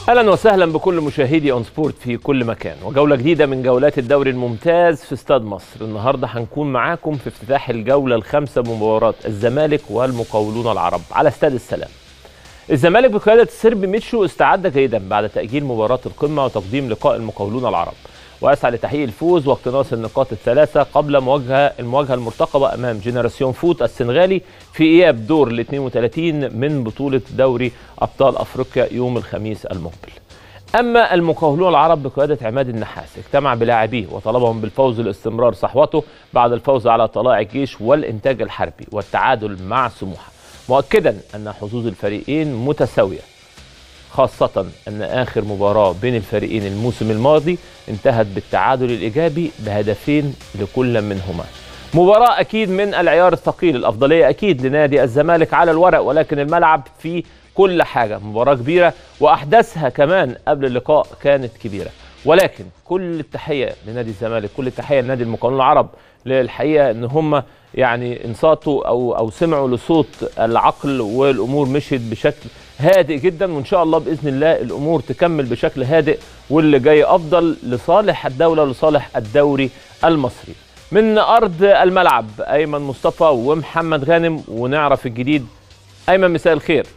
اهلا وسهلا بكل مشاهدي اون سبورت في كل مكان وجوله جديده من جولات الدوري الممتاز في استاد مصر النهارده هنكون معاكم في افتتاح الجوله الخامسه بمباراه الزمالك والمقاولون العرب على استاد السلام الزمالك بقياده السربي ميتشو استعد جيدا بعد تاجيل مباراه القمه وتقديم لقاء المقاولون العرب ويسعى لتحقيق الفوز واقتناص النقاط الثلاثه قبل مواجهه المواجهه المرتقبه امام جنراسيون فوت السنغالي في اياب دور ال 32 من بطوله دوري ابطال افريقيا يوم الخميس المقبل. اما المقاولون العرب بقياده عماد النحاس اجتمع بلاعبيه وطلبهم بالفوز لاستمرار صحوته بعد الفوز على طلائع الجيش والانتاج الحربي والتعادل مع سموحه مؤكدا ان حظوظ الفريقين متساويه خاصة أن آخر مباراة بين الفريقين الموسم الماضي انتهت بالتعادل الإيجابي بهدفين لكل منهما مباراة أكيد من العيار الثقيل الأفضلية أكيد لنادي الزمالك على الورق ولكن الملعب فيه كل حاجة مباراة كبيرة وأحداثها كمان قبل اللقاء كانت كبيرة ولكن كل التحية لنادي الزمالك كل التحية لنادي المقاولون العرب للحقيقة ان هم يعني انصاتوا او او سمعوا لصوت العقل والامور مشيت بشكل هادئ جدا وان شاء الله باذن الله الامور تكمل بشكل هادئ واللي جاي افضل لصالح الدوله ولصالح الدوري المصري. من ارض الملعب ايمن مصطفى ومحمد غانم ونعرف الجديد. ايمن مساء الخير.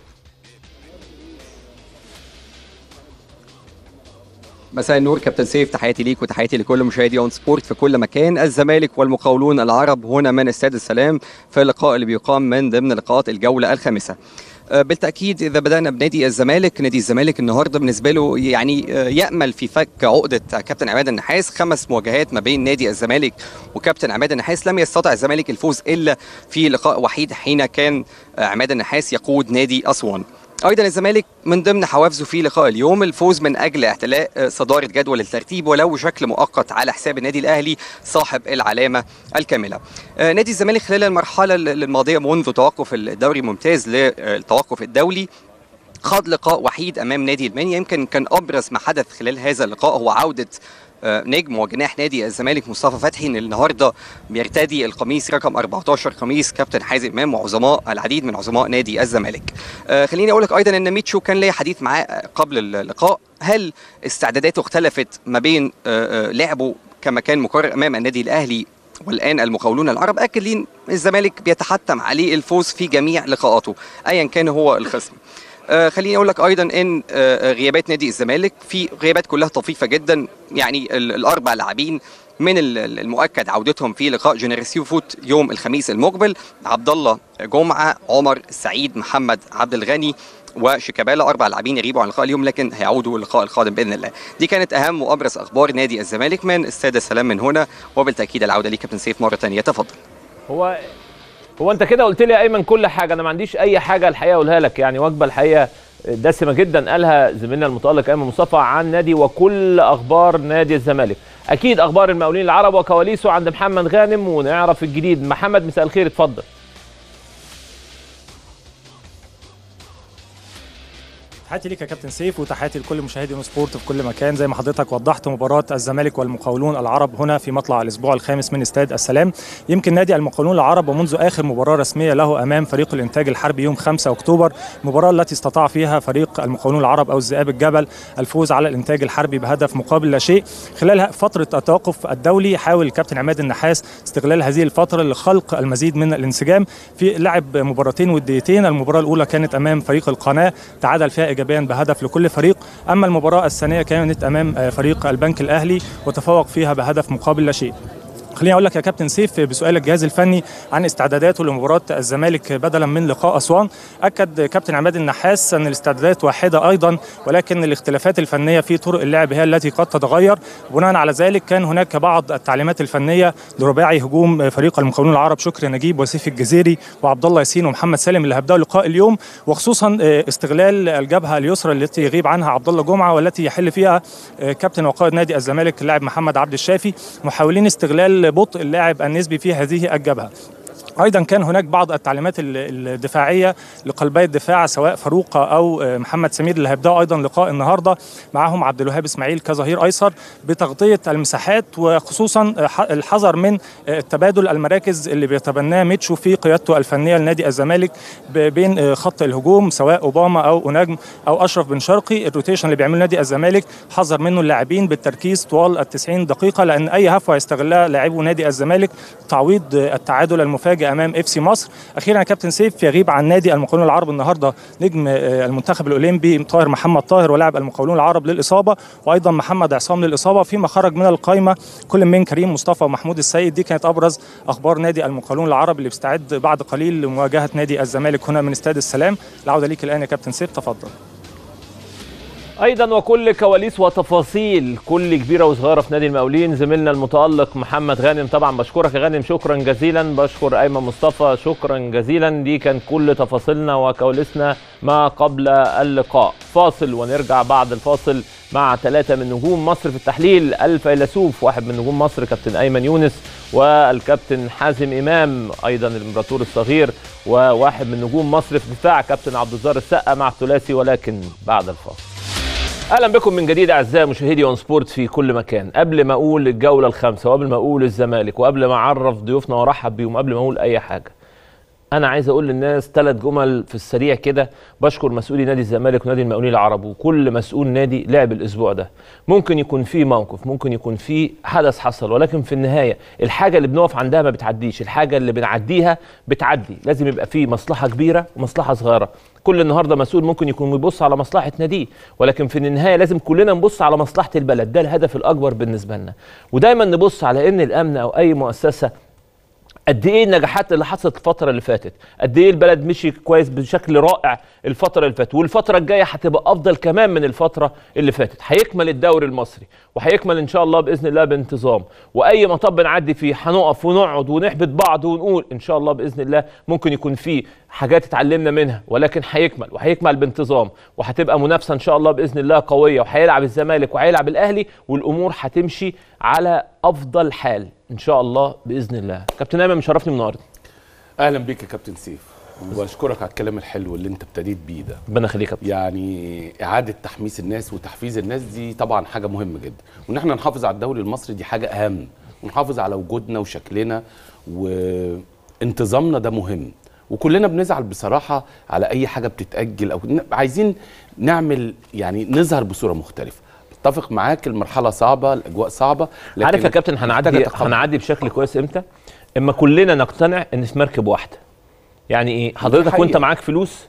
مساء النور كابتن سيف تحياتي ليك وتحياتي لكل مشاهدي اون سبورت في كل مكان الزمالك والمقاولون العرب هنا من استاد السلام في اللقاء اللي بيقام من ضمن لقاءات الجوله الخامسه بالتاكيد اذا بدانا بنادي الزمالك نادي الزمالك النهارده بالنسبه له يعني يامل في فك عقده كابتن عماد النحاس خمس مواجهات ما بين نادي الزمالك وكابتن عماد النحاس لم يستطع الزمالك الفوز الا في لقاء وحيد حين كان عماد النحاس يقود نادي اسوان ايضا الزمالك من ضمن حوافزه في لقاء اليوم الفوز من اجل احتلاء صداره جدول الترتيب ولو بشكل مؤقت على حساب النادي الاهلي صاحب العلامه الكامله. نادي الزمالك خلال المرحله الماضيه منذ توقف الدوري الممتاز للتوقف الدولي خاض لقاء وحيد امام نادي المنيا يمكن كان ابرز ما حدث خلال هذا اللقاء هو عوده نجم وجناح نادي الزمالك مصطفى فتحي ان النهارده بيرتدي القميص رقم 14 قميص كابتن حازم امام وعظماء العديد من عظماء نادي الزمالك. خليني اقول لك ايضا ان ميتشو كان ليا حديث معاه قبل اللقاء هل استعداداته اختلفت ما بين لعبه كما كان مقرر امام النادي الاهلي والان المقاولون العرب اكد لي الزمالك بيتحتم عليه الفوز في جميع لقاءاته ايا كان هو الخصم. آه خليني اقول لك ايضا ان آه غيابات نادي الزمالك في غيابات كلها طفيفه جدا يعني الاربع لاعبين من المؤكد عودتهم في لقاء جنراسيو فوت يوم الخميس المقبل عبد الله جمعه عمر سعيد محمد عبد الغني وشيكابالا اربع لاعبين يغيبوا عن اللقاء اليوم لكن هيعودوا اللقاء القادم باذن الله دي كانت اهم وابرز اخبار نادي الزمالك من استاد السلام من هنا وبالتاكيد العوده ليك كابتن سيف مره ثانيه تفضل هو هو انت كده قلت لي يا ايمن كل حاجه انا ما عنديش اي حاجه الحقيقه اقولها لك يعني وجبه الحقيقه دسمه جدا قالها زميلنا المتالق ايمن مصطفى عن نادي وكل اخبار نادي الزمالك اكيد اخبار المقاولين العرب وكواليسه عند محمد غانم ونعرف الجديد محمد مساء الخير اتفضل تحياتي ليك يا كابتن سيف وتحياتي لكل مشاهدي اون سبورت في كل مكان زي ما حضرتك وضحت مباراه الزمالك والمقاولون العرب هنا في مطلع الاسبوع الخامس من استاد السلام يمكن نادي المقاولون العرب ومنذ اخر مباراه رسميه له امام فريق الانتاج الحربي يوم 5 اكتوبر المباراه التي استطاع فيها فريق المقاولون العرب او الذئاب الجبل الفوز على الانتاج الحربي بهدف مقابل لا شيء خلال فتره التوقف الدولي حاول الكابتن عماد النحاس استغلال هذه الفتره لخلق المزيد من الانسجام في لعب مباراتين وديتين المباراه الاولى كانت امام فريق القناه تعادل فيها ايجابيا بهدف لكل فريق اما المباراه الثانيه كانت امام فريق البنك الاهلي وتفوق فيها بهدف مقابل لا شيء خليني اقول لك يا كابتن سيف بسؤال الجهاز الفني عن استعداداته لمباراه الزمالك بدلا من لقاء اسوان اكد كابتن عماد النحاس ان الاستعدادات واحده ايضا ولكن الاختلافات الفنيه في طرق اللعب هي التي قد تتغير بناء على ذلك كان هناك بعض التعليمات الفنيه لرباعي هجوم فريق المقاولون العرب شكري نجيب وسيف الجزيري وعبد الله ياسين ومحمد سالم اللي هيبداوا لقاء اليوم وخصوصا استغلال الجبهه اليسرى التي يغيب عنها عبد الله جمعه والتي يحل فيها كابتن وقائد نادي الزمالك اللاعب محمد عبد الشافي محاولين استغلال بطء اللاعب النسبي في هذه الجبهه ايضا كان هناك بعض التعليمات ال- الدفاعيه لقلبي الدفاع سواء فاروق او آه، محمد سمير اللي هيبداوا ايضا لقاء النهارده معاهم عبد الوهاب اسماعيل كظهير ايسر بتغطيه المساحات وخصوصا آه، ح- الحذر من آه، التبادل المراكز اللي بيتبناه ميتشو في قيادته الفنيه لنادي الزمالك ب- بين آه، خط الهجوم سواء اوباما او انجم او اشرف بن شرقي الروتيشن اللي بيعمله نادي الزمالك حذر منه اللاعبين بالتركيز طوال ال 90 دقيقه لان اي هفوه هيستغلها لاعبو نادي الزمالك تعويض آه، التعادل المفاجئ امام اف سي مصر اخيرا يا كابتن سيف يغيب عن نادي المقاولون العرب النهارده نجم آه، المنتخب الاولمبي طاهر محمد طاهر ولاعب المقاولون العرب للاصابه وايضا محمد عصام للاصابه فيما خرج من القائمه كل من كريم مصطفى ومحمود السيد دي كانت ابرز اخبار نادي المقاولون العرب اللي بيستعد بعد قليل لمواجهه نادي الزمالك هنا من استاد السلام العوده ليك الان يا كابتن سيف تفضل ايضا وكل كواليس وتفاصيل كل كبيره وصغيره في نادي المقاولين زميلنا المتالق محمد غانم طبعا بشكرك يا غانم شكرا جزيلا بشكر ايمن مصطفى شكرا جزيلا دي كان كل تفاصيلنا وكواليسنا ما قبل اللقاء فاصل ونرجع بعد الفاصل مع ثلاثة من نجوم مصر في التحليل الفيلسوف واحد من نجوم مصر كابتن أيمن يونس والكابتن حازم إمام أيضا الإمبراطور الصغير وواحد من نجوم مصر في الدفاع كابتن عبد الزار السقا مع الثلاثي ولكن بعد الفاصل اهلا بكم من جديد اعزائي مشاهدي اون سبورت في كل مكان قبل ما اقول الجوله الخامسه وقبل ما اقول الزمالك وقبل ما اعرف ضيوفنا وارحب بيهم قبل ما اقول اي حاجه انا عايز اقول للناس ثلاث جمل في السريع كده بشكر مسؤولي نادي الزمالك ونادي المقاولين العرب وكل مسؤول نادي لعب الاسبوع ده ممكن يكون في موقف ممكن يكون في حدث حصل ولكن في النهايه الحاجه اللي بنقف عندها ما بتعديش الحاجه اللي بنعديها بتعدي لازم يبقى في مصلحه كبيره ومصلحه صغيره كل النهارده مسؤول ممكن يكون بيبص على مصلحه ناديه ولكن في النهايه لازم كلنا نبص على مصلحه البلد ده الهدف الاكبر بالنسبه لنا ودايما نبص على ان الامن او اي مؤسسه قد ايه النجاحات اللي حصلت الفتره اللي فاتت قد ايه البلد مشي كويس بشكل رائع الفتره اللي فاتت والفتره الجايه هتبقى افضل كمان من الفتره اللي فاتت هيكمل الدوري المصري وهيكمل ان شاء الله باذن الله بانتظام واي مطب نعدي فيه هنقف ونقعد ونحبط بعض ونقول ان شاء الله باذن الله ممكن يكون فيه حاجات اتعلمنا منها ولكن هيكمل وهيكمل بانتظام وهتبقى منافسه ان شاء الله باذن الله قويه وهيلعب الزمالك وهيلعب الاهلي والامور هتمشي على افضل حال ان شاء الله باذن الله كابتن ايمن مشرفني النهارده اهلا بيك يا كابتن سيف واشكرك على الكلام الحلو اللي انت ابتديت بيه ده ربنا يخليك يا كابتن يعني اعاده تحميس الناس وتحفيز الناس دي طبعا حاجه مهمه جدا وان احنا نحافظ على الدوري المصري دي حاجه اهم ونحافظ على وجودنا وشكلنا وانتظامنا ده مهم وكلنا بنزعل بصراحه على اي حاجه بتتاجل او ن- عايزين نعمل يعني نظهر بصوره مختلفه اتفق معاك المرحله صعبه الاجواء صعبه لكن عارف يا كابتن هنعدي محتاجة تقبل. هنعدي بشكل كويس امتى اما كلنا نقتنع ان في مركب واحده يعني ايه حضرتك حقيقة. وانت معاك فلوس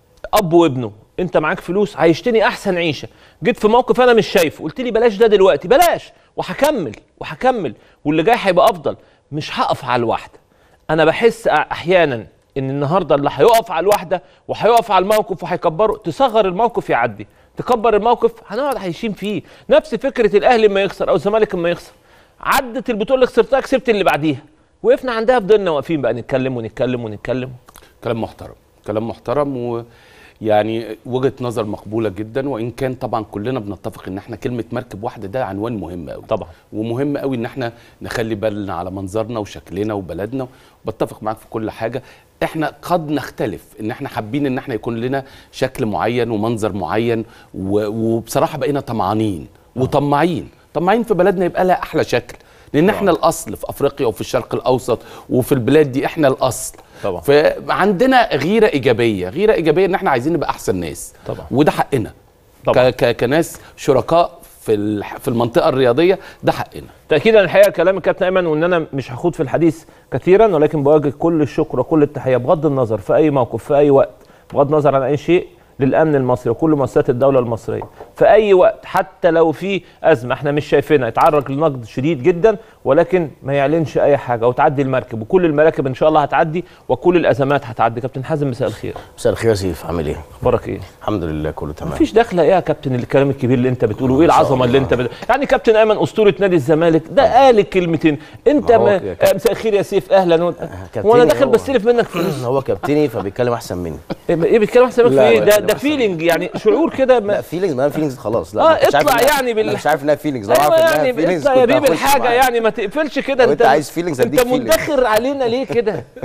اب وابنه انت معاك فلوس عايشتني احسن عيشه جيت في موقف انا مش شايفه قلت لي بلاش ده دلوقتي بلاش وهكمل وهكمل واللي جاي هيبقى افضل مش هقف على الواحده انا بحس احيانا ان النهارده اللي هيقف على الواحده وهيقف على الموقف وهيكبره تصغر الموقف يعدي تكبر الموقف هنقعد عايشين فيه نفس فكره الاهلي لما يخسر او الزمالك لما يخسر عدت البطوله اللي خسرتها كسبت اللي بعديها وقفنا عندها فضلنا واقفين بقى نتكلم ونتكلم ونتكلم كلام محترم كلام محترم ويعني وجهه نظر مقبوله جدا وان كان طبعا كلنا بنتفق ان احنا كلمه مركب واحده ده عنوان مهم قوي طبعا ومهم قوي ان احنا نخلي بالنا على منظرنا وشكلنا وبلدنا بتفق معاك في كل حاجه احنا قد نختلف ان احنا حابين ان احنا يكون لنا شكل معين ومنظر معين و- وبصراحه بقينا طمعانين وطماعين طماعين في بلدنا يبقى لها احلى شكل لان احنا الاصل في افريقيا وفي الشرق الاوسط وفي البلاد دي احنا الاصل طبعا. فعندنا غيره ايجابيه غيره ايجابيه ان احنا عايزين نبقى احسن ناس طبعا. وده حقنا طبعا. ك- ك- كناس شركاء في الح- في المنطقه الرياضيه ده حقنا تاكيدا الحقيقه كلام الكابتن ايمن وان انا مش هخوض في الحديث كثيرا ولكن بوجه كل الشكر وكل التحيه بغض النظر في اي موقف في اي وقت بغض النظر عن اي شيء للامن المصري وكل مؤسسات الدوله المصريه في اي وقت حتى لو في ازمه احنا مش شايفينها يتعرض لنقد شديد جدا ولكن ما يعلنش اي حاجه وتعدي المركب وكل المراكب ان شاء الله هتعدي وكل الازمات هتعدي كابتن حازم مساء الخير مساء الخير يا سيف عامل ايه؟ اخبارك ايه الحمد لله كله تمام مفيش دخله ايه يا كابتن الكلام الكبير اللي انت بتقوله وايه العظمه اللي انت بت... يعني كابتن ايمن اسطوره نادي الزمالك ده قال الكلمتين انت ما هو ما... كده. آه، مساء الخير يا سيف اهلا و... كابتني وانا داخل هو. بستلف منك فلوس هو كابتني فبيتكلم احسن مني ايه إيه بيتكلم احسن منك في لا، ايه ده بيتكلم ده أحسن فيلينج يعني شعور كده لا ما... فيلينجز ما فيلينجز خلاص لا آه، ما كنتش عارف اطلع إنها- يعني بال- أنا مش عارف انها فيلينجز لو ايوه عارف انها يعني فيلينجز اطلع يا كنت بيب هخش الحاجه معاك. يعني ما تقفلش كده لو انت أنت عايز feelings انت هديك feelings. مندخر علينا ليه كده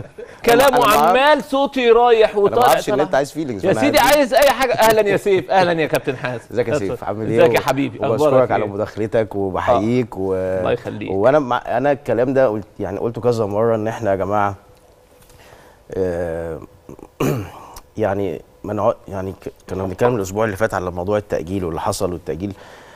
كلامه أنا ما- عمال صوتي رايح انا ما وطالع اعرفش ان طالع. انت عايز فيلينجز يا سيدي عايز اي حاجه اهلا يا سيف اهلا يا كابتن حازم ازيك يا سيف عامل ايه ازيك يا حبيبي اخبارك وبشكرك على إيه؟ مداخلتك وبحييك و... الله يخليك. وانا مع... انا الكلام ده قلت يعني قلته كذا مره ان احنا يا جماعه آه، يعني ما نقعد يعني ك- كنا بنتكلم الاسبوع اللي فات على موضوع التاجيل واللي حصل والتاجيل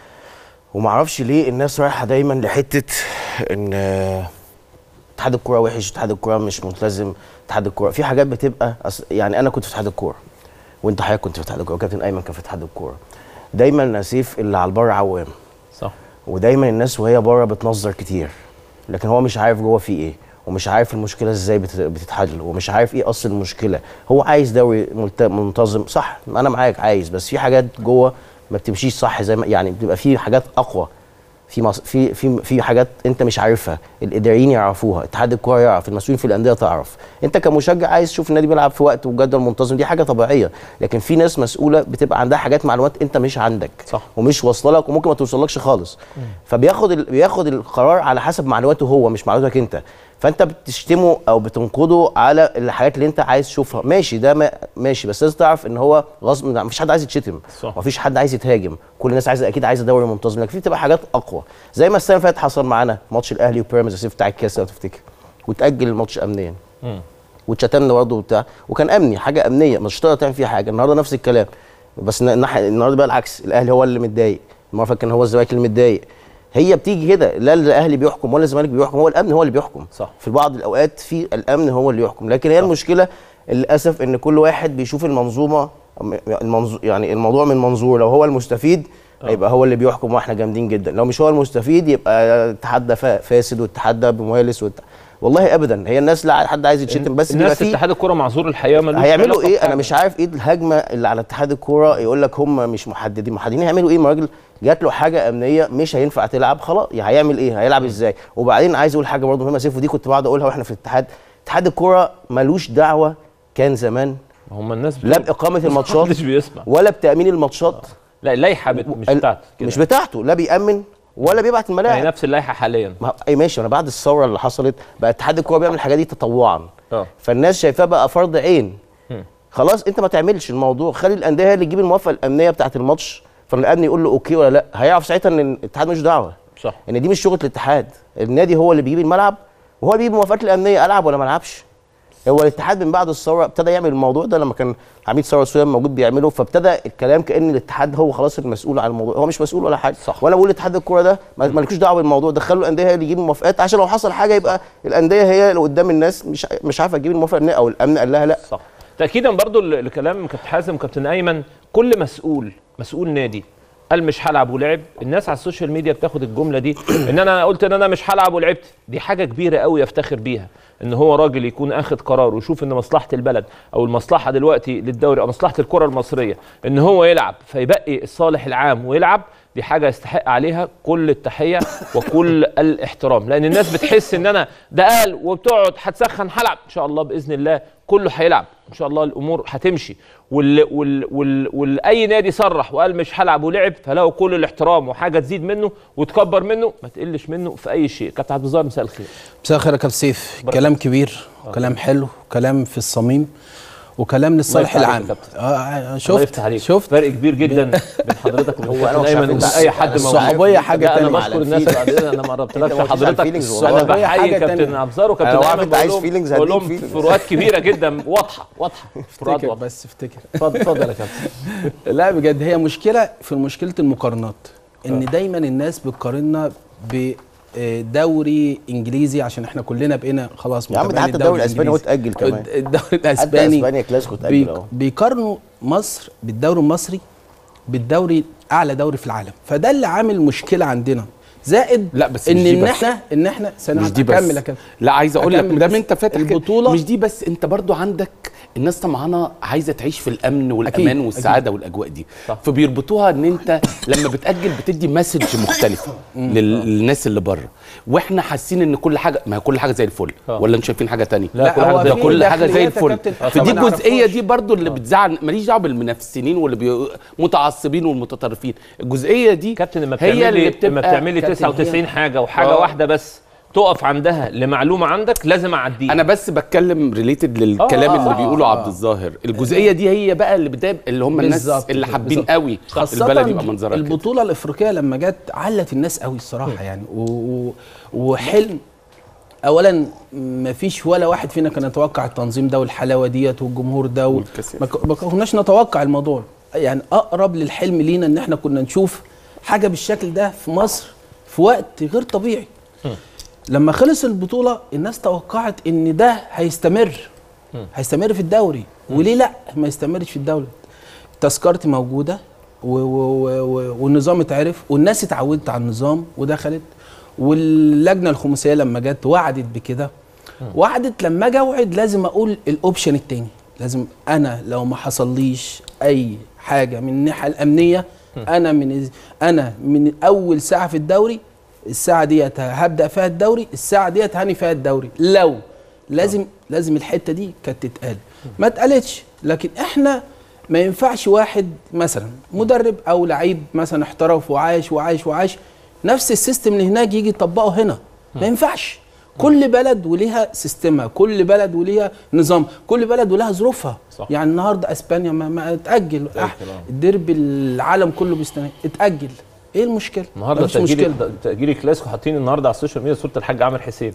وما اعرفش ليه الناس رايحه دايما لحته ان آه، اتحاد الكوره وحش اتحاد الكوره مش ملتزم اتحاد الكوره في حاجات بتبقى أص... يعني انا كنت في اتحاد الكوره وانت حضرتك كنت في اتحاد الكوره وكابتن ايمن كان في اتحاد الكوره دايما نسيف اللي على البر عوام صح ودايما الناس وهي بره بتنظر كتير لكن هو مش عارف جوه في ايه ومش عارف المشكله ازاي بت- بتتحل ومش عارف ايه اصل المشكله هو عايز دوري ملت- منتظم صح انا معاك عايز بس في حاجات جوه ما بتمشيش صح زي ما يعني بتبقى في حاجات اقوى في مص... في في في حاجات انت مش عارفها الاداريين يعرفوها اتحاد الكوره يعرف المسؤولين في الانديه تعرف انت كمشجع عايز تشوف النادي بيلعب في وقت وجدول منتظم دي حاجه طبيعيه لكن في ناس مسؤوله بتبقى عندها حاجات معلومات انت مش عندك صح. ومش واصله لك وممكن ما توصلكش خالص فبياخد ال... بياخد القرار على حسب معلوماته هو مش معلوماتك انت فانت بتشتمه او بتنقده على الحاجات اللي انت عايز تشوفها ماشي ده ما ماشي بس لازم تعرف ان هو غصب مفيش حد عايز يتشتم صح. مفيش حد عايز يتهاجم كل الناس عايزه اكيد عايزه دوري منتظم لكن في بتبقى حاجات اقوى زي ما السنه اللي فاتت حصل معانا ماتش الاهلي وبيراميدز الصيف بتاع الكاس لو تفتكر وتاجل الماتش امنيا واتشتمنا برضه وبتاع وكان امني حاجه امنيه مش هتقدر تعمل فيها حاجه النهارده نفس الكلام بس ن- نح- النهارده بقى العكس الاهلي هو اللي متضايق المره اللي فاتت كان هو الزمالك اللي متضايق هي بتيجي كده لا الاهلي بيحكم ولا الزمالك بيحكم هو الامن هو اللي بيحكم صح. في بعض الاوقات في الامن هو اللي يحكم لكن هي المشكله للاسف ان كل واحد بيشوف المنظومه المنظو يعني الموضوع من منظور لو هو المستفيد هيبقى هو اللي بيحكم واحنا جامدين جدا لو مش هو المستفيد يبقى الاتحاد ده فا- فاسد والاتحاد ده ممالس والت... والله ابدا هي الناس لا حد عايز يتشتم بس بيبقى الناس في في اتحاد الكوره معذور الحقيقه ملوش هيعملوا علاقة ايه انا بحاجة. مش عارف ايه الهجمه اللي على اتحاد الكوره يقول لك هم مش محددين محددين هيعملوا ايه ما راجل جات له حاجه امنيه مش هينفع تلعب خلاص يعني هيعمل ايه هيلعب ازاي وبعدين عايز اقول حاجه برضه مهمه سيف ودي كنت بقعد اقولها واحنا في الاتحاد اتحاد الكوره ملوش دعوه كان زمان هم الناس لا باقامه الماتشات محدش بيسمع ولا بتامين الماتشات لا اللائحه بت- مش ال- بتاعته كده. مش بتاعته لا بيامن ولا بيبعت يعني الملاعب نفس اللائحه حاليا ما اي ماشي انا بعد الثوره اللي حصلت بقى اتحاد الكوره بيعمل الحاجات دي تطوعا اه فالناس شايفاه بقى فرض عين خلاص انت ما تعملش الموضوع خلي الانديه هي اللي تجيب الموافقه الامنيه بتاعه الماتش فالامن يقول له اوكي ولا لا هيعرف ساعتها ان الاتحاد مش دعوه صح ان دي مش شغله الاتحاد النادي هو اللي بيجيب الملعب وهو اللي بيجيب الموافقات الامنيه العب ولا ما العبش هو الاتحاد من بعد الثوره ابتدى يعمل الموضوع ده لما كان عميد ثوره سويم موجود بيعمله فابتدى الكلام كان الاتحاد هو خلاص المسؤول عن الموضوع هو مش مسؤول ولا حاجه صح. وانا بقول اتحاد الكوره ده ما- مالكوش دعوه بالموضوع دخلوا الانديه هي اللي تجيب الموافقات عشان لو حصل حاجه يبقى الانديه هي اللي قدام الناس مش مش عارفه تجيب الموافقه الامنيه او الامن قال لها لا صح تاكيدا برضو ل- لكلام كابتن حازم وكابتن ايمن كل مسؤول مسؤول نادي قال مش هلعب ولعب الناس على السوشيال ميديا بتاخد الجمله دي ان انا قلت ان انا مش هلعب ولعبت دي حاجه كبيره قوي يفتخر بيها ان هو راجل يكون اخد قرار ويشوف ان مصلحه البلد او المصلحه دلوقتي للدوري او مصلحه الكره المصريه ان هو يلعب فيبقي الصالح العام ويلعب دي حاجه يستحق عليها كل التحيه وكل الاحترام لان الناس بتحس ان انا ده قال وبتقعد هتسخن هلعب ان شاء الله باذن الله كله هيلعب ان شاء الله الامور هتمشي وال وال وال والاي نادي صرح وقال مش هلعب ولعب فله كل الاحترام وحاجه تزيد منه وتكبر منه ما تقلش منه في اي شيء كابتن عبد الظاهر مساء الخير مساء الخير يا كابتن سيف كلام كبير وكلام حلو وكلام في الصميم وكلام للصالح يفتح عليك العام يا كابتن. آه الله شفت يفتح عليك شفت فرق كبير جدا بين حضرتك وبين هو أنا كابتن مش ايمن عارف وبين اي حد موجود الصحوبية حاجة لا، انا تانية. بشكر الناس اللي بعدين انا ما قربتلكش أنت ما قلتش على حضرتك الفيلينجز والله. انا الصحوبية بحيي حاجة كابتن تانية. عبد الظاهر أنا وكابتن لو ايمن عارف أنت عايز بقول لهم- feelings بقول هديك لهم feelings. فروقات كبيره جدا واضحه واضحه فروقات افتكر واضحه بس افتكر اتفضل اتفضل يا كابتن لا بجد هي مشكله في مشكله المقارنات ان دايما الناس بتقارننا بدوري انجليزي عشان احنا كلنا بقينا خلاص يا عم ده متابعين حتى الدوري الاسباني هو اتاجل كمان الدوري حتى الاسباني اسبانيا كلاسيكو اتاجل بيك- اهو بيقارنوا مصر بالدوري المصري بالدوري اعلى دوري في العالم فده اللي عامل مشكله عندنا زائد لا، بس ان مش دي ان بس. احنا ان احنا سنة مش دي بس اكمل اكمل لا عايز اقول لك أكمل ما بس. دام انت فاتح كده، البطولة- مش دي بس انت برضو عندك الناس طمعانه عايزه تعيش في الامن والامان أكيد، والسعاده والاجواء دي صح. فبيربطوها ان انت لما بتاجل بتدي مسج مختلفه لل- للناس اللي بره واحنا حاسين ان كل حاجه ما هي كل حاجه زي الفل آه. ولا انتوا شايفين حاجه تانية لا، كل حاجة هو زي ده في كل حاجه زي داخليات يا الفل كابتن، فدي إحنا ما الجزئيه نعرفهاش. دي برضو اللي بتزعل ماليش دعوه بالمنافسين واللي بي... متعصبين والمتطرفين الجزئيه دي كابتن لما هي اللي بتعملي بتبقى لما بتعملي كابتن 99 هي- حاجه وحاجه آه. واحده بس تقف عندها لمعلومه عندك لازم اعديها انا بس بتكلم ريليتد للكلام آه، اللي آه، بيقوله آه. عبد الظاهر الجزئيه دي هي بقى اللي بتضايق اللي هم الناس بالظبط اللي كده، حابين بالظبط. قوي خاصة البلد يبقى منظرها كده البطولة الأفريقية لما جت علت الناس قوي الصراحة يعني و... و... وحلم أولا ما فيش ولا واحد فينا كان يتوقع التنظيم ده والحلاوة ديت والجمهور ده و... والكثافة. ما, ك... ما كناش نتوقع الموضوع يعني أقرب للحلم لينا إن إحنا كنا نشوف حاجة بالشكل ده في مصر في وقت غير طبيعي لما خلص البطولة الناس توقعت إن ده هيستمر هيستمر في الدوري وليه لا ما يستمرش في الدوري تذكرتي موجوده و و و و والنظام اتعرف والناس اتعودت على النظام ودخلت واللجنه الخماسيه لما جت وعدت بكده وعدت لما اجي اوعد لازم اقول الاوبشن التاني لازم انا لو ما حصليش اي حاجه من الناحيه الامنيه انا من انا من اول ساعه في الدوري الساعه ديت هبدا فيها الدوري الساعه ديت هاني فيها الدوري لو لازم لازم الحته دي كانت تتقال ما اتقالتش لكن احنا ما ينفعش واحد مثلا مدرب او لعيب مثلا احترف وعايش وعايش وعايش نفس السيستم اللي هناك يجي يطبقه هنا ما ينفعش كل بلد وليها سيستمها كل بلد وليها نظام كل بلد ولها ظروفها صح. يعني النهارده اسبانيا ما, ما اتاجل أح- الديربي العالم كله بيستنى اتاجل ايه المشكله النهارده مفيش تأجيل مشكله تأجيل الكلاسيكو حاطين النهارده على السوشيال ميديا صورة الحاج عامر حسين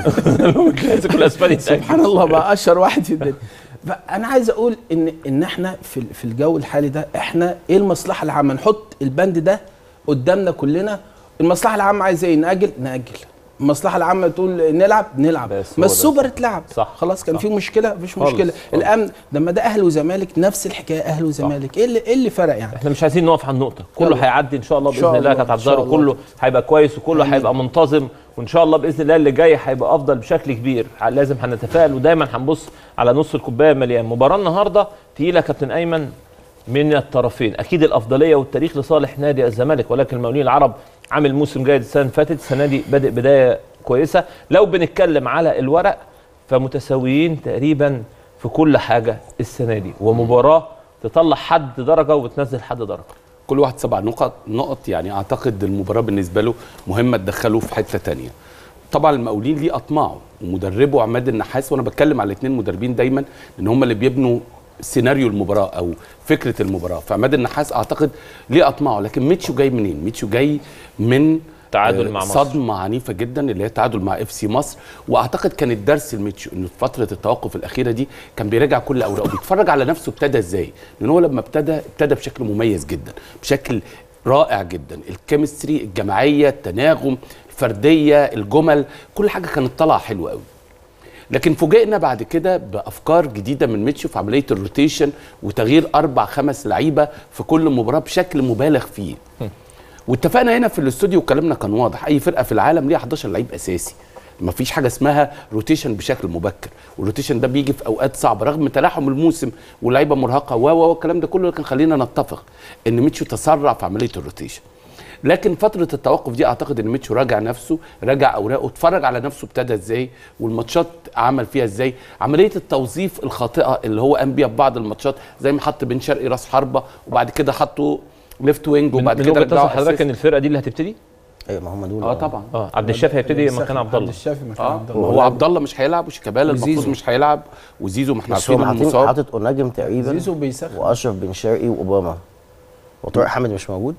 الكلاسيكو الاسباني اتأجل. سبحان الله بقى اشهر واحد في الدنيا فانا عايز اقول ان ان احنا في في الجو الحالي ده احنا ايه المصلحه العامه نحط البند ده قدامنا كلنا المصلحه العامه عايزه ايه ناجل ناجل المصلحه العامه تقول نلعب نلعب بس هو ما ده. السوبر اتلعب صح، خلاص كان صح. في مشكله مفيش خالص، مشكله خالص. الامن لما ده اهلي وزمالك نفس الحكايه اهلي وزمالك ايه اللي ايه اللي فرق يعني احنا مش عايزين نقف على النقطه كله يلا. هيعدي ان شاء الله إن شاء باذن الله الله، كانت إن شاء هتظهر الله. كله هيبقى كويس وكله آمين. هيبقى منتظم وان شاء الله باذن الله اللي جاي هيبقى افضل بشكل كبير لازم هنتفائل ودايما هنبص على نص الكوبايه مليان مباراه النهارده تقيله يا كابتن ايمن من الطرفين اكيد الافضليه والتاريخ لصالح نادي الزمالك ولكن المقاولين العرب عامل موسم جيد السنه اللي فاتت السنه دي بادئ بدايه كويسه لو بنتكلم على الورق فمتساويين تقريبا في كل حاجه السنه دي ومباراه تطلع حد درجه وتنزل حد درجه كل واحد سبع نقط نقط يعني اعتقد المباراه بالنسبه له مهمه تدخله في حته تانية طبعا المقاولين ليه اطماعه ومدربه عماد النحاس وانا بتكلم على الاثنين مدربين دايما ان هم اللي بيبنوا سيناريو المباراه او فكره المباراه فعماد النحاس اعتقد ليه اطماعه لكن ميتشو جاي منين ميتشو جاي من تعادل آه، مع مصر. صدمه عنيفه جدا اللي هي تعادل مع اف سي مصر واعتقد كان الدرس لميتشو انه في فتره التوقف الاخيره دي كان بيراجع كل اوراقه بيتفرج على نفسه ابتدى ازاي لان هو لما ابتدى ابتدى بشكل مميز جدا بشكل رائع جدا الكيمستري الجماعيه التناغم الفرديه الجمل كل حاجه كانت طالعه حلوه قوي لكن فوجئنا بعد كده بافكار جديده من ميتشو في عمليه الروتيشن وتغيير اربع خمس لعيبه في كل مباراه بشكل مبالغ فيه واتفقنا هنا في الاستوديو وكلامنا كان واضح اي فرقه في العالم ليها 11 لعيب اساسي ما فيش حاجه اسمها روتيشن بشكل مبكر والروتيشن ده بيجي في اوقات صعبه رغم تلاحم الموسم واللعيبه مرهقه و و والكلام ده كله لكن خلينا نتفق ان ميتشو تسرع في عمليه الروتيشن لكن فتره التوقف دي اعتقد ان ميتشو راجع نفسه راجع اوراقه اتفرج على نفسه ابتدى ازاي والماتشات عمل فيها ازاي عمليه التوظيف الخاطئه اللي هو قام بيها في بعض الماتشات زي ما حط بن شرقي راس حربه وبعد كده حطه ليفت وينج من, وبعد من كده وجهه نظر رجعه حضرتك أساسي. ان الفرقه دي اللي هتبتدي ايوه ما هم دول اه طبعا اه عبد الشافي هيبتدي مكان عبد الله عبد الشافي مكان اه عبد الله هو عبد الله مش هيلعب وشيكابالا المفروض وزيزو. مش هيلعب وزيزو ما احنا بس هو عارفين انه حاطط مصاب حاطط اوناجم تقريبا زيزو بيسخن واشرف بن شرقي واوباما وطارق حامد مش موجود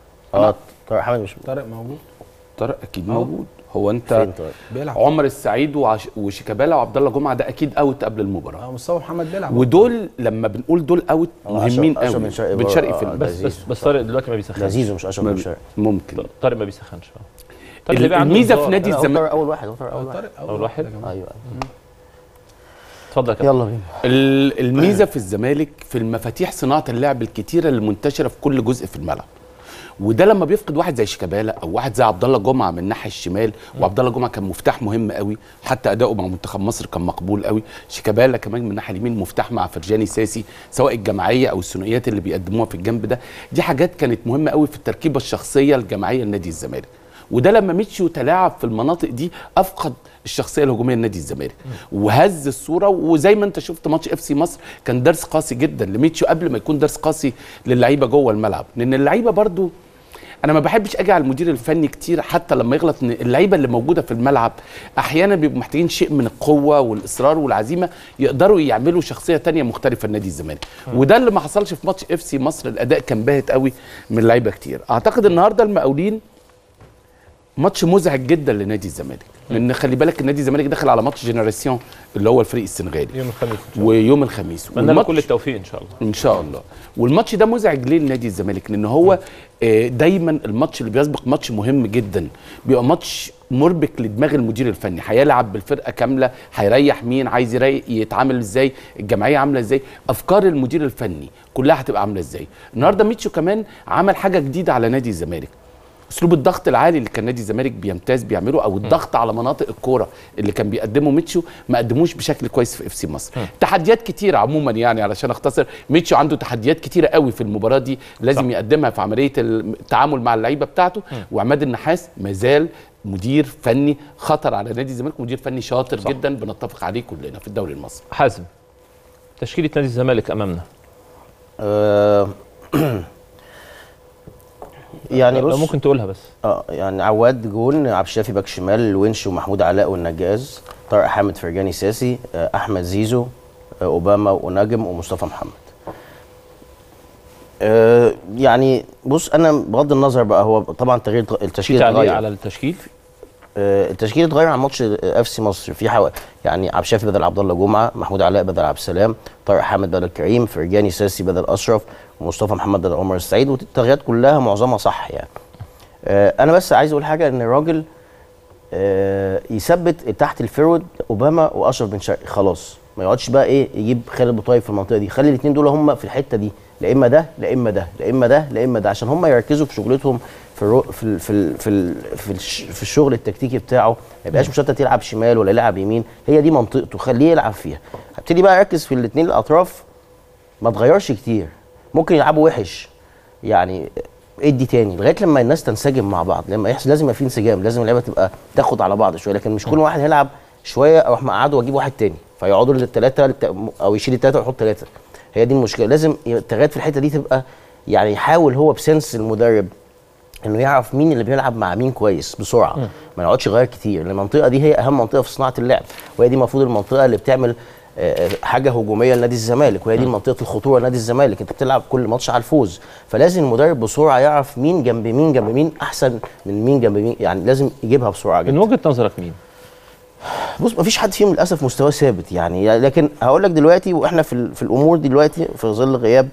اه طارق حامد مش موجود طارق موجود طارق اكيد موجود هو فين انت طارق بيلعب عمر السعيد وعش... وشيكابالا وعبد الله جمعه ده اكيد اوت قبل المباراه اه مصطفى محمد بيلعب ودول لما بنقول دول اوت هو مهمين أشرف- أشرف قوي بن شرقي بن بره، شرقي آه، في ده بس زيزو. بس بس طارق دلوقتي ما ده بيسخنش زيزو مش اشرف بن ما- شرقي ممكن طارق ما بيسخنش اه ال- طارق بيبقى عنده الميزه في انذار. نادي لا، هو الزمالك طارق اول واحد هو طارق اول واحد طارق أول واحد؟ يا جماعة. ايوه اتفضل يا كابتن يلا بينا ال- الميزه في الزمالك في المفاتيح صناعه اللعب الكتيره اللي منتشره في كل جزء في الملعب وده لما بيفقد واحد زي شيكابالا او واحد زي عبد الله جمعه من الناحيه الشمال وعبد الله جمعه كان مفتاح مهم قوي حتى اداؤه مع منتخب مصر كان مقبول قوي شيكابالا كمان من الناحيه اليمين مفتاح مع فرجاني ساسي سواء الجماعيه او الثنائيات اللي بيقدموها في الجنب ده دي حاجات كانت مهمه قوي في التركيبه الشخصيه الجماعيه لنادي الزمالك وده لما ميتشو تلاعب في المناطق دي افقد الشخصيه الهجوميه لنادي الزمالك وهز الصوره وزي ما انت شفت ماتش اف سي مصر كان درس قاسي جدا لميتشو قبل ما يكون درس قاسي للعيبه جوه الملعب لان اللعيبه برضو انا ما بحبش اجي على المدير الفني كتير حتى لما يغلط ان اللعيبه اللي موجوده في الملعب احيانا بيبقوا محتاجين شيء من القوه والاصرار والعزيمه يقدروا يعملوا شخصيه تانية مختلفه لنادي الزمالك وده اللي ما حصلش في ماتش اف سي مصر الاداء كان باهت قوي من لعيبه كتير اعتقد النهارده المقاولين ماتش مزعج جدا لنادي الزمالك لان خلي بالك النادي الزمالك داخل على ماتش جنراسيون اللي هو الفريق السنغالي يوم الخميس ويوم الخميس اتمنى له والماتش- كل التوفيق ان شاء الله ان شاء الله والماتش ده مزعج ليه لنادي الزمالك لان هو آه، دايما الماتش اللي بيسبق ماتش مهم جدا بيبقى ماتش مربك لدماغ المدير الفني هيلعب بالفرقه كامله هيريح مين عايز يريح يتعامل ازاي الجمعيه عامله ازاي افكار المدير الفني كلها هتبقى عامله ازاي النهارده ميتشو كمان عمل حاجه جديده على نادي الزمالك اسلوب الضغط العالي اللي كان نادي الزمالك بيمتاز بيعمله او الضغط على مناطق الكوره اللي كان بيقدمه ميتشو ما قدموش بشكل كويس في اف سي مصر تحديات كتيره عموما يعني علشان اختصر ميتشو عنده تحديات كتيره قوي في المباراه دي لازم صح. يقدمها في عمليه التعامل مع اللعيبه بتاعته وعماد النحاس مازال مدير فني خطر على نادي الزمالك مدير فني شاطر صح. جدا بنتفق عليه كلنا في الدوري المصري حازم تشكيله نادي الزمالك امامنا آه يعني لو بص ممكن تقولها بس اه يعني عواد جون عبد الشافي باك شمال الونش ومحمود علاء والنجاز طارق حامد فرجاني ساسي آه احمد زيزو آه اوباما ونجم ومصطفى محمد آه يعني بص انا بغض النظر بقى هو طبعا تغيير في التشكيل تعليق اتغير على التشكيل آه، التشكيل اتغير عن ماتش اف سي مصر في حوالي يعني عبد الشافي بدل عبد الله جمعه محمود علاء بدل عبد السلام طارق حامد بدل كريم فرجاني ساسي بدل اشرف ومصطفى محمد بدل عمر السعيد والتغييرات كلها معظمها صح يعني آه، انا بس عايز اقول حاجه ان الراجل آه، يثبت تحت الفيرود اوباما واشرف بن شرقي خلاص ما يقعدش بقى ايه يجيب خالد بوطيب في المنطقه دي خلي الاثنين دول هم في الحته دي لا اما ده لا اما ده لا اما ده لا اما ده عشان هم يركزوا في شغلتهم في الرو في ال في ال في, ال في, الش في الشغل التكتيكي بتاعه ما يبقاش مشتت يلعب شمال ولا يلعب يمين هي دي منطقته خليه يلعب فيها هبتدي بقى اركز في الاثنين الاطراف ما تغيرش كتير ممكن يلعبوا وحش يعني ادي تاني لغايه لما الناس تنسجم مع بعض لما يحصل لازم يبقى في انسجام لازم اللعيبه تبقى تاخد على بعض شويه لكن مش كل واحد هيلعب شويه اروح مقعده واجيب واحد تاني فيقعدوا الثلاثه او يشيل الثلاثه ويحط ثلاثه هي دي المشكله لازم التغييرات في الحته دي تبقى يعني يحاول هو بسنس المدرب انه يعرف مين اللي بيلعب مع مين كويس بسرعه ما يقعدش يغير كتير لان المنطقه دي هي اهم منطقه في صناعه اللعب وهي دي المفروض المنطقه اللي بتعمل آه، حاجه هجوميه لنادي الزمالك وهي دي منطقه الخطوره لنادي الزمالك انت بتلعب كل ماتش على الفوز فلازم المدرب بسرعه يعرف مين جنب مين جنب مين احسن من مين جنب مين يعني لازم يجيبها بسرعه من جدا وجهه نظرك مين؟ بص مفيش حد فيهم للاسف مستواه ثابت يعني لكن هقول لك دلوقتي واحنا في ال- في الامور دي دلوقتي في ظل غياب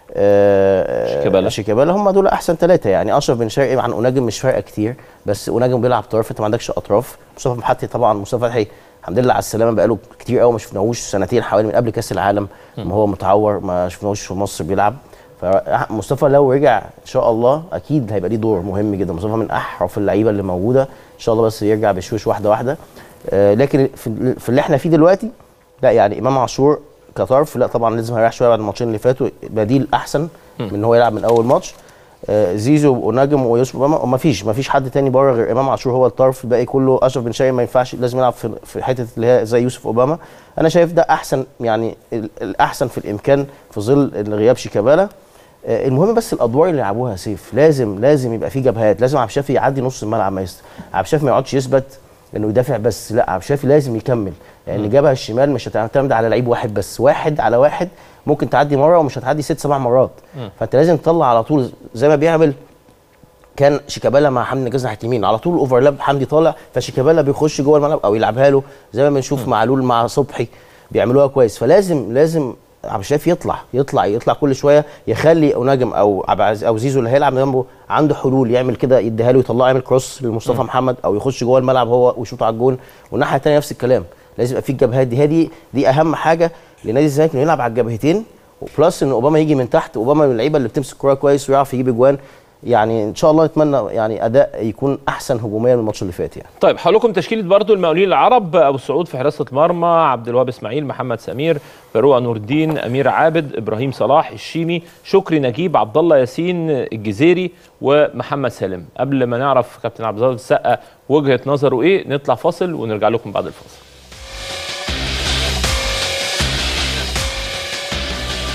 آه، شيكابالا. شيكابالا هم دول احسن ثلاثه يعني اشرف بن شرقي عن اناجم مش فارقه كتير بس اناجم بيلعب طرف انت ما عندكش اطراف مصطفى فتحي طبعا مصطفى فتحي الحمد لله على السلامه بقاله كتير قوي ما شفناهوش سنتين حوالي من قبل كاس العالم ما هو متعور ما شفناهوش في مصر بيلعب فمصطفى لو رجع ان شاء الله اكيد هيبقى ليه دور مهم جدا مصطفى من احرف اللعيبه اللي موجوده ان شاء الله بس يرجع بشويش واحده واحده آه، لكن في في اللي احنا فيه دلوقتي لا يعني امام عاشور كطرف لا طبعا لازم هيريح شويه بعد الماتشين اللي فاتوا بديل احسن من ان هو يلعب من اول ماتش آه، زيزو ونجم ويوسف اوباما وما فيش ما فيش حد تاني بره غير امام عاشور هو الطرف الباقي كله اشرف بن شرقي ما ينفعش لازم يلعب في في حته اللي هي زي يوسف اوباما انا شايف ده احسن يعني ال- الاحسن في الامكان في ظل غياب شيكابالا آه، المهم بس الادوار اللي يلعبوها سيف لازم لازم يبقى في جبهات لازم عبد الشافي يعدي نص الملعب ما يست... عبد الشافي ما يقعدش يثبت انه يدافع بس لا عبد الشافي لازم يكمل لان الجبهه الشمال مش هتعتمد على لعيب واحد بس واحد على واحد ممكن تعدي مره ومش هتعدي ست سبع مرات فانت لازم تطلع على طول زي ما بيعمل كان شيكابالا مع حمدي نجاز ناحيه اليمين على طول اوفرلاب حمدي طالع فشيكابالا بيخش جوه الملعب او يلعبها له زي ما بنشوف معلول مع صبحي بيعملوها كويس فلازم لازم عبد الشافي يطلع يطلع يطلع كل شويه يخلي نجم او عبد العزيز- او زيزو اللي هيلعب جنبه عنده حلول يعمل كده يديها له يطلعه يعمل كروس لمصطفى محمد او يخش جوه الملعب هو ويشوط على الجون والناحيه الثانيه نفس الكلام لازم يبقى في الجبهات دي هي دي دي اهم حاجه لنادي الزمالك انه يلعب على الجبهتين وبلس ان اوباما يجي من تحت اوباما من اللعيبه اللي بتمسك كوره كويس ويعرف يجيب اجوان يعني ان شاء الله نتمنى يعني اداء يكون احسن هجوميا من الماتش اللي فات يعني طيب هقول لكم تشكيله برضو المقاولين العرب ابو السعود في حراسه المرمى عبد الوهاب اسماعيل محمد سمير فاروق نور الدين امير عابد ابراهيم صلاح الشيمي شكري نجيب عبد الله ياسين الجزيري ومحمد سالم قبل ما نعرف كابتن عبد الله السقا وجهه نظره ايه نطلع فاصل ونرجع لكم بعد الفاصل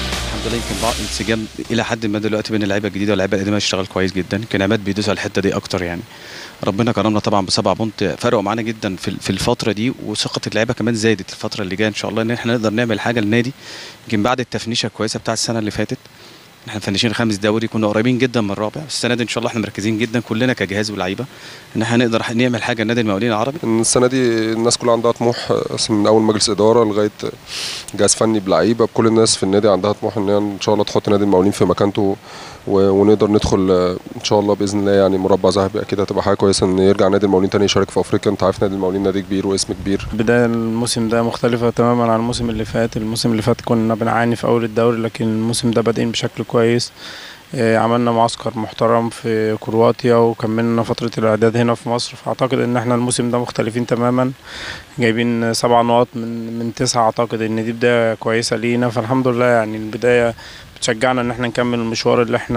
لله يمكن بعض انسجام الى حد ما دلوقتي بين اللعيبه الجديده واللعيبه القديمه اشتغل كويس جدا يمكن عماد بيدوس على الحته دي اكتر يعني ربنا كرمنا طبعا بسبع بونت فرقوا معانا جدا في في الفتره دي وثقه اللعيبه كمان زادت الفتره اللي جايه ان شاء الله ان احنا نقدر نعمل حاجه للنادي يمكن بعد التفنيشه الكويسه بتاع السنه اللي فاتت احنا مفنشين خامس دوري كنا قريبين جدا من الرابع السنه دي ان شاء الله احنا مركزين جدا كلنا كجهاز ولاعيبه ان احنا نقدر نعمل حاجه لنادي المقاولين العربي إن السنه دي الناس كلها عندها طموح آه، من اول مجلس اداره لغايه جهاز فني بلعيبه بكل الناس في النادي عندها طموح ان هي ان شاء الله تحط نادي المقاولين في مكانته و- ونقدر ندخل آه، ان شاء الله باذن الله يعني مربع ذهبي اكيد هتبقى حاجه كويسه ان يرجع نادي المقاولين تاني يشارك في افريقيا انت عارف نادي المقاولين نادي كبير واسم كبير بداية الموسم ده مختلفة تماما عن الموسم اللي فات الموسم اللي فات كنا بنعاني في أول الدوري لكن الموسم ده بادئين بشكل كويس آه، عملنا معسكر محترم في كرواتيا وكملنا فترة الإعداد هنا في مصر فأعتقد إن احنا الموسم ده مختلفين تماما جايبين سبع نقط من من تسعة أعتقد إن دي بداية كويسة لينا فالحمد لله يعني البداية بتشجعنا إن احنا نكمل المشوار اللي احنا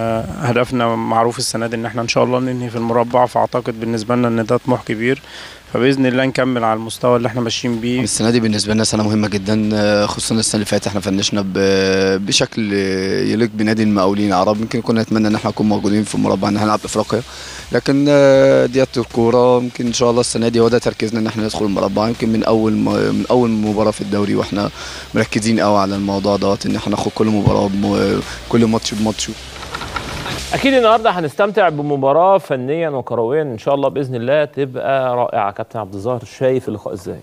هدفنا معروف السنة دي إن احنا إن شاء الله ننهي في المربع فأعتقد بالنسبة لنا إن ده طموح كبير فباذن الله نكمل على المستوى اللي احنا ماشيين بيه السنه دي بالنسبه لنا سنه مهمه جدا آه، خصوصا السنه اللي فاتت احنا فنشنا ب- بشكل آه، يليق بنادي المقاولين العرب يمكن كنا نتمنى ان احنا نكون موجودين في المربع ان احنا نلعب افريقيا لكن آه، ديت الكوره يمكن ان شاء الله السنه دي هو ده تركيزنا ان احنا ندخل المربع يمكن من اول م- من اول مباراه في الدوري واحنا مركزين قوي على الموضوع دوت ان احنا ناخد كل مباراه بم- كل ماتش بماتشه اكيد النهارده هنستمتع بمباراه فنيا وكرويا ان شاء الله باذن الله تبقى رائعه كابتن عبد الظاهر شايف اللقاء ازاي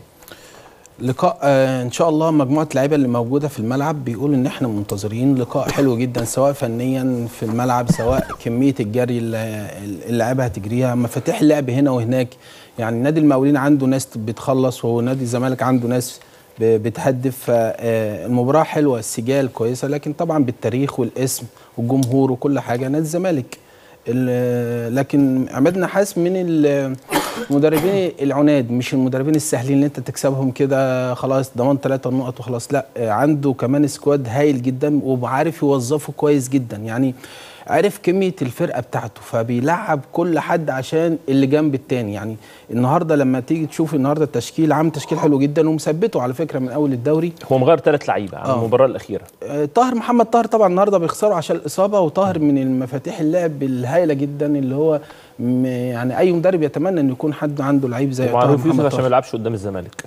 لقاء آه، ان شاء الله مجموعه اللعيبه اللي موجوده في الملعب بيقول ان احنا منتظرين لقاء حلو جدا سواء فنيا في الملعب سواء كميه الجري اللي اللعيبه هتجريها مفاتيح اللعب هنا وهناك يعني نادي المقاولين عنده ناس بتخلص ونادي الزمالك عنده ناس ب- بتهدف فالمباراه حلوه السجال كويسه لكن طبعا بالتاريخ والاسم والجمهور وكل حاجه نادي الزمالك ال- لكن عماد نحاس من ال- مدربين العناد مش المدربين السهلين اللي انت تكسبهم كده خلاص ضمان ثلاثة نقط وخلاص لا عنده كمان سكواد هايل جدا وعارف يوظفه كويس جدا يعني عارف كمية الفرقة بتاعته فبيلعب كل حد عشان اللي جنب التاني يعني النهارده لما تيجي تشوف النهارده التشكيل عامل تشكيل حلو جدا ومثبته على فكرة من أول الدوري هو مغير ثلاث لعيبه عن آه. المباراه الاخيره آه، طاهر محمد طاهر طبعا النهارده بيخسروا عشان الاصابه وطاهر من المفاتيح اللعب الهائله جدا اللي هو م- يعني اي مدرب يتمنى ان يكون حد عنده لعيب زي طاهر ومعروف محمد يوسف عشان ما طاهر يلعبش قدام الزمالك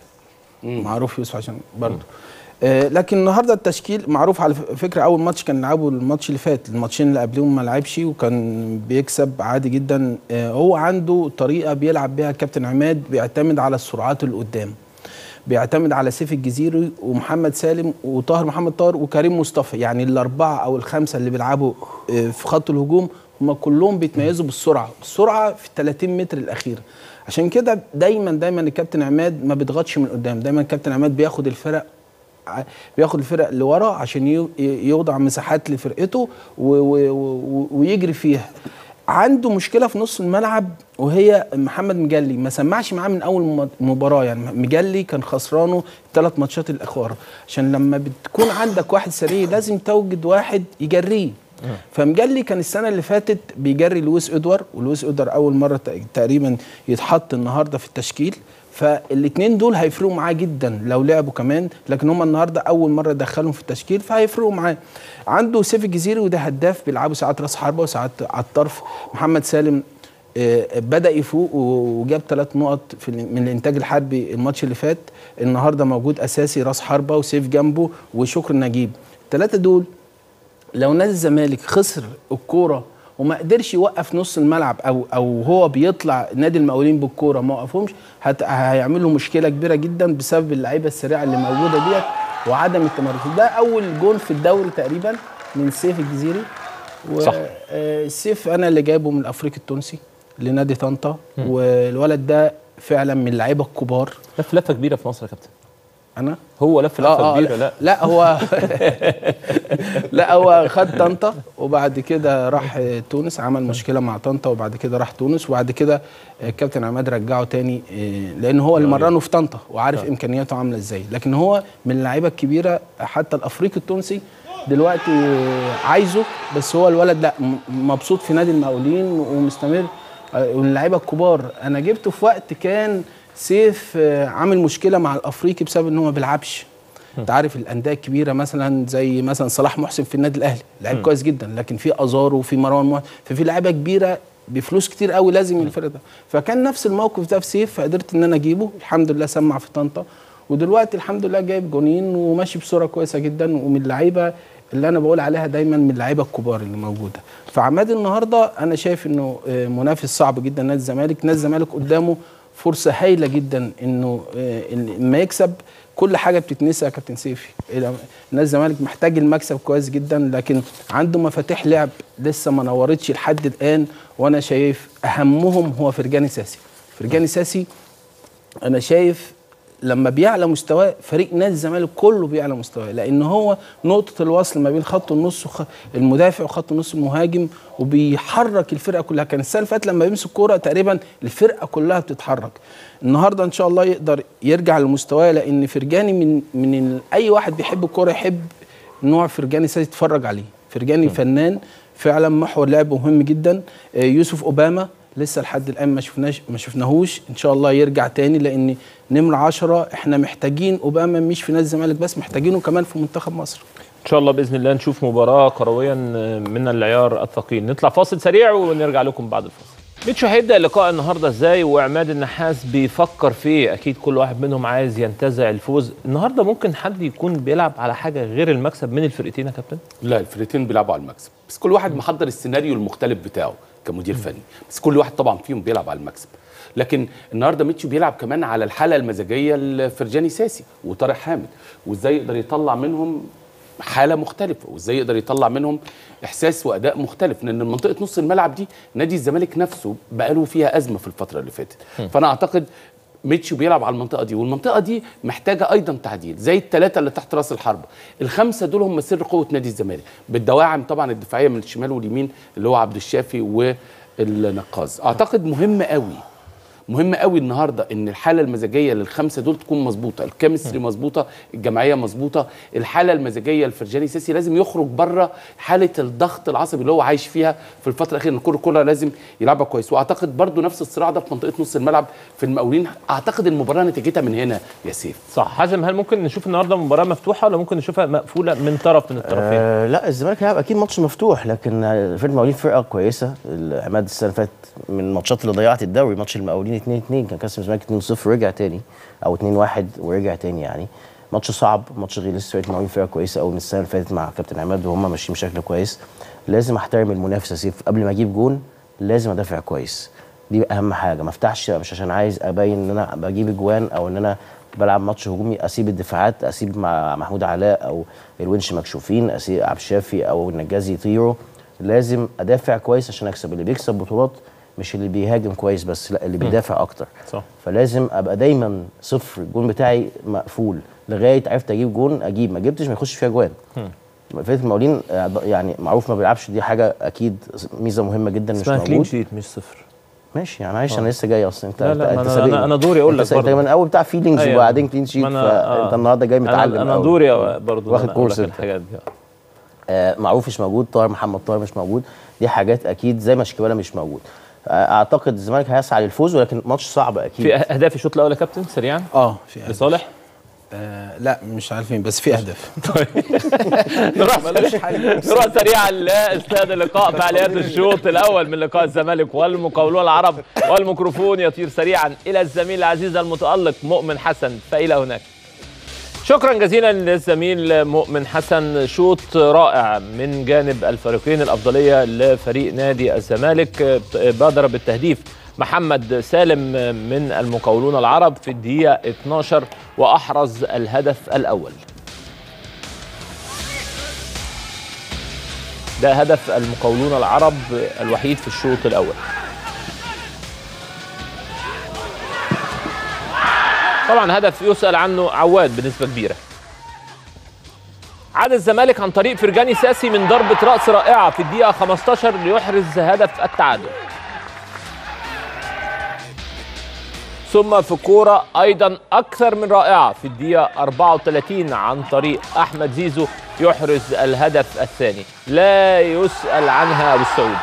معروف يوسف عشان برضه آه لكن النهارده التشكيل معروف على ف- فكره اول ماتش كان لعبه الماتش اللي فات الماتشين اللي قبلهم ما لعبش وكان بيكسب عادي جدا آه هو عنده طريقه بيلعب بيها الكابتن عماد بيعتمد على السرعات اللي قدام بيعتمد على سيف الجزيري ومحمد سالم وطاهر محمد طاهر وكريم مصطفى يعني الاربعه او الخمسه اللي بيلعبوا آه، في خط الهجوم هم كلهم بيتميزوا بالسرعه السرعه في 30 متر الاخير عشان كده دايما دايما الكابتن عماد ما بيضغطش من قدام دايما الكابتن عماد بياخد الفرق ع- بياخد الفرق لورا عشان يو- ي- يوضع مساحات لفرقته و- و- و- ويجري فيها عنده مشكله في نص الملعب وهي محمد مجلي ما سمعش معاه من اول م- مباراه يعني مجلي كان خسرانه ثلاث ماتشات الاخر عشان لما بتكون عندك واحد سريع لازم توجد واحد يجريه فمجلي كان السنه اللي فاتت بيجري لويس ادوار ولويس ادوار اول مره تق- تقريبا يتحط النهارده في التشكيل فالاثنين دول هيفرقوا معاه جدا لو لعبوا كمان لكن هم النهارده اول مره دخلهم في التشكيل فهيفرقوا معاه عنده سيف الجزيري وده هداف بيلعبوا ساعات راس حربه وساعات على الطرف محمد سالم آه، بدا يفوق و- وجاب ثلاث نقط في ال- من الانتاج الحربي الماتش اللي فات النهارده موجود اساسي راس حربه وسيف جنبه وشكر نجيب الثلاثه دول لو نادي الزمالك خسر الكوره وما قدرش يوقف نص الملعب او او هو بيطلع نادي المقاولين بالكوره ما وقفهمش هت- هيعمل له مشكله كبيره جدا بسبب اللعيبه السريعه اللي موجوده ديت وعدم التمركز ده اول جون في الدوري تقريبا من سيف الجزيري صح. وسيف انا اللي جايبه من الافريقي التونسي لنادي طنطا والولد ده فعلا من اللعيبه الكبار لف لفه كبيره في مصر يا كابتن انا هو لف لفه آه آه كبيره لا لا هو لا هو خد طنطا وبعد كده راح تونس عمل مشكله مع طنطا وبعد كده راح تونس وبعد كده الكابتن عماد رجعه تاني إيه، لان هو اللي مرنه في طنطا وعارف امكانياته عامله ازاي لكن هو من اللعيبه الكبيره حتى الافريقي التونسي دلوقتي عايزه بس هو الولد لا م- مبسوط في نادي المقاولين ومستمر آه، واللعيبه الكبار انا جبته في وقت كان سيف آه، عامل مشكله مع الافريقي بسبب ان هو ما بيلعبش انت عارف الانديه الكبيره مثلا زي مثلا صلاح محسن في النادي الاهلي لعيب كويس جدا لكن في ازارو وفي مروان محسن ففي لعيبه كبيره بفلوس كتير قوي لازم الفرقه ده فكان نفس الموقف ده في سيف فقدرت ان انا اجيبه الحمد لله سمع في طنطا ودلوقتي الحمد لله جايب جونين وماشي بصوره كويسه جدا ومن اللعيبه اللي انا بقول عليها دايما من اللعيبه الكبار اللي موجوده فعماد النهارده انا شايف انه آه، منافس صعب جدا نادي الزمالك نادي الزمالك قدامه فرصه هايله جدا انه آه، إن- لما يكسب كل حاجه بتتنسى يا كابتن سيفي إيه ده؟ نادي الزمالك محتاج المكسب كويس جدا لكن عنده مفاتيح لعب لسه ما نورتش لحد الان وانا شايف اهمهم هو فرجاني ساسي فرجاني ساسي انا شايف لما بيعلى مستواه فريق نادي الزمالك كله بيعلى مستواه لان هو نقطه الوصل ما بين خط النص وخ... المدافع وخط النص المهاجم وبيحرك الفرقه كلها كان السنه اللي فاتت لما بيمسك كوره تقريبا الفرقه كلها بتتحرك النهارده ان شاء الله يقدر يرجع لمستواه لان فرجاني من من ال... اي واحد بيحب الكوره يحب نوع فرجاني ساسي يتفرج عليه فرجاني فنان فعلا محور لعب مهم جدا آه، يوسف اوباما لسه لحد الان ما شفناش ما شفناهوش ان شاء الله يرجع تاني لان نمره 10 احنا محتاجين اوباما مش في نادي الزمالك بس محتاجينه كمان في منتخب مصر ان شاء الله باذن الله نشوف مباراه كرويا من العيار الثقيل نطلع فاصل سريع ونرجع لكم بعد الفاصل ميتشو هيبدا اللقاء النهارده ازاي وعماد النحاس بيفكر في ايه اكيد كل واحد منهم عايز ينتزع الفوز النهارده ممكن حد يكون بيلعب على حاجه غير المكسب من الفرقتين يا كابتن لا الفرقتين بيلعبوا على المكسب بس كل واحد محضر السيناريو المختلف بتاعه كمدير فني بس كل واحد طبعا فيهم بيلعب على المكسب لكن النهارده ميتشو بيلعب كمان على الحاله المزاجيه لفرجاني ساسي وطارق حامد وازاي يقدر يطلع منهم حاله مختلفه وازاي يقدر يطلع منهم احساس واداء مختلف لان منطقه نص الملعب دي نادي الزمالك نفسه بقاله فيها ازمه في الفتره اللي فاتت فانا اعتقد ميتشو بيلعب على المنطقه دي والمنطقه دي محتاجه ايضا تعديل زي الثلاثه اللي تحت راس الحربه الخمسه دول هم سر قوه نادي الزمالك بالدواعم طبعا الدفاعيه من الشمال واليمين اللي هو عبد الشافي والنقاز اعتقد مهم قوي مهم قوي النهارده ان الحاله المزاجيه للخمسه دول تكون مظبوطه الكيمستري مظبوطه الجمعيه مظبوطه الحاله المزاجيه لفرجاني سيسي لازم يخرج بره حاله الضغط العصبي اللي هو عايش فيها في الفتره الاخيره ان الكره كلها لازم يلعبها كويس واعتقد برضو نفس الصراع ده في منطقه نص الملعب في المقاولين اعتقد المباراه نتيجتها من هنا يا سيف صح حازم هل ممكن نشوف النهارده مباراه مفتوحه ولا ممكن نشوفها مقفوله من طرف من الطرفين آه لا الزمالك هيلعب اكيد ماتش مفتوح لكن آه، فرقه المقاولين فرقه كويسه عماد السنه اللي فاتت من الماتشات اللي ضيعت الدوري ماتش المقاولين 2 2 كان كسب الزمالك 2 0 ورجع تاني او 2 1 ورجع تاني يعني ماتش صعب ماتش غير لسه فرقه المقاولين فرقه كويسه قوي من السنه اللي فاتت مع كابتن عماد وهم ماشيين بشكل كويس لازم احترم المنافس يا سيف قبل ما اجيب جون لازم ادافع كويس دي اهم حاجه ما افتحش مش عشان عايز ابين ان انا بجيب اجوان او ان انا بلعب ماتش هجومي اسيب الدفاعات اسيب مع محمود علاء او الونش مكشوفين اسيب عبد الشافي او النجازي يطيروا لازم ادافع كويس عشان اكسب اللي بيكسب بطولات مش اللي بيهاجم كويس بس لا اللي بيدافع اكتر صح فلازم ابقى دايما صفر الجون بتاعي مقفول لغايه عرفت اجيب جون اجيب ما جبتش ما يخش فيها جوان فرقه المقاولين آه، يعني معروف ما بيلعبش دي حاجه اكيد ميزه مهمه جدا مش اسمها كلين موجود شيت مش صفر ماشي يعني معلش انا لسه جاي اصلا انت لا، لا، انت ما انت أنا- سابقني. أنا- أنا دوري أقول انت لك سابقني. برضه. من اول بتاع فيلينجز أيوة. وبعدين كلين شيت ما أنا- فانت آه. النهارده جاي متعلم انا, أنا أوي. دوري برضه واخد إن أنا أقول كورس لك انت. الحاجات دي آه، معروف مش موجود طاهر محمد طاهر مش موجود دي حاجات اكيد زي ما شيكابالا مش موجود آه، اعتقد الزمالك هيسعى للفوز ولكن ماتش صعب اكيد في اهداف الشوط الاول يا كابتن سريعا اه في أهداف. لصالح آه لا مش عارفين بس في اهداف نروح نروح سريعا لاستاد اللقاء فعاليات الشوط الاول من لقاء الزمالك والمقاولون العرب والميكروفون يطير سريعا الى الزميل العزيز المتالق مؤمن حسن فالى هناك شكرا جزيلا للزميل مؤمن حسن شوط رائع من جانب الفريقين الافضليه لفريق نادي الزمالك بادر بالتهديف محمد سالم من المقاولون العرب في الدقيقه 12 واحرز الهدف الاول ده هدف المقاولون العرب الوحيد في الشوط الاول طبعا هدف يسال عنه عواد بنسبه كبيره عاد الزمالك عن طريق فرجاني ساسي من ضربه راس رائعه في الدقيقه 15 ليحرز هدف التعادل ثم في كوره ايضا اكثر من رائعه في الدقيقه 34 عن طريق احمد زيزو يحرز الهدف الثاني لا يسال عنها ابو السعود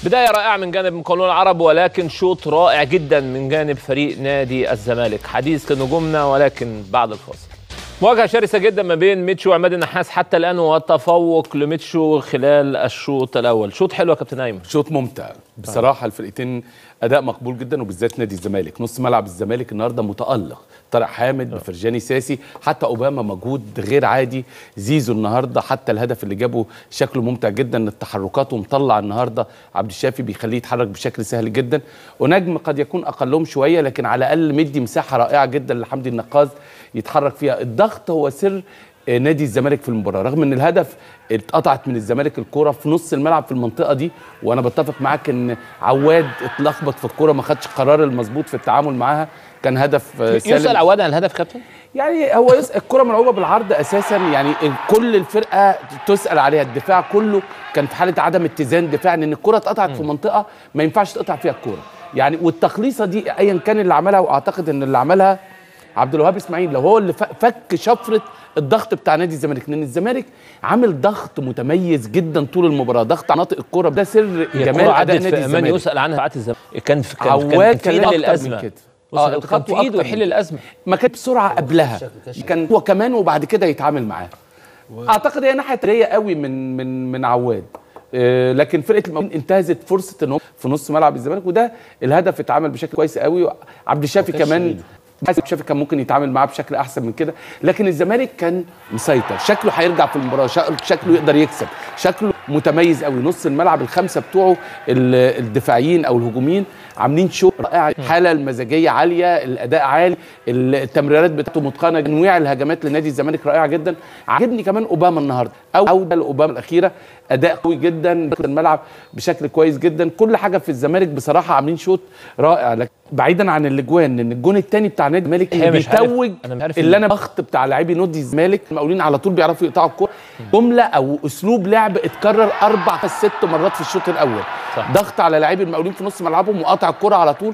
بداية رائعة من جانب مقاولون العرب ولكن شوط رائع جدا من جانب فريق نادي الزمالك حديث لنجومنا ولكن بعد الفاصل مواجهة شرسة جدا ما بين ميتشو وعماد النحاس حتى الآن والتفوق لميتشو خلال الشوط الأول شوط حلو يا كابتن أيمن شوط ممتع بصراحه الفرقتين اداء مقبول جدا وبالذات نادي الزمالك نص ملعب الزمالك النهارده متالق طارق حامد بفرجاني ساسي حتى اوباما مجهود غير عادي زيزو النهارده حتى الهدف اللي جابه شكله ممتع جدا التحركات ومطلع النهارده عبد الشافي بيخليه يتحرك بشكل سهل جدا ونجم قد يكون اقلهم شويه لكن على الاقل مدي مساحه رائعه جدا لحمدي النقاز يتحرك فيها الضغط هو سر آه، نادي الزمالك في المباراه رغم ان الهدف اتقطعت من الزمالك الكوره في نص الملعب في المنطقه دي وانا بتفق معاك ان عواد اتلخبط في الكوره ما خدش قرار المظبوط في التعامل معاها كان هدف آه، سالم يسأل عواد عن الهدف كابتن يعني هو يس... الكره ملعوبه بالعرض اساسا يعني كل الفرقه تسال عليها الدفاع كله كان في حاله عدم اتزان دفاع لان الكره اتقطعت في منطقه ما ينفعش تقطع فيها الكوره يعني والتخليصه دي ايا كان اللي عملها واعتقد ان اللي عملها عبد الوهاب اسماعيل لو هو اللي ف- فك شفره الضغط بتاع نادي الزمالك لان الزمالك عامل ضغط متميز جدا طول المباراه ضغط مناطق الكوره ده سر هي جمال الكرة اداء عدت نادي في امان الزمالك يسأل عنها ساعات الزمالك كان في كان عواد كان في كان ايد أكتر من الأزمة كده. اه آه، كان الخطوة في ايده أكتر ويحل من الأزمة ما كانت بسرعه قبلها كان هو كمان وبعد كده يتعامل معاه اعتقد هي ناحيه ريه قوي من من من عواد آه، لكن فرقه المقاولين انتهزت فرصه ان هم في نص ملعب الزمالك وده الهدف اتعمل بشكل كويس قوي عبد الشافي كمان عبد الشافي كان ممكن يتعامل معاه بشكل احسن من كده لكن الزمالك كان مسيطر شكله هيرجع في المباراه شك- شكله يقدر يكسب شكله متميز قوي نص الملعب الخمسه بتوعه ال- الدفاعيين او الهجوميين عاملين شو رائع الحاله المزاجيه عاليه الاداء عالي التمريرات بتاعته متقنه تنويع الهجمات لنادي الزمالك رائعه جدا عجبني كمان اوباما النهارده او عوده لاوباما الاخيره اداء قوي جدا دخل الملعب بشكل كويس جدا كل حاجه في الزمالك بصراحه عاملين شوط رائع لكن بعيدا عن الاجوان لان الجون الثاني بتاع نادي الزمالك هي اللي مش عارف- بيتوج أنا مش عارف اللي إن- انا ضغط بتاع لاعبي نادي الزمالك المقاولين على طول بيعرفوا يقطعوا الكوره جمله او اسلوب لعب اتكرر اربع أو ست مرات في الشوط الاول صح. ضغط على لاعبي المقاولين في نص ملعبهم وقطع الكره على طول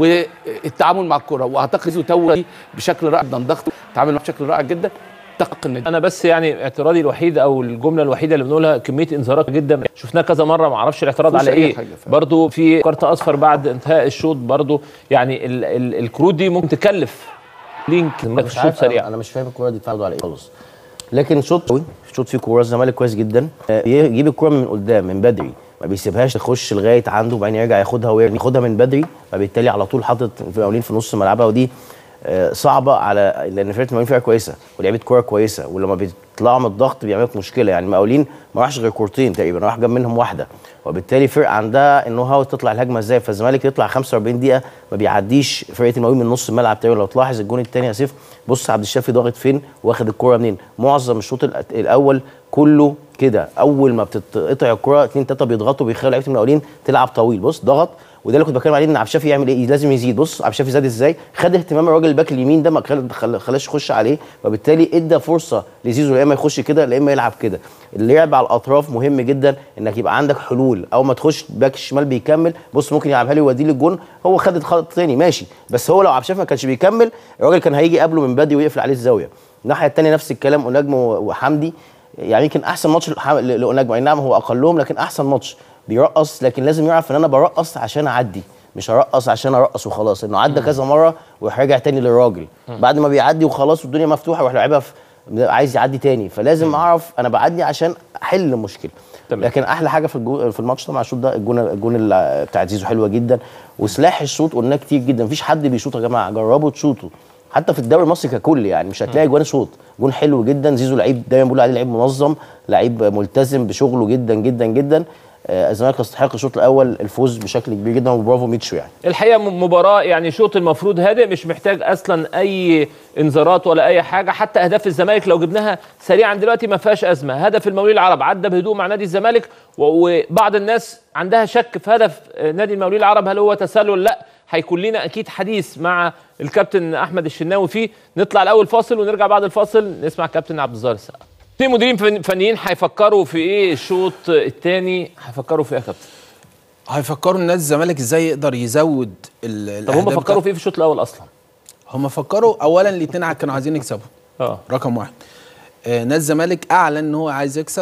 والتعامل مع الكره واعتقد زيزو تو دي بشكل رائع جدا ضغط تعامل معاه بشكل رائع جدا تحقق النادي انا بس يعني اعتراضي الوحيد او الجمله الوحيده اللي بنقولها كميه انذارات جدا شفناها كذا مره ما اعرفش الاعتراض مفيش على أي ايه حاجة فعلا. برضو في كارت اصفر بعد انتهاء الشوط برضو يعني ال ال الكروت دي ممكن تكلف لينك مش انك شوط عارف سريع انا مش فاهم الكوره دي اتفرجوا على ايه خالص لكن شوط قوي شوط فيه كوره الزمالك كويس جدا آه، يجيب الكوره من قدام من بدري ما بيسيبهاش تخش لغايه عنده وبعدين يرجع ياخدها ويرمي ياخدها من بدري فبالتالي على طول حاطط المقاولين في نص ملعبها ودي آه، صعبه على لان فرقه المقاولين فرقه كويسه ولعيبه كوره كويسه ولما بيطلعوا من الضغط بيعملوا لك مشكله يعني المقاولين ما راحش غير كورتين تقريبا راح جاب منهم واحده وبالتالي فرقه عندها النو هاو تطلع الهجمه ازاي فالزمالك يطلع 45 دقيقه ما بيعديش فرقه المقاولين من نص الملعب تقريبا لو تلاحظ الجون الثاني يا سيف بص عبد الشافي ضاغط فين واخد الكوره منين معظم الشوط الأ- الاول كله كده اول ما بتتقطع الكوره اثنين ثلاثه بيضغطوا بيخلوا لعيبه المقاولين تلعب طويل بص ضغط وده اللي كنت بتكلم عليه ان عبد الشافي يعمل ايه لازم يزيد بص عبد الشافي زاد ازاي خد اهتمام الراجل الباك اليمين ده ما خل- خل- خلاش يخش عليه وبالتالي ادى فرصه لزيزو يا اما يخش كده يا اما يلعب كده اللعب على الاطراف مهم جدا انك يبقى عندك حلول اول ما تخش باك الشمال بيكمل بص ممكن يلعبها لي ويوديه للجون هو خد الخط تاني ماشي بس هو لو عبد الشافي ما كانش بيكمل الراجل كان هيجي قبله من بدري ويقفل عليه الزاويه الناحيه الثانيه نفس الكلام اوناجم وحمدي يعني يمكن احسن ماتش لح- ل- لاوناجم اي نعم هو اقلهم لكن احسن ماتش بيرقص لكن لازم يعرف ان انا برقص عشان اعدي مش هرقص عشان ارقص وخلاص انه عدى كذا مره ويروح راجع تاني للراجل بعد ما بيعدي وخلاص والدنيا مفتوحه ويروح لعبها في عايز يعدي تاني فلازم اعرف انا بعدي عشان احل المشكله تمام. لكن احلى حاجه في الجو في الماتش طبعا الشوط ده الجون الجون ال- بتاع زيزو حلوه جدا وسلاح الشوط قلناه كتير جدا مفيش حد بيشوط يا جماعه جربوا تشوطوا حتى في الدوري المصري ككل يعني مش هتلاقي جوان شوط جون حلو جدا زيزو لعيب دايما بقول عليه لعيب منظم لعيب ملتزم بشغله جدا جدا جدا آه، الزمالك يستحق الشوط الاول الفوز بشكل كبير جدا وبرافو ميتشو يعني الحقيقه م- مباراه يعني شوط المفروض هادئ مش محتاج اصلا اي انذارات ولا اي حاجه حتى اهداف الزمالك لو جبناها سريعا دلوقتي ما فيهاش ازمه هدف المقاولين العرب عدى بهدوء مع نادي الزمالك و- وبعض الناس عندها شك في هدف آه، نادي المقاولين العرب هل هو تسلل لا هيكون لنا اكيد حديث مع الكابتن احمد الشناوي فيه نطلع الاول فاصل ونرجع بعد الفاصل نسمع كابتن عبد الظاهر السقا في مديرين فن- فنيين هيفكروا في ايه الشوط الثاني هيفكروا في ايه يا كابتن هيفكروا النادي الزمالك ازاي يقدر يزود ال طب هم الأهداف فكروا بتاع- في ايه في الشوط الاول اصلا هم فكروا اولا الاثنين كانوا عايزين يكسبوا اه رقم واحد آه، نادي الزمالك اعلن ان هو عايز يكسب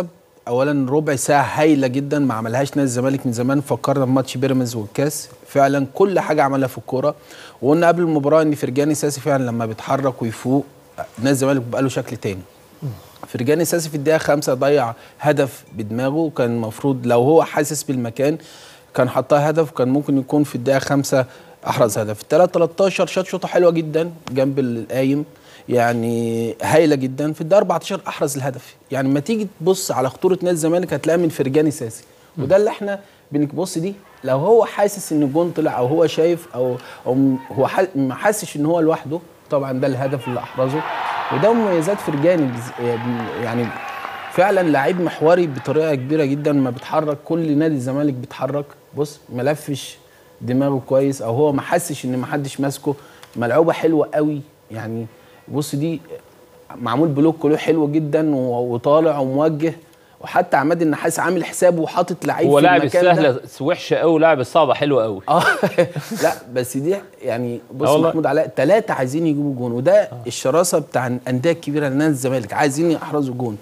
اولا ربع ساعه هايله جدا ما عملهاش نادي الزمالك من زمان فكرنا بماتش بيراميدز والكاس فعلا كل حاجه عملها في الكوره وقلنا قبل المباراه ان فرجاني ساسي فعلا لما بيتحرك ويفوق نادي الزمالك بيبقى له شكل تاني فرجاني ساسي في الدقيقه خمسة ضيع هدف بدماغه كان المفروض لو هو حاسس بالمكان كان حطها هدف كان ممكن يكون في الدقيقه خمسة احرز هدف في الدقيقه 13 شاط شوطه حلوه جدا جنب القايم يعني هايله جدا في الدقيقه 14 احرز الهدف يعني لما تيجي تبص على خطوره نادي الزمالك هتلاقيها من فرجاني ساسي وده اللي احنا بنبص دي لو هو حاسس ان الجون طلع او هو شايف او او م- هو ح- ما حاسش ان هو لوحده طبعا ده الهدف اللي احرزه وده مميزات فرجاني بز- يعني فعلا لعيب محوري بطريقه كبيره جدا ما بيتحرك كل نادي الزمالك بيتحرك بص ملفش دماغه كويس او هو ما حسش ان ما حدش ماسكه ملعوبه حلوه قوي يعني بص دي معمول بلوك له حلو جدا و- وطالع وموجه وحتى عماد النحاس عامل حسابه وحاطط لعيب هو في لاعب المكان ده. السهله وحشه قوي ولاعب الصعبه حلوه قوي اه لا بس دي يعني بص آه والله. محمود علاء ثلاثه عايزين يجيبوا جون وده الشراسه بتاع الانديه الكبيره نادي الزمالك عايزين يحرزوا جون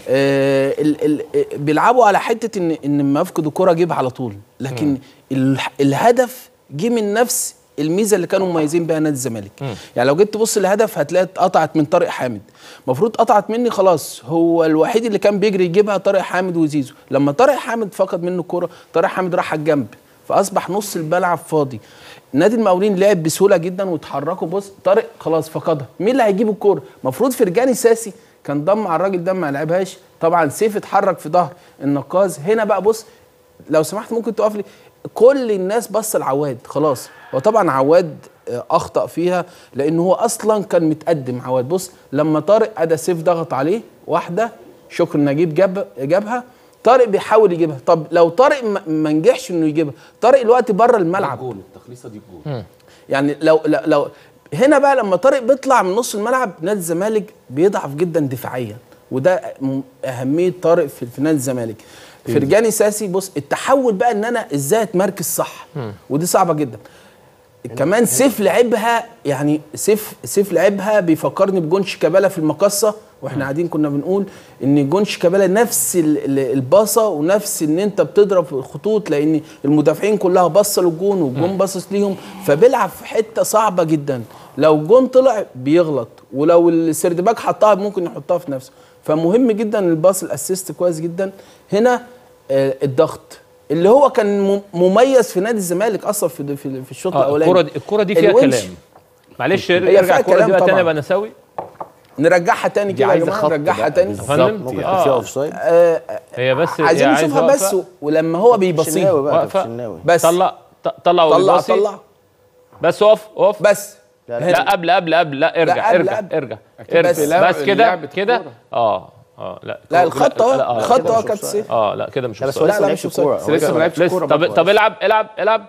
آه ال ال آه، بيلعبوا على حته ان ان لما يفقدوا الكره اجيبها على طول لكن ال الهدف جه من نفس الميزه اللي كانوا مميزين بيها نادي الزمالك يعني لو جيت تبص للهدف هتلاقي اتقطعت من طارق حامد المفروض اتقطعت مني خلاص هو الوحيد اللي كان بيجري يجيبها طارق حامد وزيزو لما طارق حامد فقد منه الكره طارق حامد راح على الجنب فاصبح نص الملعب فاضي نادي المقاولين لعب بسهوله جدا واتحركوا بص طارق خلاص فقدها مين اللي هيجيب الكوره المفروض فرجاني ساسي كان ضم على الراجل ده ما لعبهاش طبعا سيف اتحرك في ظهر النقاز هنا بقى بص لو سمحت ممكن تقف لي كل الناس بص لعواد خلاص وطبعا عواد آه، اخطا فيها لان هو اصلا كان متقدم عواد بص لما طارق ادى سيف ضغط عليه واحده شكر نجيب جاب جابها طارق بيحاول يجيبها طب لو طارق ما- ما نجحش انه يجيبها طارق الوقت بره الملعب جول التخليصه دي جول يعني لو لو, لو هنا بقى لما طارق بيطلع من نص الملعب نادي الزمالك بيضعف جدا دفاعيا وده م- اهميه طارق في, في نادي الزمالك فرجاني ساسي بص التحول بقى ان انا ازاي اتمركز صح ودي صعبه جدا كمان سيف لعبها يعني سيف سيف لعبها بيفكرني بجون شيكابالا في المقصه واحنا قاعدين كنا بنقول ان جون شيكابالا نفس ال- ال- الباصه ونفس ان انت بتضرب في الخطوط لان المدافعين كلها باصه للجون والجون باصص ليهم فبيلعب في حته صعبه جدا لو الجون طلع بيغلط ولو السردباك حطها ممكن يحطها في نفسه فمهم جدا الباص الاسيست كويس جدا هنا آه، الضغط اللي هو كان مم- مميز في نادي الزمالك اصلا في في, في الشوط اه الاولاني الكره دي الكره دي فيها الونش. كلام معلش هي ارجع فيها الكره كلام دي بقى تاني طبعاً. يبقى نساوي نرجعها تاني كده يا عايزة جماعه خط نرجعها بقى. تاني يا فندم ممكن آه. يكون فيها اوف سايد آه هي بس عايزين هي نشوفها عايزة بس واقفة. و- ولما هو بيبصيه الشناوي بقى واقفة. كابتن الشناوي بس طلع ط- طلع طلع وبيباصي. طلع بس اقف اقف بس لا قبل قبل قبل لا ارجع قبل- ارجع قبل. ارجع بس ارجع بس كده لعبة كده كورة. اه اه لا لا الخط اهو لا، الخط كده اهو مش كابتن أوفسايد. سيف اه لا كده مش لا بس offside. هو لا، لسه لا، ما مش لعبش offside. كوره بس لسه ما لعبش لسه كوره طب بقى طب العب العب العب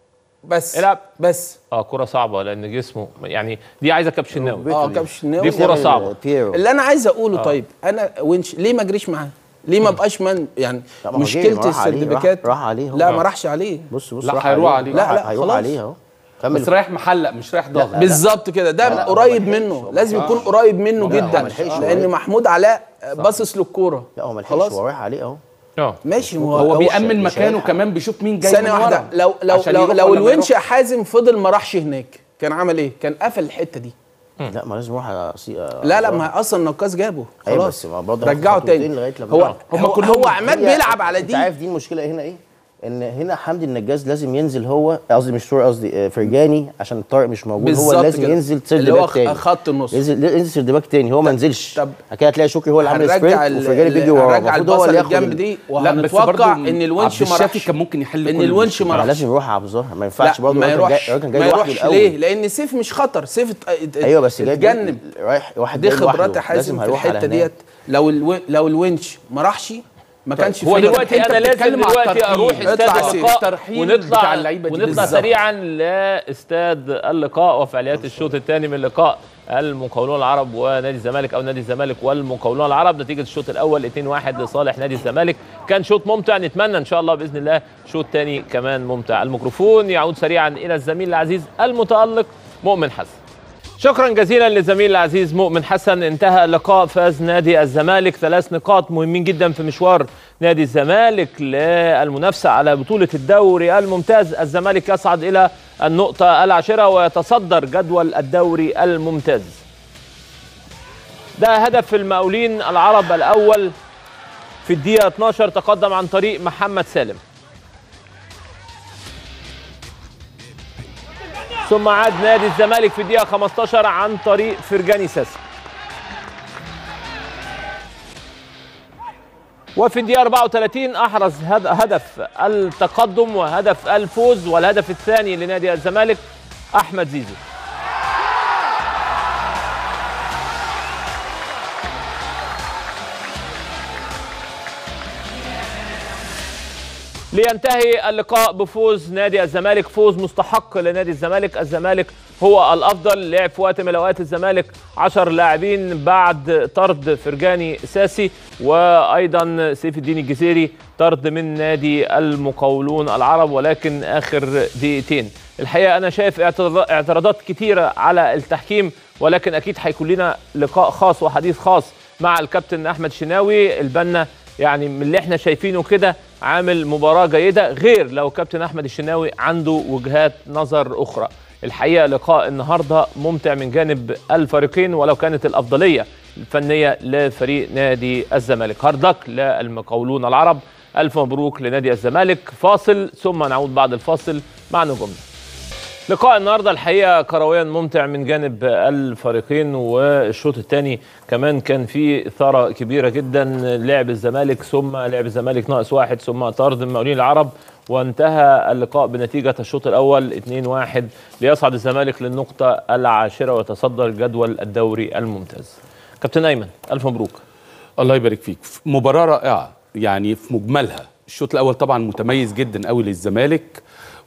بس العب. بس اه كرة صعبة لان جسمه يعني دي عايزه كابشناوي اه كابتن الشناوي دي كرة صعبة بيرو اللي انا عايز اقوله طيب انا ونش ليه ما اجريش معاه؟ ليه ما بقاش من يعني لا، ما هو جري، مشكله ما راح عليه، السردباكات راح- راح عليه هو. لا آه. ما راحش عليه بص بص لا، راح هيروح عليه عليه. لا، لا، هيروح خلاص. عليه اهو كمل بس رايح محلق مش رايح ضاغط بالظبط كده ده قريب منه لازم يكون قريب منه لا، هو جدا ملحقش لان قريب. محمود علاء باصص للكوره لا هو ملحقش خلاص هو رايح عليه اهو اه ماشي هو بيأمن مش مكانه هيلحق. كمان بيشوف مين جاي ثانيه من واحده ورا لو لو عشان لو, يروح لو ولا ما الونش يروحش. حازم فضل ما راحش هناك كان عمل ايه؟ كان قفل الحته دي لا ما لازم يروح على سي... لا لا ما اصلا النقاص جابه ايوه خلاص بس ما برضه رجعه خطوتين تاني لغايه لما هو يروح. هو, هو عماد هي- بيلعب على انت دي عارف دي المشكله هنا ايه؟ ان هنا حمدي النجاز لازم ينزل هو قصدي مش سوري قصدي آه، فرجاني عشان طارق مش موجود هو بالظبط لازم كده. ينزل سيرد اللي هو باك تاني خط النص ينزل ينزل سيرد باك تاني هو ما نزلش طب كده هتلاقي شكري هو اللي عامل هنرجع سبرنت ال- وفرجاني ال- بيجري وراه هنرجع المفروض هو البصل اللي ياخد الجنب ال- دي لا بس برضه وهنتوقع ان الونش عبد ما الشافي راحش كان ممكن يحل ان كل الونش المشكلة. ما راحش لازم يروح على الظهر ما ينفعش لا برضه ما الراجل يروحش جاي- الراجل ما جاي لوحده يروحش الاول ليه؟ لان سيف مش خطر سيف ات- ات- ايوه بس جاي اتجنب رايح واحد دي جاي لوحده. خبرات حازم لازم في هيروح على الحته هناك. ديت لو الو... لو الونش ما راحش ما كانش هو في- دلوقتي أنت انا لازم بتتكلم على دلوقتي الترحيل. اروح اطلع استاد سيف. اللقاء الترحيل ونطلع بتاع اللعيبة دي ونطلع بالظبط. سريعا لاستاد اللقاء وفعاليات الشوط الثاني من لقاء المقاولون العرب ونادي الزمالك او نادي الزمالك والمقاولون العرب نتيجه الشوط الاول 2-1 لصالح نادي الزمالك كان شوط ممتع نتمنى ان شاء الله باذن الله شوط ثاني كمان ممتع الميكروفون يعود سريعا الى الزميل العزيز المتالق مؤمن حسن شكرا جزيلا لزميل العزيز مؤمن حسن انتهى اللقاء فاز نادي الزمالك ثلاث نقاط مهمين جدا في مشوار نادي الزمالك للمنافسة على بطولة الدوري الممتاز الزمالك يصعد إلى النقطة العاشرة ويتصدر جدول الدوري الممتاز ده هدف المقاولين العرب الأول في الدقيقة 12 تقدم عن طريق محمد سالم ثم عاد نادي الزمالك في الدقيقة 15 عن طريق فرجاني ساسي وفي الدقيقة 34 أحرز هد- هدف التقدم وهدف الفوز والهدف الثاني لنادي الزمالك أحمد زيزو لينتهي اللقاء بفوز نادي الزمالك فوز مستحق لنادي الزمالك الزمالك هو الافضل لعب في وقت من الاوقات الزمالك 10 لاعبين بعد طرد فرجاني ساسي وايضا سيف الدين الجزيري طرد من نادي المقاولون العرب ولكن اخر دقيقتين الحقيقه انا شايف اعتراض- اعتراضات كتيره على التحكيم ولكن اكيد هيكون لنا لقاء خاص وحديث خاص مع الكابتن احمد شناوي البنا يعني من اللي احنا شايفينه كده عامل مباراة جيدة غير لو كابتن أحمد الشناوي عنده وجهات نظر أخرى الحقيقة لقاء النهاردة ممتع من جانب الفريقين ولو كانت الأفضلية الفنية لفريق نادي الزمالك هاردك للمقاولون العرب ألف مبروك لنادي الزمالك فاصل ثم نعود بعد الفاصل مع نجومنا لقاء النهارده الحقيقه كرويا ممتع من جانب الفريقين والشوط الثاني كمان كان في اثاره كبيره جدا لعب الزمالك ثم لعب الزمالك ناقص واحد ثم طرد المقاولين العرب وانتهى اللقاء بنتيجه الشوط الاول 2-1 ليصعد الزمالك للنقطه العاشره ويتصدر جدول الدوري الممتاز. كابتن ايمن الف مبروك. الله يبارك فيك ف- مباراة رائعة يعني في مجملها الشوط الأول طبعا متميز جدا قوي للزمالك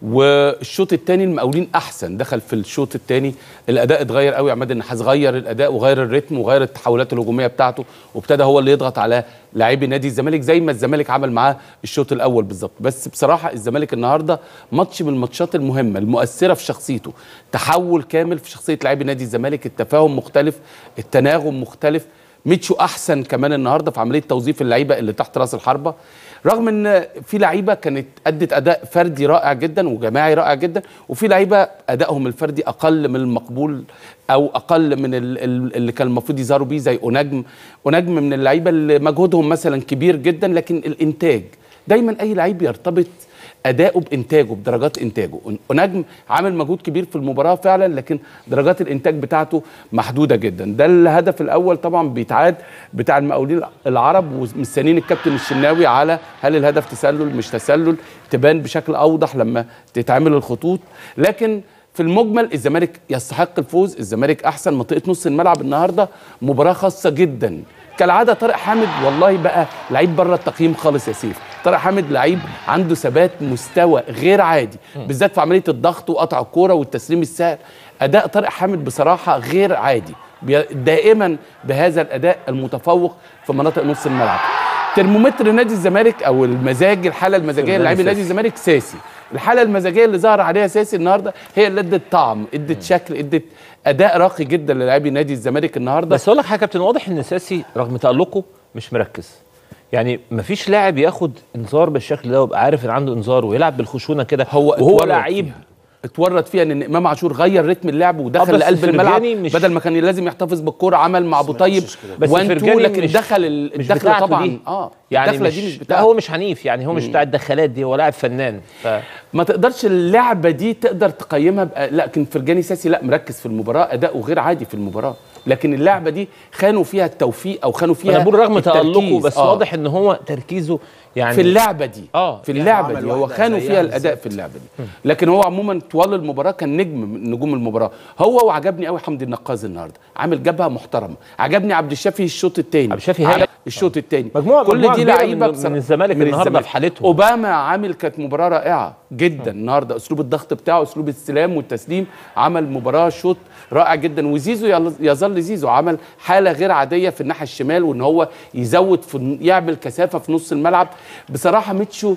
والشوط الثاني المقاولين أحسن دخل في الشوط الثاني الأداء اتغير قوي عماد النحاس غير الأداء وغير الريتم وغير التحولات الهجومية بتاعته وابتدى هو اللي يضغط على لاعبي نادي الزمالك زي ما الزمالك عمل معاه الشوط الأول بالظبط بس بصراحة الزمالك النهاردة ماتش من الماتشات المهمة المؤثرة في شخصيته تحول كامل في شخصية لاعبي نادي الزمالك التفاهم مختلف التناغم مختلف ميتشو احسن كمان النهارده في عمليه توظيف اللعيبه اللي تحت راس الحربه رغم ان في لعيبه كانت ادت اداء فردي رائع جدا وجماعي رائع جدا وفي لعيبه ادائهم الفردي اقل من المقبول او اقل من ال- ال- اللي كان المفروض يظهروا بيه زي اوناجم اوناجم من اللعيبه اللي مجهودهم مثلا كبير جدا لكن الانتاج دايما اي لعيب يرتبط اداؤه بانتاجه بدرجات انتاجه ونجم عامل مجهود كبير في المباراه فعلا لكن درجات الانتاج بتاعته محدوده جدا ده الهدف الاول طبعا بيتعاد بتاع المقاولين العرب ومستنيين الكابتن الشناوي على هل الهدف تسلل مش تسلل تبان بشكل اوضح لما تتعمل الخطوط لكن في المجمل الزمالك يستحق الفوز الزمالك احسن منطقه نص الملعب النهارده مباراه خاصه جدا كالعاده طارق حامد والله بقى لعيب بره التقييم خالص يا سيف طارق حامد لعيب عنده ثبات مستوى غير عادي بالذات في عمليه الضغط وقطع الكوره والتسليم السهل اداء طارق حامد بصراحه غير عادي بي- دائما بهذا الاداء المتفوق في مناطق نص الملعب ترمومتر نادي الزمالك او المزاج الحاله المزاجيه نادي للاعبي نادي ساسي. الزمالك ساسي الحاله المزاجيه اللي ظهر عليها ساسي النهارده هي اللي ادت طعم ادت شكل ادت اداء راقي جدا للاعبي نادي الزمالك النهارده بس اقول لك حاجه يا كابتن واضح ان ساسي رغم تالقه مش مركز يعني مفيش لاعب ياخد انذار بالشكل ده ويبقى عارف ان عنده انذار ويلعب بالخشونه كده هو وهو اتورط لعيب فيها. اتورط فيها ان امام عاشور غير رتم اللعب آه، ودخل بس لقلب الملعب فرجاني مش- بدل ما كان لازم يحتفظ بالكوره عمل مع ابو طيب بس وان تو فرجاني لكن مش- دخل ال- مش الدخله بتاعته طبعا دي. اه يعني الدخله مش دي مش لا بتاعته هو مش حنيف يعني هو مش بتاع الدخلات دي هو لاعب فنان ف... ما تقدرش اللعبه دي تقدر تقيمها بقى لكن فرجاني ساسي لا مركز في المباراه اداؤه غير عادي في المباراه لكن اللعبه دي خانوا فيها التوفيق او خانوا فيها انا بقول رغم تالقه التركيز. بس آه. واضح ان هو تركيزه يعني في اللعبه دي اه في اللعبه عمل دي هو واحدة خانوا زيها فيها الاداء في اللعبه دي لكن هو عموما طوال المباراه كان نجم من نجوم المباراه هو وعجبني قوي حمدي النقاز النهارده عامل جبهه محترمه عجبني عبد الشافي الشوط الثاني عبد الشافي هايل. الشوط الثاني مجموعة- كل مجموعة دي كبيرة لعيبه من- بصراحة- من الزمالك النهاردة في حالتهم. اوباما عامل كانت مباراه رائعه جدا النهارده اسلوب الضغط بتاعه اسلوب السلام والتسليم عمل مباراه شوط رائع جدا وزيزو يل- يظل زيزو عمل حاله غير عاديه في الناحيه الشمال وان هو يزود في يعمل كثافه في نص الملعب بصراحه ميتشو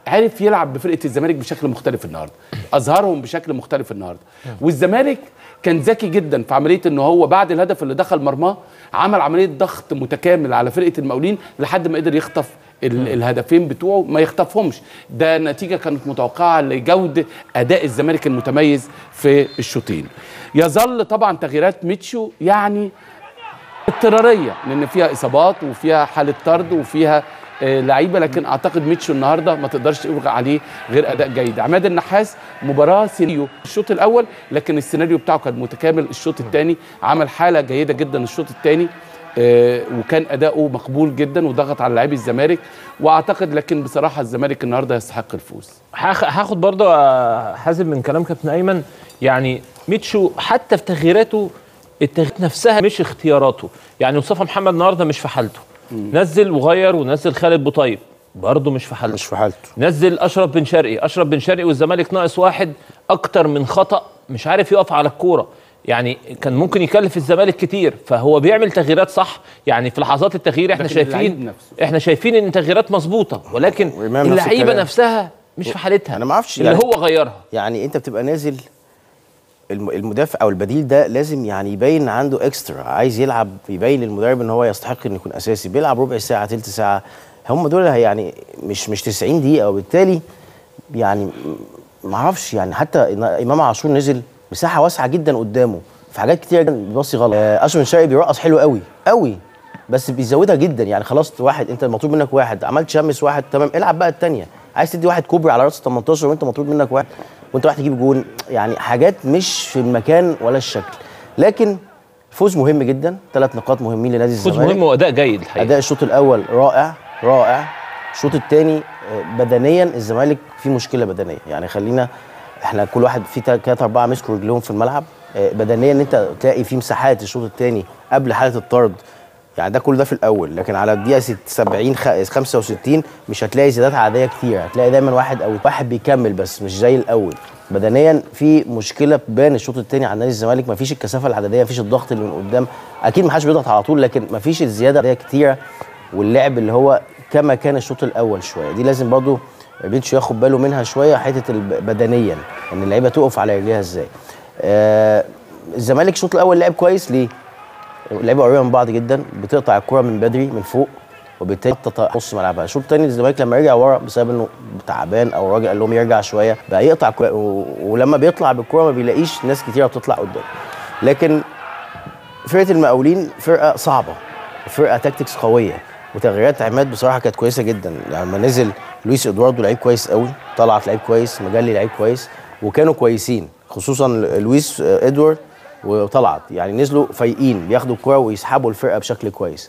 عرف يلعب بفرقه الزمالك بشكل مختلف النهارده اظهرهم بشكل مختلف النهارده والزمالك كان ذكي جدا في عمليه ان هو بعد الهدف اللي دخل مرماه عمل عمليه ضغط متكامل على فرقه المقاولين لحد ما قدر يخطف ال- الهدفين بتوعه ما يخطفهمش ده نتيجه كانت متوقعه لجوده اداء الزمالك المتميز في الشوطين يظل طبعا تغييرات ميتشو يعني اضطراريه لان فيها اصابات وفيها حاله طرد وفيها آه، لعيبه لكن اعتقد ميتشو النهارده ما تقدرش تلغي عليه غير اداء جيد عماد النحاس مباراه سيناريو الشوط الاول لكن السيناريو بتاعه كان متكامل الشوط الثاني عمل حاله جيده جدا الشوط الثاني وكان اداؤه مقبول جدا وضغط على لاعبي الزمالك واعتقد لكن بصراحه الزمالك النهارده يستحق الفوز هاخ- هاخد برضه آه، حازم من كلام كابتن ايمن يعني ميتشو حتى في تغييراته التغييرات نفسها مش اختياراته يعني مصطفى محمد النهارده مش في حالته نزل وغير ونزل خالد بوطيب برضه مش في حالته مش في حالته نزل اشرف بن شرقي اشرف بن شرقي والزمالك ناقص واحد اكتر من خطا مش عارف يقف على الكوره يعني كان ممكن يكلف الزمالك كتير فهو بيعمل تغييرات صح يعني في لحظات التغيير احنا لكن اللعيب شايفين نفسه. احنا شايفين ان تغييرات مظبوطه ولكن وإمام نفس اللعيبه الكلام. نفسها مش في حالتها انا ما اعرفش اللي يعني هو غيرها يعني انت بتبقى نازل الم- المدافع او البديل ده لازم يعني يبين عنده اكسترا عايز يلعب يبين للمدرب ان هو يستحق انه يكون اساسي بيلعب ربع ساعه تلت ساعه هم دول هي- يعني مش مش 90 دقيقه وبالتالي يعني ما اعرفش يعني حتى إن امام عاشور نزل مساحه واسعه جدا قدامه في حاجات كتير جدا بيبصي غلط آه، اشرف بن شرقي بيرقص حلو قوي قوي بس بيزودها جدا يعني خلاص واحد انت مطلوب منك واحد عملت شمس واحد تمام العب بقى الثانيه عايز تدي واحد كوبري على راس 18 وانت مطلوب منك واحد وانت رايح تجيب جون يعني حاجات مش في المكان ولا الشكل لكن فوز مهم جدا ثلاث نقاط مهمين لنادي فوز الزمالك مهم واداء جيد الحقيقه اداء الشوط الاول رائع رائع الشوط الثاني بدنيا الزمالك فيه مشكله بدنيه يعني خلينا احنا كل واحد في ثلاثة أربعة مسكوا رجلهم في الملعب آه، بدنيا ان انت تلاقي في مساحات الشوط الثاني قبل حاله الطرد يعني ده كل ده في الاول لكن على الدقيقه ست- 70 خ- 65 مش هتلاقي زيادات عاديه كتير هتلاقي دايما واحد او واحد بيكمل بس مش زي الاول بدنيا في مشكله بان الشوط الثاني على نادي الزمالك مفيش الكثافه العدديه مفيش الضغط اللي من قدام اكيد ما حدش بيضغط على طول لكن مفيش الزياده العدديه كتيره واللعب اللي هو كما كان الشوط الاول شويه دي لازم برضو بيتشو ياخد باله منها شويه حته الب- بدنيا ان اللعيبه تقف على رجليها ازاي آه الزمالك الشوط الاول لعب كويس ليه اللعيبه قريبه من بعض جدا بتقطع الكره من بدري من فوق وبالتالي تقطع نص ملعبها الشوط الثاني الزمالك لما رجع ورا بسبب انه تعبان او الراجل قال لهم يرجع شويه بقى يقطع كرة و... ولما بيطلع بالكره ما بيلاقيش ناس كتيره بتطلع قدام لكن فرقه المقاولين فرقه صعبه فرقه تاكتكس قويه وتغييرات عماد بصراحه كانت كويسه جدا لما نزل لويس ادواردو لعيب كويس قوي طلعت لعيب كويس مجلي لعيب كويس وكانوا كويسين خصوصا لويس ادوارد وطلعت يعني نزلوا فايقين بياخدوا الكره ويسحبوا الفرقه بشكل كويس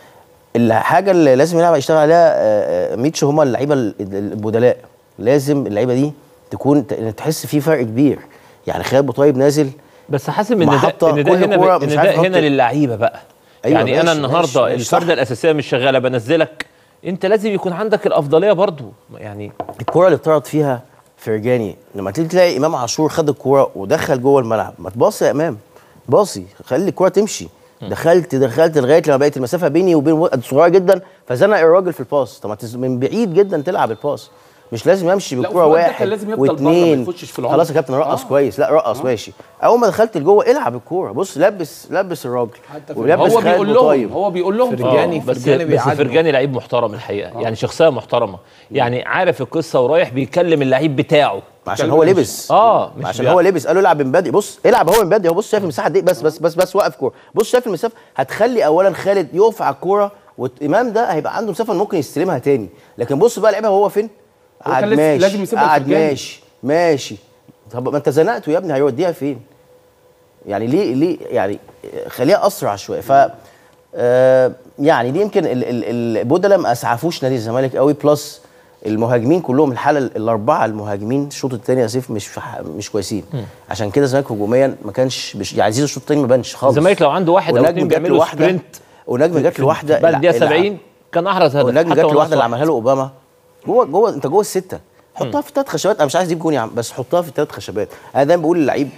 الحاجه اللي لازم يلعب يشتغل عليها آه، آه، ميتشو هم اللعيبه ال- البدلاء لازم اللعيبه دي تكون ت- تحس في فرق كبير يعني خالد بوطيب نازل بس حاسس ان ده محطة ان ده كل هنا كرة ب- ان مش ده عارف يحط- هنا للعيبه بقى أيوة يعني انا ماشي، النهارده ماشي، ماشي، صح. الفرده الاساسيه مش شغاله بنزلك انت لازم يكون عندك الافضليه برضو يعني الكرة اللي اتطرد فيها فرجاني لما تيجي تلاقي امام عاشور خد الكرة ودخل جوه الملعب ما تباصي يا امام باصي خلي الكرة تمشي دخلت دخلت لغايه لما بقت المسافه بيني وبين وقت صغيره جدا فزنق الراجل في الباص طب ما تز- من بعيد جدا تلعب الباص مش لازم يمشي لا، بالكرة وفي الوقت ده واحد كان لازم يفضل بره، ما واثنين يخشش في العمق. خلاص يا كابتن رقص آه. كويس لا رقص ماشي اول ما دخلت لجوه العب الكوره بص لبس لبس الراجل ولبس هو خالد بيقول لهم بوطيب. هو بيقول لهم فرجاني بس فرجاني بس بيعلم. فرجاني لعيب محترم الحقيقه يعني شخصيه محترمه يعني عارف القصه ورايح بيكلم اللعيب بتاعه عشان هو لبس اه مش عشان بيع- هو لبس قال له العب من بدري بص العب هو من بدري هو بص شايف المساحه دي بس بس بس بس وقف كوره بص شايف المسافه هتخلي اولا خالد يقف على الكوره والامام ده هيبقى عنده مسافه إن ممكن يستلمها تاني لكن بص بقى لعبها وهو فين هو قعد كان لسه- ماشي لازم يسيبها قعد لفرجاني. ماشي ماشي طب ما انت زنقته يا ابني هيوديها فين يعني ليه ليه يعني خليها اسرع شويه ف آه، يعني دي يمكن ال- ال- البودلة ما اسعفوش نادي الزمالك قوي بلس المهاجمين كلهم الحاله ال- الاربعه المهاجمين الشوط الثاني يا سيف مش في ح- مش كويسين عشان كده الزمالك هجوميا ما كانش بش يعني زيزو الشوط الثاني ما بانش خالص الزمالك لو عنده واحد او ونجم اثنين جات له بيعملوا واحده سبرنت ونجم جات له واحده بعد الدقيقه الع- 70 كان احرز هدف والنجم حتى جات له ونص واحده اللي واحد. عملها له اوباما جوه جوه انت جوه السته حطها في ثلاث خشبات انا مش عايز اجيب جون يا عم بس حطها في ثلاث خشبات انا دايما بقول للعيب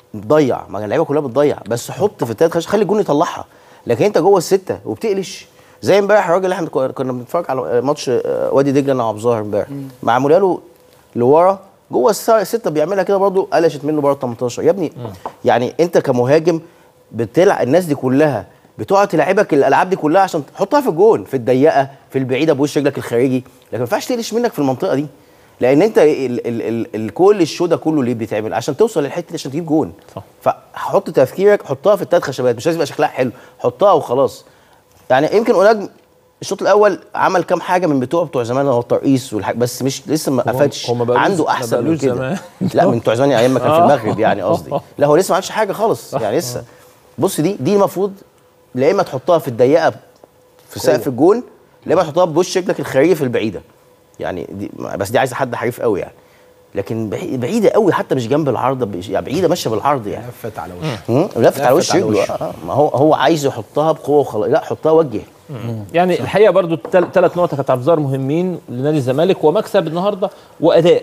بتضيع ما اللعيبه كلها بتضيع بس حط في الثلاث خشبات خلي الجون يطلعها لكن انت جوه السته وبتقلش زي امبارح الراجل اللي احنا كنا- كنا بنتفرج على ماتش آه، وادي دجله انا وعبد الظاهر امبارح معموله له لورا جوه الساعه 6 بيعملها كده برضه قلشت منه بره 18 يا ابني يعني انت كمهاجم بتلعب الناس دي كلها بتقعد تلعبك الالعاب دي كلها عشان تحطها في الجون في الضيقه في البعيده بوش رجلك الخارجي لكن ما ينفعش تقلش منك في المنطقه دي لان انت ال ال ال ال كل الشو ده كله ليه بيتعمل عشان توصل للحته دي عشان تجيب جون صح. فحط تفكيرك حطها في التلات خشبات مش لازم يبقى شكلها حلو حطها وخلاص يعني يمكن اوناج الشوط الاول عمل كام حاجه من بتوع بتوع زمان هو الترقيص والحاجة بس مش لسه ما هو- قفلش هو ما بقالوش- عنده ما احسن من بقالوش كده زمان. لا من بتوع زمان ايام ما كان في آه. المغرب يعني قصدي لا هو لسه ما عملش حاجه خالص يعني لسه بص دي دي المفروض لا اما تحطها في الضيقه في سقف الجون لا اما تحطها بوش رجلك الخارجي في البعيده يعني دي بس دي عايزه حد حريف قوي يعني لكن بعي- بعيده قوي حتى مش جنب العارضه بش- يعني بعيده ماشيه بالعرض يعني لفت على وشه مم، لفت على وش على رجله وشه. آه، ما هو هو عايز يحطها بقوه وخلاص لا حطها وجه يعني الحقيقه برضو ثلاث نقط كانت ابزار مهمين لنادي الزمالك ومكسب النهارده واداء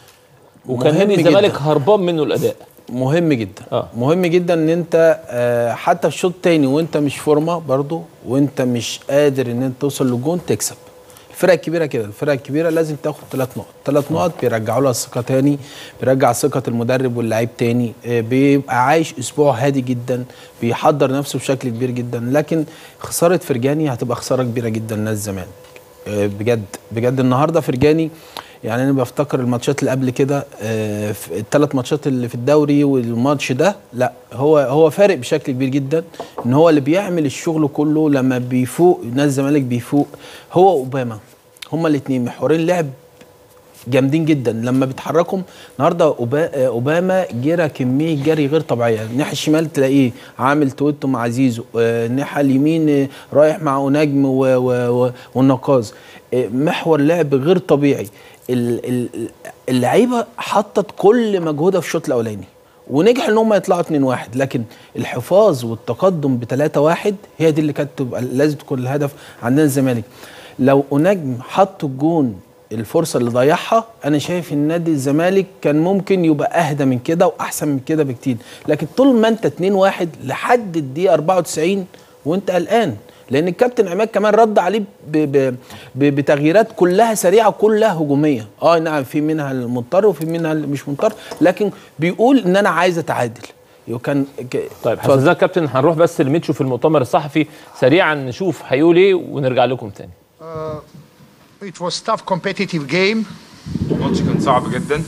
وكان مهم نادي الزمالك جداً. هربان منه الاداء مهم جدا آه. مهم جدا ان انت آه، حتى في الشوط التاني وانت مش فورمه برضو وانت مش قادر ان انت توصل للجون تكسب الفرق الكبيره كده الفرق الكبيره لازم تاخد ثلاث نقط ثلاث نقط بيرجعوا لها الثقه تاني بيرجع ثقه المدرب واللعيب تاني آه، بيبقى عايش اسبوع هادي جدا بيحضر نفسه بشكل كبير جدا لكن خساره فرجاني هتبقى خساره كبيره جدا لنادي الزمالك آه، بجد بجد النهارده فرجاني يعني انا بفتكر الماتشات اللي قبل كده آه، في الثلاث ماتشات اللي في الدوري والماتش ده لا هو هو فارق بشكل كبير جدا ان هو اللي بيعمل الشغل كله لما بيفوق نادي الزمالك بيفوق هو اوباما هما الاثنين محورين لعب جامدين جدا لما بيتحركوا النهارده أوبا- آه، اوباما جرى كميه جري غير طبيعيه الناحيه الشمال تلاقيه عامل تويتو مع زيزو آه، الناحيه اليمين آه، رايح مع نجم و- و- و- والنقاز آه، محور لعب غير طبيعي ال- ال- اللعيبه حطت كل مجهودها في الشوط الاولاني ونجح ان هم يطلعوا 2-1 لكن الحفاظ والتقدم ب 3-1 هي دي اللي كانت تبقى لازم تكون الهدف عندنا الزمالك لو نجم حط الجون الفرصه اللي ضيعها انا شايف ان نادي الزمالك كان ممكن يبقى اهدى من كده واحسن من كده بكتير لكن طول ما انت 2-1 لحد الدقيقه 94 وانت قلقان لان الكابتن عماد كمان رد عليه ب ب ب بتغييرات كلها سريعه وكلها هجوميه اه نعم في منها المضطر وفي منها اللي مش مضطر لكن بيقول ان انا عايز اتعادل وكان ك- طيب اتفضل. حسنا كابتن هنروح بس لميتشو في المؤتمر الصحفي سريعا نشوف هيقول ايه ونرجع لكم تاني It was tough competitive game, الماتش كان صعب جدا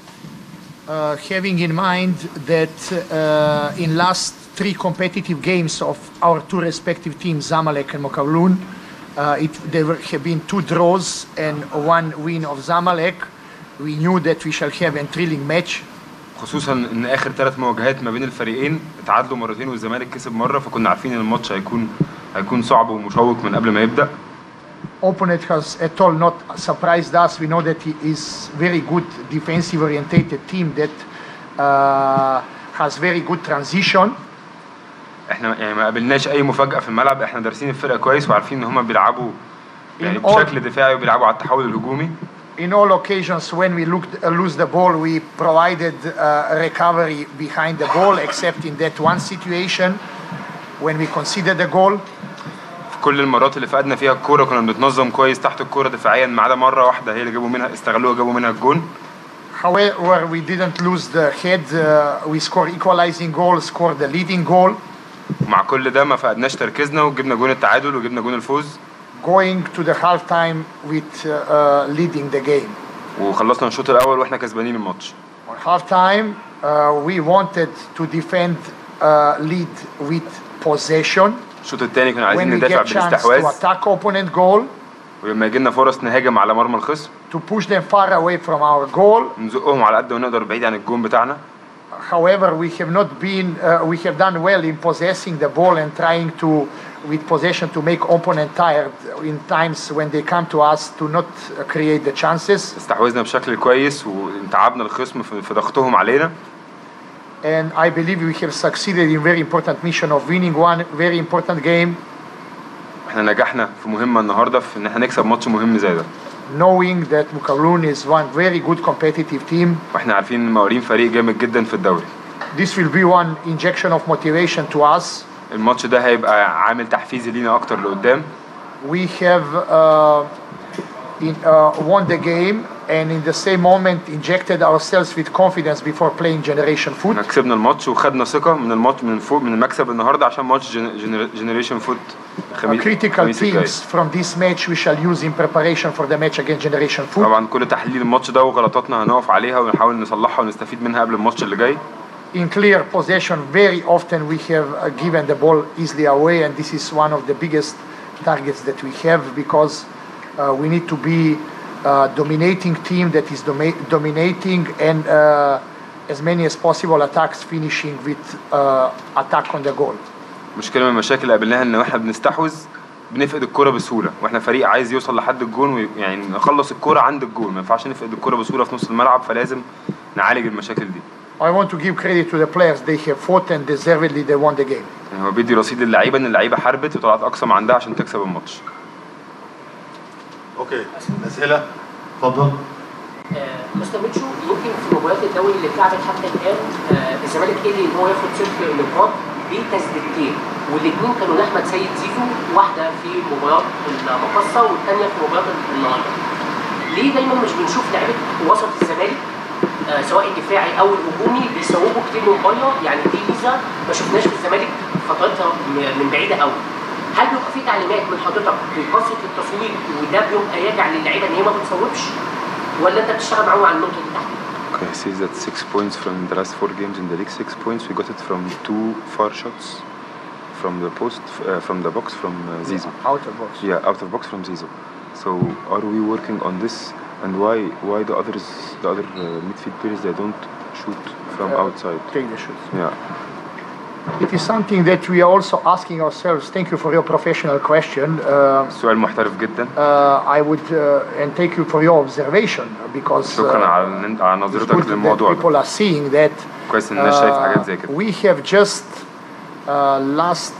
uh, having in mind that uh, in last three competitive games of our two respective teams, Zamalek and Mokawloon, uh, it, there were, have been two draws and one win of Zamalek. We knew that we shall have a thrilling match. خصوصا ان اخر ثلاث مواجهات ما بين الفريقين اتعادلوا مرتين والزمالك كسب مره فكنا عارفين ان الماتش هيكون هيكون صعب ومشوق من قبل ما يبدا Opponent has at all not surprised us. We know that he is very good defensive orientated team that uh, has very good transition. احنا يعني ما قابلناش اي مفاجاه في الملعب احنا دارسين الفرقه كويس وعارفين ان هم بيلعبوا يعني In all- بشكل دفاعي وبيلعبوا على التحول الهجومي In all occasions, when we looked, uh, lose the ball, we provided uh, recovery behind the ball, except in that one situation when we considered the goal. في كل المرات اللي فقدنا فيها الكوره كنا بنتنظم كويس تحت الكوره دفاعيا ما عدا مره واحده هي اللي جابوا منها استغلوها جابوا منها الجون However, we didn't lose the head. Uh, we scored equalizing goal, scored the leading goal. ومع كل ده ما فقدناش تركيزنا وجبنا جون التعادل وجبنا جون الفوز Going to the halftime with uh, uh, leading the game. وخلصنا الشوط الاول واحنا كسبانين الماتش On halftime, uh, we wanted to defend uh, lead with possession. الشوط الثاني كنا When عايزين we ندافع get chance to بالاستحواذ attack opponent goal, ولما يجي لنا فرص نهاجم على مرمى الخصم to push them far away from our goal. نزقهم على قد ما نقدر بعيد عن الجون بتاعنا However, we have not been, uh, we have done well in possessing the ball and trying to, with possession, to make opponent tired in times when they come to us to not uh, create the chances. استحوذنا بشكل كويس وتعبنا الخصم في في ضغطهم علينا And I believe we have succeeded in very important mission of winning one very important game, احنا نجحنا في مهمه النهارده في ان احنا نكسب ماتش مهم زي ده knowing that Mukawloon is one very good competitive team. واحنا عارفين ان المقاولين فريق جامد جدا في الدوري This will be one injection of motivation to us. الماتش ده هيبقى عامل تحفيزي لينا اكتر لقدام we have uh, in, uh, won the game and in the same moment injected ourselves with confidence before playing Generation Foot. احنا كسبنا الماتش وخدنا ثقه من الماتش من فوق من المكسب النهارده عشان ماتش جنريشن فوت Uh, critical themes from this match we shall use in preparation for the match against Generation Foot. طبعا كل تحليل الماتش ده وغلطاتنا هنقف عليها ونحاول نصلحها ونستفيد منها قبل الماتش اللي جاي In clear possession, very often we have uh, given the ball easily away, and this is one of the biggest targets that we have because uh, we need to be uh, dominating team that is doma- dominating and uh, as many as possible attacks finishing with uh, attack on the goal. مشكله من المشاكل اللي قابلناها ان احنا بنستحوذ بنفقد الكرة بسهوله واحنا فريق عايز يوصل لحد الجون ويعني نخلص الكرة عند الجون ما ينفعش نفقد الكرة بسهوله في نص الملعب فلازم نعالج المشاكل دي I want to give credit to the players. They have fought and deservedly they won the game. يعني هو بيدي رصيد للعيبه ان اللعيبه حاربت وطلعت اقصى ما عندها عشان تكسب الماتش اوكي اسئله اتفضل مستر ميتشو يمكن في مباريات الدوري اللي اتلعبت حتى الان آه، الزمالك قدر ان هو ياخد ست نقاط بتسديدتين والاثنين كانوا لاحمد سيد زيزو واحده في مباراه المقصه والثانيه في مباراه النهارده. ليه دايما مش بنشوف لعيبه وسط الزمالك آه، سواء الدفاعي او الهجومي بيصوبوا كتير من بره يعني دي ميزه ما شفناش في الزمالك فترتها م- من بعيده قوي. هل بيبقى في تعليمات من حضرتك بقصه التصويب وده بيبقى يرجع للعيبه ان هي ما بتصوبش ولا انت بتشتغل معاهم على النقطه دي تحت؟ Okay, I see that six points from the last four games in the league. Six points. We got it from two far shots from the post, uh, from the box, from uh, Zizou. Out of box. Yeah, out of box from Zizou. So are we working on this? And why why the others, the other uh, midfield players, they don't shoot from Uh, outside? take the shots. Yeah. It is something that we are also asking ourselves. Thank you for your professional question. Uh, سؤال محترف جدا. uh, I would uh, and thank you for your observation because شكرا uh, على إن- على it's نظرتك good that للموضوع ده. people are seeing that. كويس ان الناس شايفه حاجات زي كده. We have just uh, last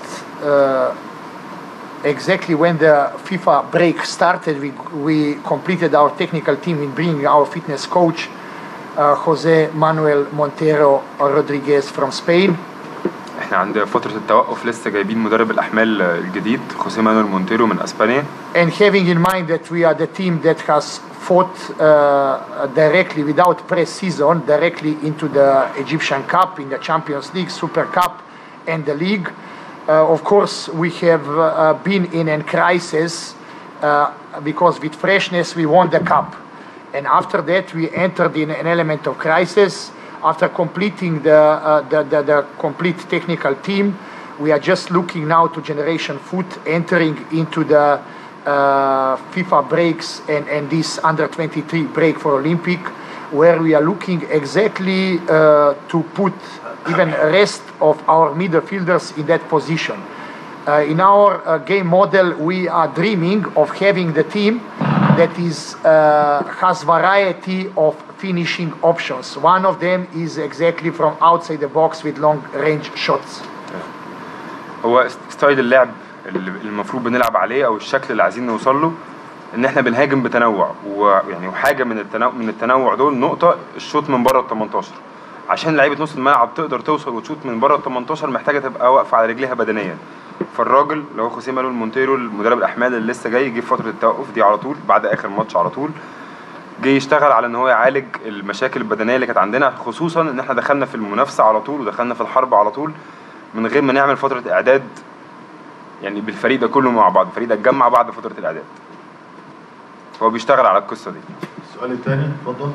uh, exactly when the FIFA break started, we we completed our technical team in bringing our fitness coach uh, Jose Manuel Montero Rodriguez from Spain. احنا عند فترة التوقف لسه جايبين مدرب الأحمال الجديد خوسيه مانويل مونتيرو من أسبانيا And having in mind that we are the team that has fought uh, directly without pre-season directly into the Egyptian Cup, in the Champions League, Super Cup, and the league. Uh, of course, we have uh, been in a crisis uh, because with freshness we won the cup, and after that we entered in an element of crisis. After completing the, uh, the, the, the complete technical team, we are just looking now to Generation Foot entering into the uh, FIFA breaks and, and this under 23 break for Olympic, where we are looking exactly uh, to put even rest of our midfielders in that position. Uh, in our uh, game model, we are dreaming of having the team that is uh, has variety of finishing options. One of them is exactly from outside the box with long range shots. هو ستايل اللعب اللي المفروض بنلعب عليه أو الشكل اللي عايزين نوصل له إن احنا بنهاجم بتنوع ويعني وحاجة من التنوع من التنوع دول نقطة الشوط من بره ال 18 عشان لعيبة نص الملعب تقدر توصل وتشوط من بره ال 18 محتاجة تبقى واقفة على رجليها بدنيا فالراجل اللي هو خوسيه مانويل مونتيرو المدرب الأحمال اللي لسه جاي جه في فترة التوقف دي على طول بعد آخر ماتش على طول جه يشتغل على ان هو يعالج المشاكل البدنيه اللي كانت عندنا خصوصا ان احنا دخلنا في المنافسه على طول ودخلنا في الحرب على طول من غير ما نعمل فتره اعداد يعني بالفريق ده كله مع بعض الفريق ده اتجمع بعد فتره الاعداد هو بيشتغل على القصه دي السؤال الثاني اتفضل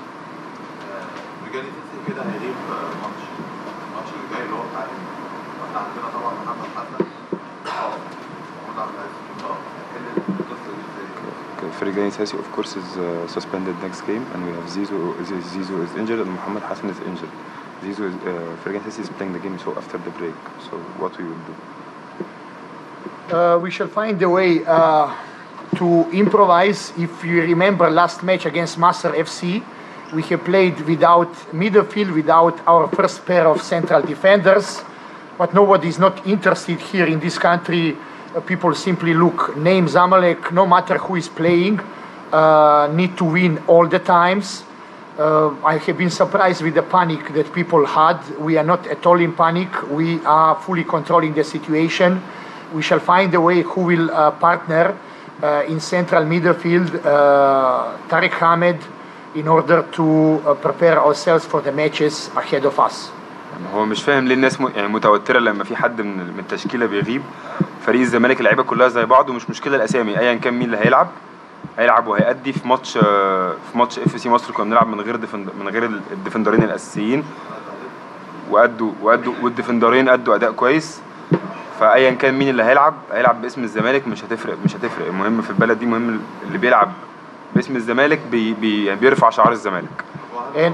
رجالي تنسي كده هيغيب ماتش الماتش اللي جاي اللي هو بتاع واحنا عندنا طبعا محمد حسن اه محمود عبد العزيز اه هنحل القصه دي ازاي؟ Fergani Sassi of course is uh, suspended next game and we have Zizou Zizou is injured and Muhammad Hassan is injured Zizou is uh, Fergani Sassi is playing the game so after the break so what we will do Uh, we shall find a way uh, to improvise. If you remember last match against Master FC, we have played without midfield, without our first pair of central defenders. But nobody is not interested here in this country. Uh, people simply look name Zamalek, no matter who is playing, uh, need to win all the times. Uh, I have been surprised with the panic that people had. We are not at all in panic. We are fully controlling the situation. we shall find a way who will uh, partner uh, in central midfield uh, Tariq Ahmed in order to uh, prepare ourselves for the matches ahead of us. هو مش فاهم ليه الناس م... يعني متوتره لما في حد من من التشكيله بيغيب فريق الزمالك اللعيبه كلها زي بعض ومش مشكله الاسامي ايا كان مين اللي هيلعب هيلعب وهيأدي في ماتش آه، في ماتش اف سي مصر كنا بنلعب من غير ديفند... من غير ال- الديفندرين الاساسيين وادوا وادوا والديفندرين ادوا اداء كويس فايا كان مين اللي هيلعب هيلعب باسم الزمالك مش هتفرق مش هتفرق المهم في البلد دي مهم اللي بيلعب باسم الزمالك بي... بي... يعني بيرفع شعار الزمالك And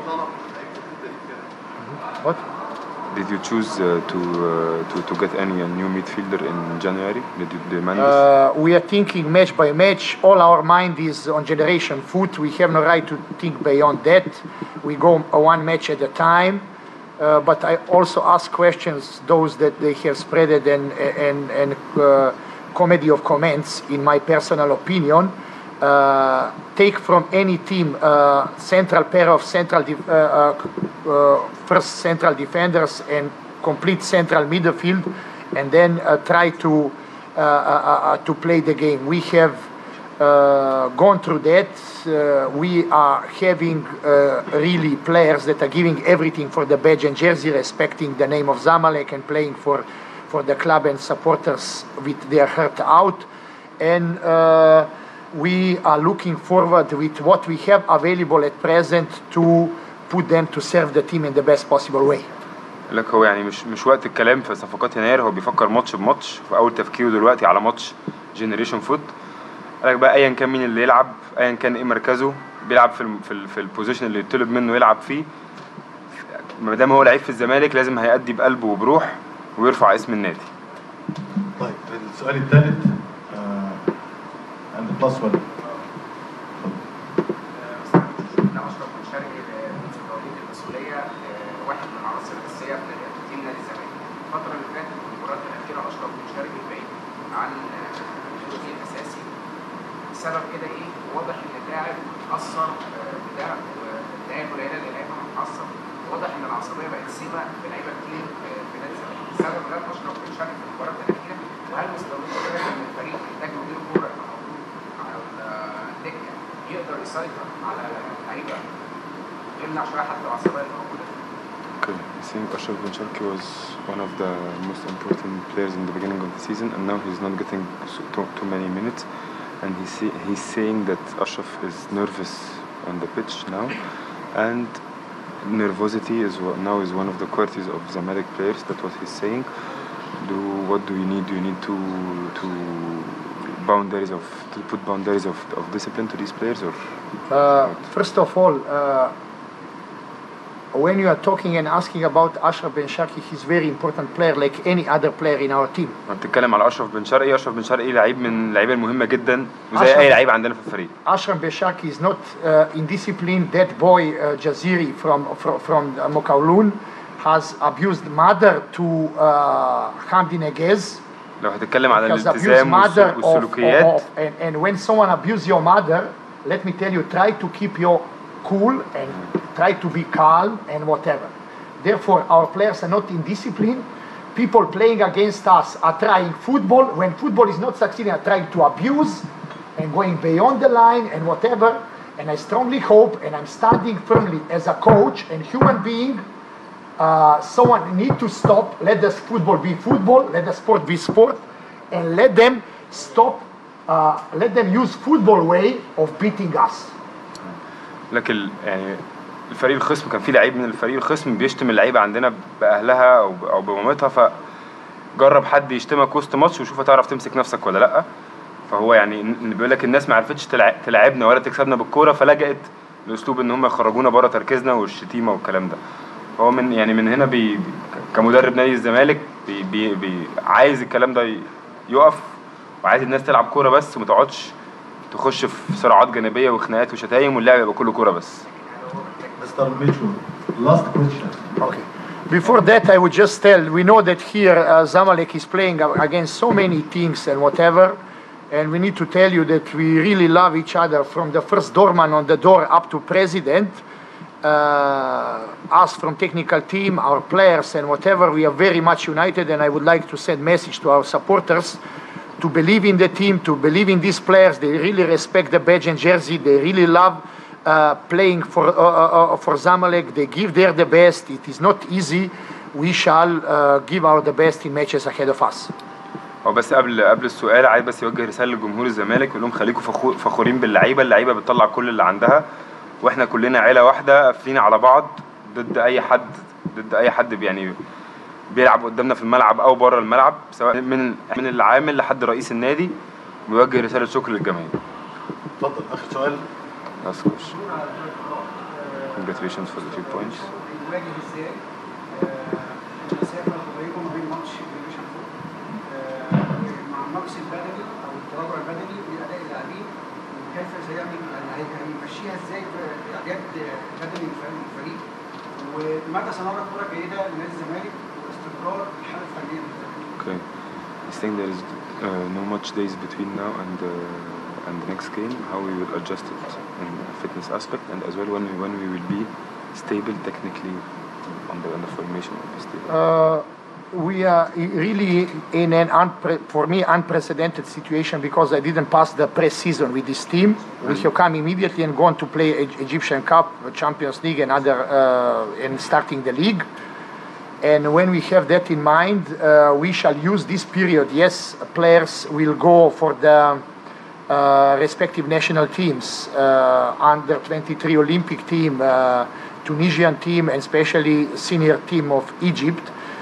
what? Did you choose uh, to, uh, to to get any uh, new midfielder in January? Did you demand this? Uh, we are thinking match by match. All our mind is on generation foot. We have no right to think beyond that. We go one match at a time. Uh, but I also ask questions, those that they have spreaded and and and uh, comedy of comments. In my personal opinion, uh, take from any team uh, central pair of central def- uh, uh, uh, first central defenders and complete central midfield, and then uh, try to uh, uh, uh, to play the game. We have uh, gone through that. Uh, we are having uh, really players that are giving everything for the badge and jersey, respecting the name of Zamalek and playing for, for the club and supporters with their heart out. And uh, we are looking forward with what we have available at present to put them to serve the team in the best possible way. قال لك هو يعني مش مش وقت الكلام في صفقات يناير هو بيفكر ماتش بماتش فاول تفكيره دلوقتي على ماتش جنريشن فوت قال لك بقى ايا كان مين اللي يلعب ايا كان ايه مركزه بيلعب في الم- في, ال- في البوزيشن اللي يطلب منه يلعب فيه ما دام هو لعيب في الزمالك لازم هيأدي بقلبه وبروح ويرفع اسم النادي طيب السؤال الثالث عند بلس 1 ان اشرف بن شرقي منذ توليه المسؤوليه آه، واحد من العناصر الاساسيه في نادي- في تيم نادي الزمالك. الفتره اللي فاتت في المباريات الاخيره اشرف بن شرقي بعيد عن آه، الجزء الاساسي. السبب كده ايه؟ واضح ان اللاعب اتاثر آه، بده والدقايق القليله اللي لعبها متاثر. واضح ان العصبيه بقت سمه في لعيبه كتير آه، في نادي الزمالك. السبب غياب اشرف بن شرقي في المباريات الاخيره وهل مستمر كده ان الفريق محتاج مدير كوره يبقى موجود على الدكه يقدر يسيطر على اللعيبه يمنع شويه حتى العصبيه اللي موجوده Okay, I think Ashraf Ben Sharki was one of the most important players in the beginning of the season, and now he's not getting so, too, too many minutes. And he's, see, he's saying that Ashraf is nervous on the pitch now, and nervosity is what now is one of the qualities of Zamalek players. That's what he's saying. Do what do you need? Do you need to to boundaries of to put boundaries of, of discipline to these players, or Uh, first of all, uh, when you are talking and asking about Ashraf Ben Shaki, he's a very important player like any other player in our team. ما بتتكلم على اشرف بن شرقي اشرف بن شرقي لعيب من اللعيبه المهمه جدا وزي أشرف- اي لعيب عندنا في الفريق Ashraf Ben Shaki is not uh, indisciplined. That boy uh, Jaziri from from, from uh, Mokaulun has abused mother to uh, Hamdi Negez. لو هتتكلم على Has abused الالتزام mother والس- of, والسلوكيات of and, and when someone abuse your mother, let me tell you, try to keep your cool and try to be calm and whatever. Therefore, our players are not in discipline. People playing against us are trying football. When football is not succeeding, are trying to abuse and going beyond the line and whatever. And I strongly hope, and I'm standing firmly as a coach and human being, uh, someone need to stop. Let the football be football. Let the sport be sport, and let them stop. Uh, let them use football way of beating us. لكن يعني الفريق الخصم كان في لعيب من الفريق الخصم بيشتم اللعيبه عندنا باهلها او ب- او بمامتها فجرب حد يشتمك وسط ماتش وشوف هتعرف تمسك نفسك ولا لا فهو يعني إن- بيقول لك الناس ما عرفتش تلع- تلعبنا ولا تكسبنا بالكوره فلجأت لاسلوب ان هم يخرجونا بره تركيزنا والشتيمه والكلام ده هو من يعني من هنا بي كمدرب نادي الزمالك بي بي بي عايز الكلام ده ي- يقف وعايز الناس تلعب كوره بس وما تقعدش تخش في صراعات جانبيه وخناقات وشتايم واللعب يبقى كله كوره بس Mr. Mitchell, last question. Okay. Before that, I would just tell we know that here uh, Zamalek is playing a- against so many teams and whatever, and we need to tell you that we really love each other from the first doorman on the door up to president. uh, us from technical team, our players, and whatever, we are very much united. And I would like to send message to our supporters to believe in the team, to believe in these players. They really respect the badge and jersey. They really love uh, playing for uh, uh, uh, for Zamalek. They give their the best. It is not easy. We shall uh, give our the best in matches ahead of us. هو بس قبل قبل السؤال عايز بس يوجه رساله لجمهور الزمالك يقول لهم خليكم فخو- فخورين باللعيبه اللعيبه بتطلع كل اللي عندها واحنا كلنا عيله واحده قافلين على بعض ضد اي حد ضد اي حد يعني بيلعب قدامنا في الملعب او بره الملعب سواء من من العامل لحد رئيس النادي بيوجه رساله شكر للجماهير اتفضل اخر سؤال Last question. Congratulations for the three points. بيواجه ازاي آه، المسافه القريبه ما بين ماتش ديفيجن 4 مع النقص البدني او التراجع البدني لاداء اللاعبين وكيف سيعمل يعني هي- هيمشيها ازاي في اعداد بدني الفريق الفريق ومتى سنرى كره جيده لنادي الزمالك واستقرار الحاله الفنيه للزمالك Okay. I think there is uh, no much days between now and uh, and the next game. How we will adjust it in fitness aspect, and as well when we when we will be stable technically on the on the formation will be stable. Uh, we are really in an unpre- for me unprecedented situation because I didn't pass the pre-season with this team. We have come immediately and gone to play E- Egyptian Cup, Champions League, and other uh, and starting the league. And when we have that in mind, uh, we shall use this period. Yes, players will go for the uh, respective national teams, uh, under 23 Olympic team, uh, Tunisian team, and especially senior team of Egypt.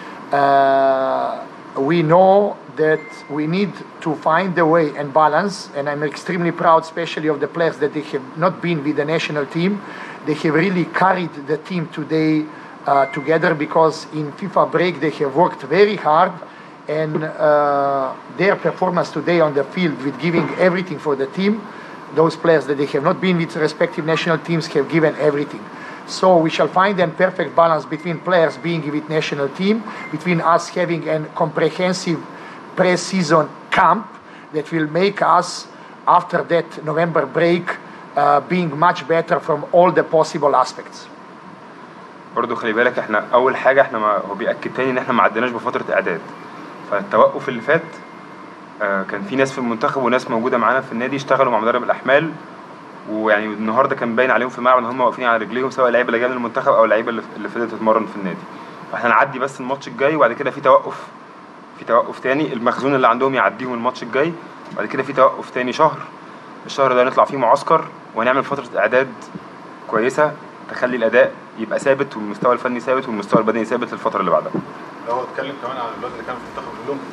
Uh, we know that we need to find a way and balance, and I'm extremely proud, especially of the players that they have not been with the national team. They have really carried the team today uh, together because in FIFA break they have worked very hard, and uh, their performance today on the field with giving everything for the team, those players that they have not been with respective national teams have given everything. So we shall find a perfect balance between players being with national team, between us having a comprehensive pre-season camp that will make us, after that November break, uh, being much better from all the possible aspects. برضه خلي بالك احنا اول حاجه احنا ما هو بياكد تاني ان احنا ما عدناش بفتره اعداد فالتوقف اللي فات آه، كان في ناس في المنتخب وناس موجوده معانا في النادي اشتغلوا مع مدرب الاحمال ويعني النهارده كان باين عليهم في الملعب ان هم واقفين على رجليهم سواء اللعيبه اللي جايه من المنتخب او اللعيبه اللي اللي فضلت تتمرن في النادي فاحنا نعدي بس الماتش الجاي وبعد كده في توقف في توقف تاني المخزون اللي عندهم يعديهم الماتش الجاي وبعد كده في توقف تاني شهر الشهر ده نطلع فيه معسكر وهنعمل فتره اعداد كويسه تخلي الاداء يبقى ثابت والمستوى الفني ثابت والمستوى البدني ثابت للفتره اللي بعدها لو اتكلم كمان عن الولاد اللي كانوا في المنتخب الاولمبي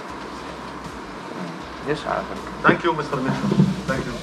يس على فكره ثانك يو مستر ميشن ثانك يو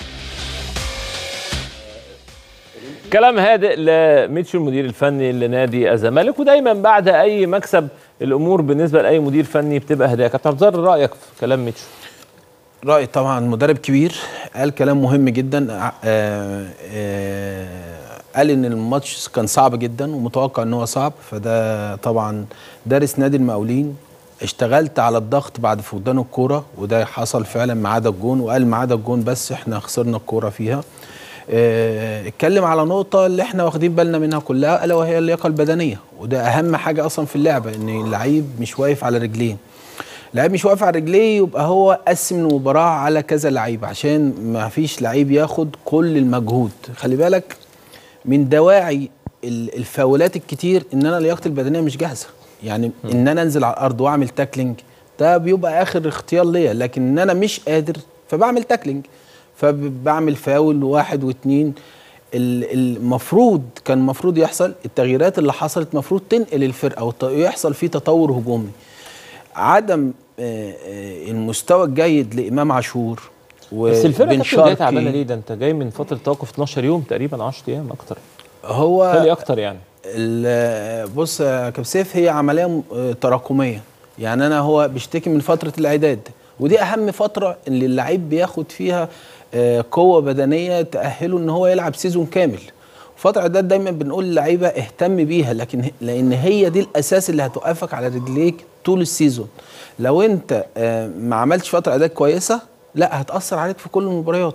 كلام هادئ لميتشو المدير الفني لنادي الزمالك ودايما بعد اي مكسب الامور بالنسبه لاي مدير فني بتبقى هدايا كابتن عبد الظاهر رايك في كلام ميتشو رأي طبعا مدرب كبير قال كلام مهم جدا ع- آه، آه، قال ان الماتش كان صعب جدا ومتوقع ان هو صعب فده طبعا دارس نادي المقاولين اشتغلت على الضغط بعد فقدان الكوره وده حصل فعلا ما عدا الجون وقال ما عدا الجون بس احنا خسرنا الكوره فيها آه، اتكلم على نقطة اللي احنا واخدين بالنا منها كلها ألا وهي اللياقة البدنية وده أهم حاجة أصلا في اللعبة إن اللعيب مش واقف على رجليه لعيب مش واقف على رجليه يبقى هو قسم المباراة على كذا لعيب عشان ما فيش لعيب ياخد كل المجهود خلي بالك من دواعي ال- الفاولات الكتير ان انا لياقتي البدنيه مش جاهزه يعني ان انا انزل على الارض واعمل تاكلينج ده بيبقى اخر اختيار ليا لكن ان انا مش قادر فبعمل تاكلينج فبعمل فاول واحد واتنين ال- المفروض كان المفروض يحصل التغييرات اللي حصلت المفروض تنقل الفرقه والت- ويحصل فيه تطور هجومي عدم آه، آه، المستوى الجيد لامام عاشور بس الفرقه وبن كانت جايه شرقي تعبانه ليه ده انت جاي من فتره توقف 12 يوم تقريبا 10 ايام اكتر هو تالي اكتر يعني ال- بص يا كابتن سيف هي عمليه م- آه، تراكميه يعني انا هو بيشتكي من فتره الاعداد ودي اهم فتره اللي اللعيب بياخد فيها آه، قوه بدنيه تاهله ان هو يلعب سيزون كامل فترة الاعداد دايما بنقول للعيبه اهتم بيها لكن ه- لان هي دي الاساس اللي هتوقفك على رجليك طول السيزون لو انت آه، ما عملتش فتره اعداد كويسه لا هتاثر عليك في كل المباريات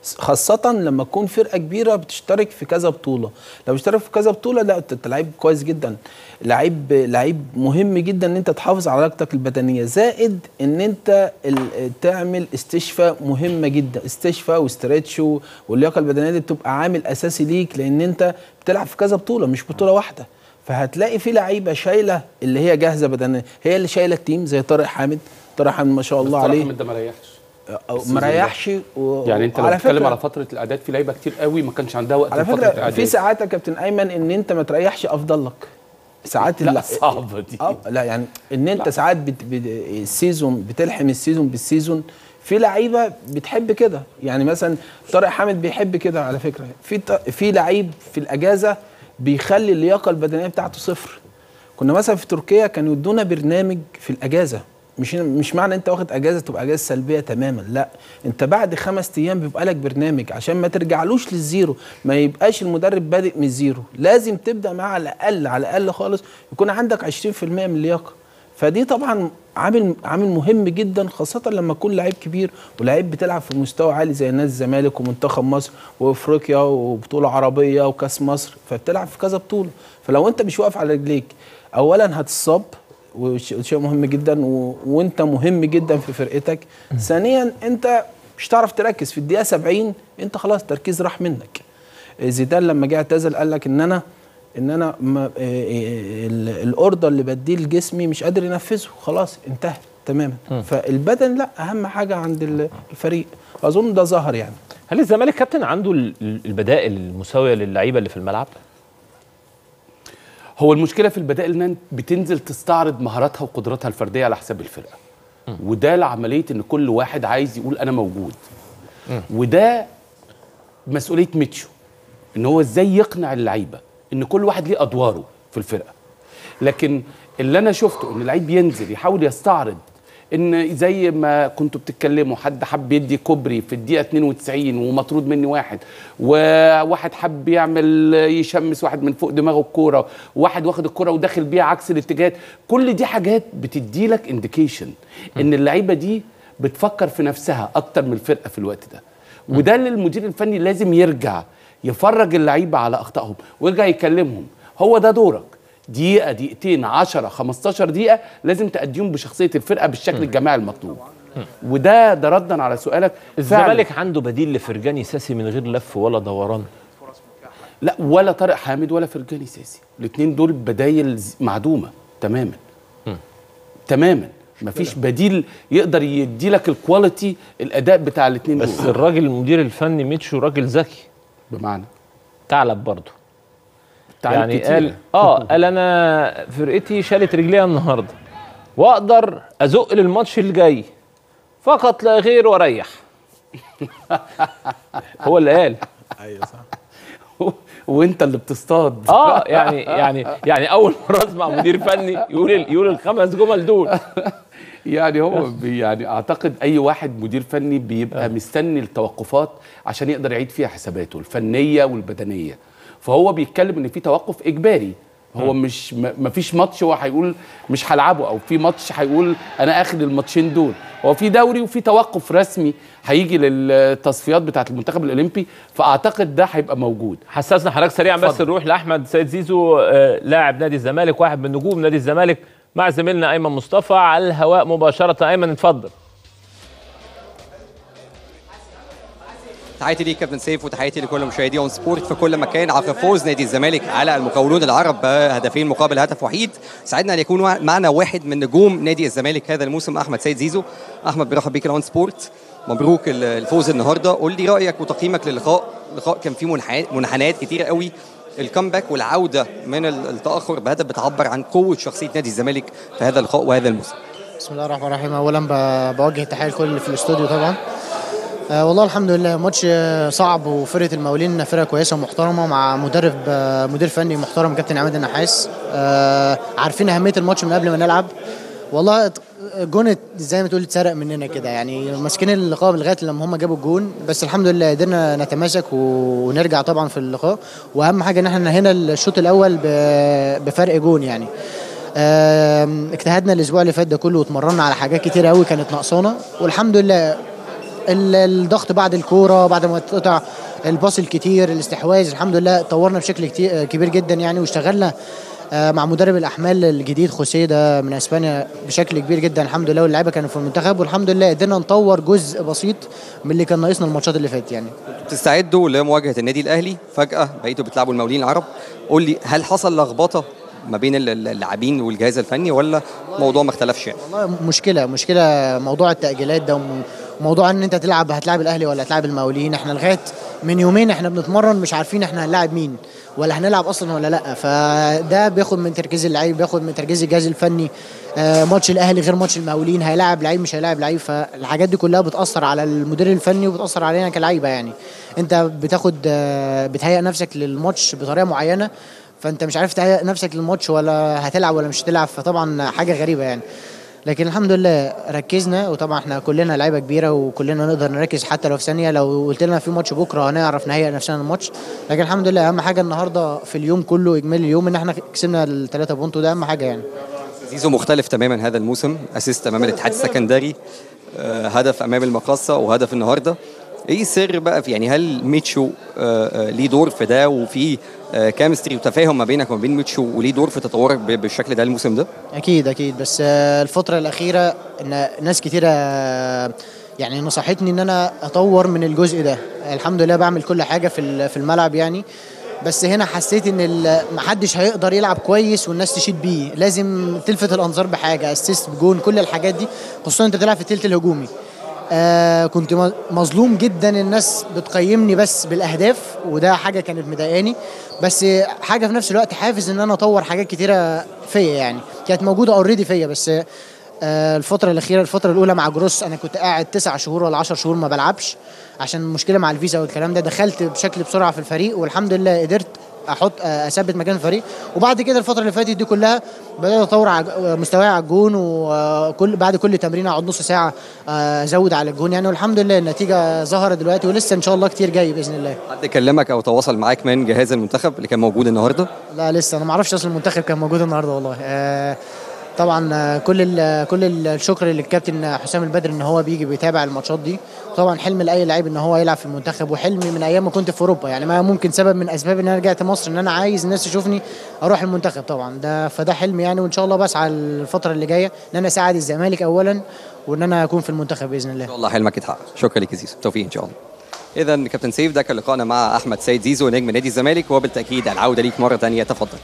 خاصة لما تكون فرقة كبيرة بتشترك في كذا بطولة لو اشترك في كذا بطولة لا انت أنت لعيب كويس جدا لعيب لعيب مهم جدا ان انت تحافظ على لياقتك البدنية زائد ان انت ال- تعمل استشفاء مهمة جدا استشفاء واسترتش و- واللياقة البدنية دي بتبقى عامل اساسي ليك لان انت بتلعب في كذا بطولة مش بطولة واحدة فهتلاقي في لعيبة شايلة اللي هي جاهزة بدنيا هي اللي شايلة التيم زي طارق حامد طارق حامد ما شاء الله طارق عليه حامد ده ما ريحش أو السيزون ما ده. ريحش و... يعني انت لو وعلى بتتكلم فكرة- على فتره الاعداد في لعيبه كتير قوي ما كانش عندها وقت على لفترة فكره الإعداد. في ساعات يا كابتن ايمن ان انت ما تريحش افضل لك ساعات لا، الل- صعبة دي. اه لا يعني ان انت ساعات بت... بت... السيزون بتلحم السيزون بالسيزون في لعيبه بتحب كده يعني مثلا طارق حامد بيحب كده على فكره في ط... في لعيب في الاجازه بيخلي اللياقه البدنيه بتاعته صفر كنا مثلا في تركيا كانوا يدونا برنامج في الاجازه مش مش معنى انت واخد اجازه تبقى اجازه سلبيه تماما لا انت بعد خمس ايام بيبقى لك برنامج عشان ما ترجعلوش للزيرو ما يبقاش المدرب بادئ من الزيرو لازم تبدا معاه على الاقل على الاقل خالص يكون عندك 20% من اللياقه فدي طبعا عامل عامل مهم جدا خاصه لما تكون لعيب كبير ولعيب بتلعب في مستوى عالي زي نادي الزمالك ومنتخب مصر وافريقيا وبطوله عربيه وكاس مصر فبتلعب في كذا بطوله فلو انت مش واقف على رجليك اولا هتتصاب وش- شيء مهم جدا و... وانت مهم جدا في فرقتك ثانيا انت مش هتعرف تركز في الدقيقه 70 انت خلاص التركيز راح منك زيدان لما جه اعتزل قال لك ان انا ان انا ما الاوردر اللي بديه لجسمي مش قادر ينفذه خلاص انتهى تماما فالبدن لا اهم حاجه عند ال- الفريق اظن ده ظهر يعني هل الزمالك كابتن عنده ال- ال- البدائل المساويه للعيبه اللي في الملعب؟ هو المشكله في البدائل ان بتنزل تستعرض مهاراتها وقدراتها الفرديه على حساب الفرقه وده لعمليه ان كل واحد عايز يقول انا موجود وده مسؤوليه ميتشو ان هو ازاي يقنع اللعيبه ان كل واحد ليه ادواره في الفرقه لكن اللي انا شفته ان اللعيب ينزل يحاول يستعرض ان زي ما كنتوا بتتكلموا حد حب يدي كوبري في الدقيقه 92 ومطرود مني واحد وواحد حب يعمل يشمس واحد من فوق دماغه الكوره وواحد واخد الكوره وداخل بيها عكس الاتجاهات كل دي حاجات بتدي لك انديكيشن ان اللعيبه دي بتفكر في نفسها اكتر من الفرقه في الوقت ده وده اللي المدير الفني لازم يرجع يفرج اللعيبه على اخطائهم ويرجع يكلمهم هو ده دورك دقيقه دقيقتين 10 15 دقيقه لازم تأديهم بشخصيه الفرقه بالشكل الجماعي المطلوب وده ده ردا على سؤالك فعلاً. الزمالك عنده بديل لفرجاني ساسي من غير لف ولا دوران لا ولا طارق حامد ولا فرجاني ساسي الاثنين دول بدايل ز- معدومه تماما تماما مفيش بديل يقدر يدي لك الكواليتي الاداء بتاع الاثنين دول بس الراجل المدير الفني ميتشو راجل ذكي بمعنى ثعلب برضه تعالى يعني كتير. قال اه قال انا فرقتي شالت رجليها النهارده واقدر ازق للماتش الجاي فقط لا غير واريح هو اللي قال ايوه صح وانت اللي بتصطاد اه يعني يعني يعني اول مره اسمع مدير فني يقول ال- يقول الخمس جمل دول يعني هو بي يعني اعتقد اي واحد مدير فني بيبقى مستني التوقفات عشان يقدر يعيد فيها حساباته الفنيه والبدنيه فهو بيتكلم ان في توقف اجباري هو مش م- مفيش ماتش هو هيقول مش هلعبه او في ماتش هيقول انا اخد الماتشين دول هو في دوري وفي توقف رسمي هيجي للتصفيات بتاعه المنتخب الاولمبي فاعتقد ده هيبقى موجود حسسنا حضرتك سريعا بس اتفضل. نروح لاحمد سيد زيزو آه، لاعب نادي الزمالك واحد من نجوم نادي الزمالك مع زميلنا ايمن مصطفى على الهواء مباشره ايمن اتفضل تحياتي ليك كابتن سيف وتحياتي لكل مشاهدي اون سبورت في كل مكان عقب فوز نادي الزمالك على المقاولون العرب بهدفين مقابل هدف وحيد سعدنا ان يكون وا- معنا واحد من نجوم نادي الزمالك هذا الموسم احمد سيد زيزو احمد برحب بيك الاون سبورت مبروك ال- الفوز النهارده قول لي رايك وتقييمك للقاء اللقاء كان فيه منح- منحنيات كتيره قوي الكامباك والعوده من ال- التاخر بهدف بتعبر عن قوه شخصيه نادي الزمالك في هذا اللقاء وهذا الموسم بسم الله الرحمن الرحيم اولا ب- بوجه تحيه لكل اللي في الاستوديو طبعا آه والله الحمد لله ماتش آه، صعب وفرقه المقاولين فرقه كويسه ومحترمه مع مدرب آه، مدير فني محترم كابتن عماد النحاس آه عارفين اهميه الماتش من قبل ما نلعب والله ات- جون زي ما تقول اتسرق مننا كده يعني ماسكين اللقاء لغايه لما هم جابوا الجون بس الحمد لله قدرنا نتماسك و- ونرجع طبعا في اللقاء واهم حاجه ان احنا هنا الشوط الاول ب- بفرق جون يعني آم، اجتهدنا الاسبوع اللي فات ده كله واتمرنا على حاجات كتير قوي كانت ناقصانا والحمد لله ال- الضغط بعد الكوره بعد ما تقطع الباص الكتير الاستحواذ الحمد لله طورنا بشكل كتير كبير جدا يعني واشتغلنا آه، مع مدرب الاحمال الجديد خوسيه ده من اسبانيا بشكل كبير جدا الحمد لله واللعيبه كانوا في المنتخب والحمد لله قدرنا نطور جزء بسيط من اللي كان ناقصنا الماتشات اللي فاتت يعني بتستعدوا لمواجهه النادي الاهلي فجاه بقيتوا بتلعبوا المقاولين العرب قول لي هل حصل لخبطه ما بين ال- ال- اللاعبين والجهاز الفني ولا الموضوع ما اختلفش يعني والله مشكله مشكله موضوع التاجيلات ده وموضوع ان انت تلعب هتلعب الاهلي ولا هتلعب المقاولين احنا لغايه من يومين احنا بنتمرن مش عارفين احنا هنلاعب مين ولا هنلعب اصلا ولا لا فده بياخد من تركيز اللعيب بياخد من تركيز الجهاز الفني آه، ماتش الاهلي غير ماتش المقاولين هيلاعب لعيب مش هيلاعب لعيب فالحاجات دي كلها بتاثر على المدير الفني وبتاثر علينا كلعيبه يعني انت بتاخد آه، بتهيئ نفسك للماتش بطريقه معينه فانت مش عارف تهيئ نفسك للماتش ولا هتلعب ولا مش هتلعب فطبعا حاجه غريبه يعني لكن الحمد لله ركزنا وطبعا احنا كلنا لعيبه كبيره وكلنا نقدر نركز حتى لو في ثانيه لو قلت لنا في ماتش بكره هنعرف نهيئ نفسنا للماتش لكن الحمد لله اهم حاجه النهارده في اليوم كله اجمالي اليوم ان احنا كسبنا الثلاثه بونت وده اهم حاجه يعني زيزو مختلف تماما هذا الموسم اسيست امام الاتحاد السكندري آه، هدف امام المقاصه وهدف النهارده ايه السر بقى في يعني هل ميتشو آه، آه، ليه دور في ده وفي كيمستري وتفاهم ما بينك وما بين ميتشو وليه دور في تطورك ب- بالشكل ده الموسم ده؟ اكيد اكيد بس آه، الفتره الاخيره ان ناس كتيره آه، يعني نصحتني ان انا اطور من الجزء ده الحمد لله بعمل كل حاجه في ال- في الملعب يعني بس هنا حسيت ان ال- محدش هيقدر يلعب كويس والناس تشيد بيه لازم تلفت الانظار بحاجه اسيست بجون كل الحاجات دي خصوصا انت بتلعب في التلت الهجومي آه كنت م- مظلوم جدا الناس بتقيمني بس بالاهداف وده حاجه كانت مضايقاني بس حاجه في نفس الوقت حافز ان انا اطور حاجات كتيره فيا يعني كانت موجوده اوريدي فيا بس آه الفتره الاخيره الفتره الاولى مع جروس انا كنت قاعد تسع شهور ولا عشر شهور ما بلعبش عشان مشكله مع الفيزا والكلام ده دخلت بشكل بسرعه في الفريق والحمد لله قدرت احط آه، اثبت مكان الفريق وبعد كده الفتره اللي فاتت دي كلها بدات اطور على مستواي على الجون وكل بعد كل تمرين اقعد نص ساعه آه، ازود على الجون يعني والحمد لله النتيجه ظهرت دلوقتي ولسه ان شاء الله كتير جاي باذن الله حد كلمك او تواصل معاك من جهاز المنتخب اللي كان موجود النهارده؟ لا لسه انا ما اعرفش اصلا المنتخب كان موجود النهارده والله آه، طبعا آه، كل ال كل ال- الشكر للكابتن حسام البدر ان هو بيجي بيتابع الماتشات دي طبعا حلم لاي لعيب ان هو يلعب في المنتخب وحلمي من ايام ما كنت في اوروبا يعني ما ممكن سبب من اسباب ان انا رجعت مصر ان انا عايز الناس تشوفني اروح المنتخب طبعا ده فده حلم يعني وان شاء الله بسعى الفتره اللي جايه ان انا اساعد الزمالك اولا وان انا اكون في المنتخب باذن الله ان شاء الله حلمك يتحقق شكرا لك يا زيزو توفيق ان شاء الله اذا كابتن سيف ده كان لقائنا مع احمد سيد زيزو نجم نادي الزمالك وبالتاكيد العوده ليك مره ثانيه تفضل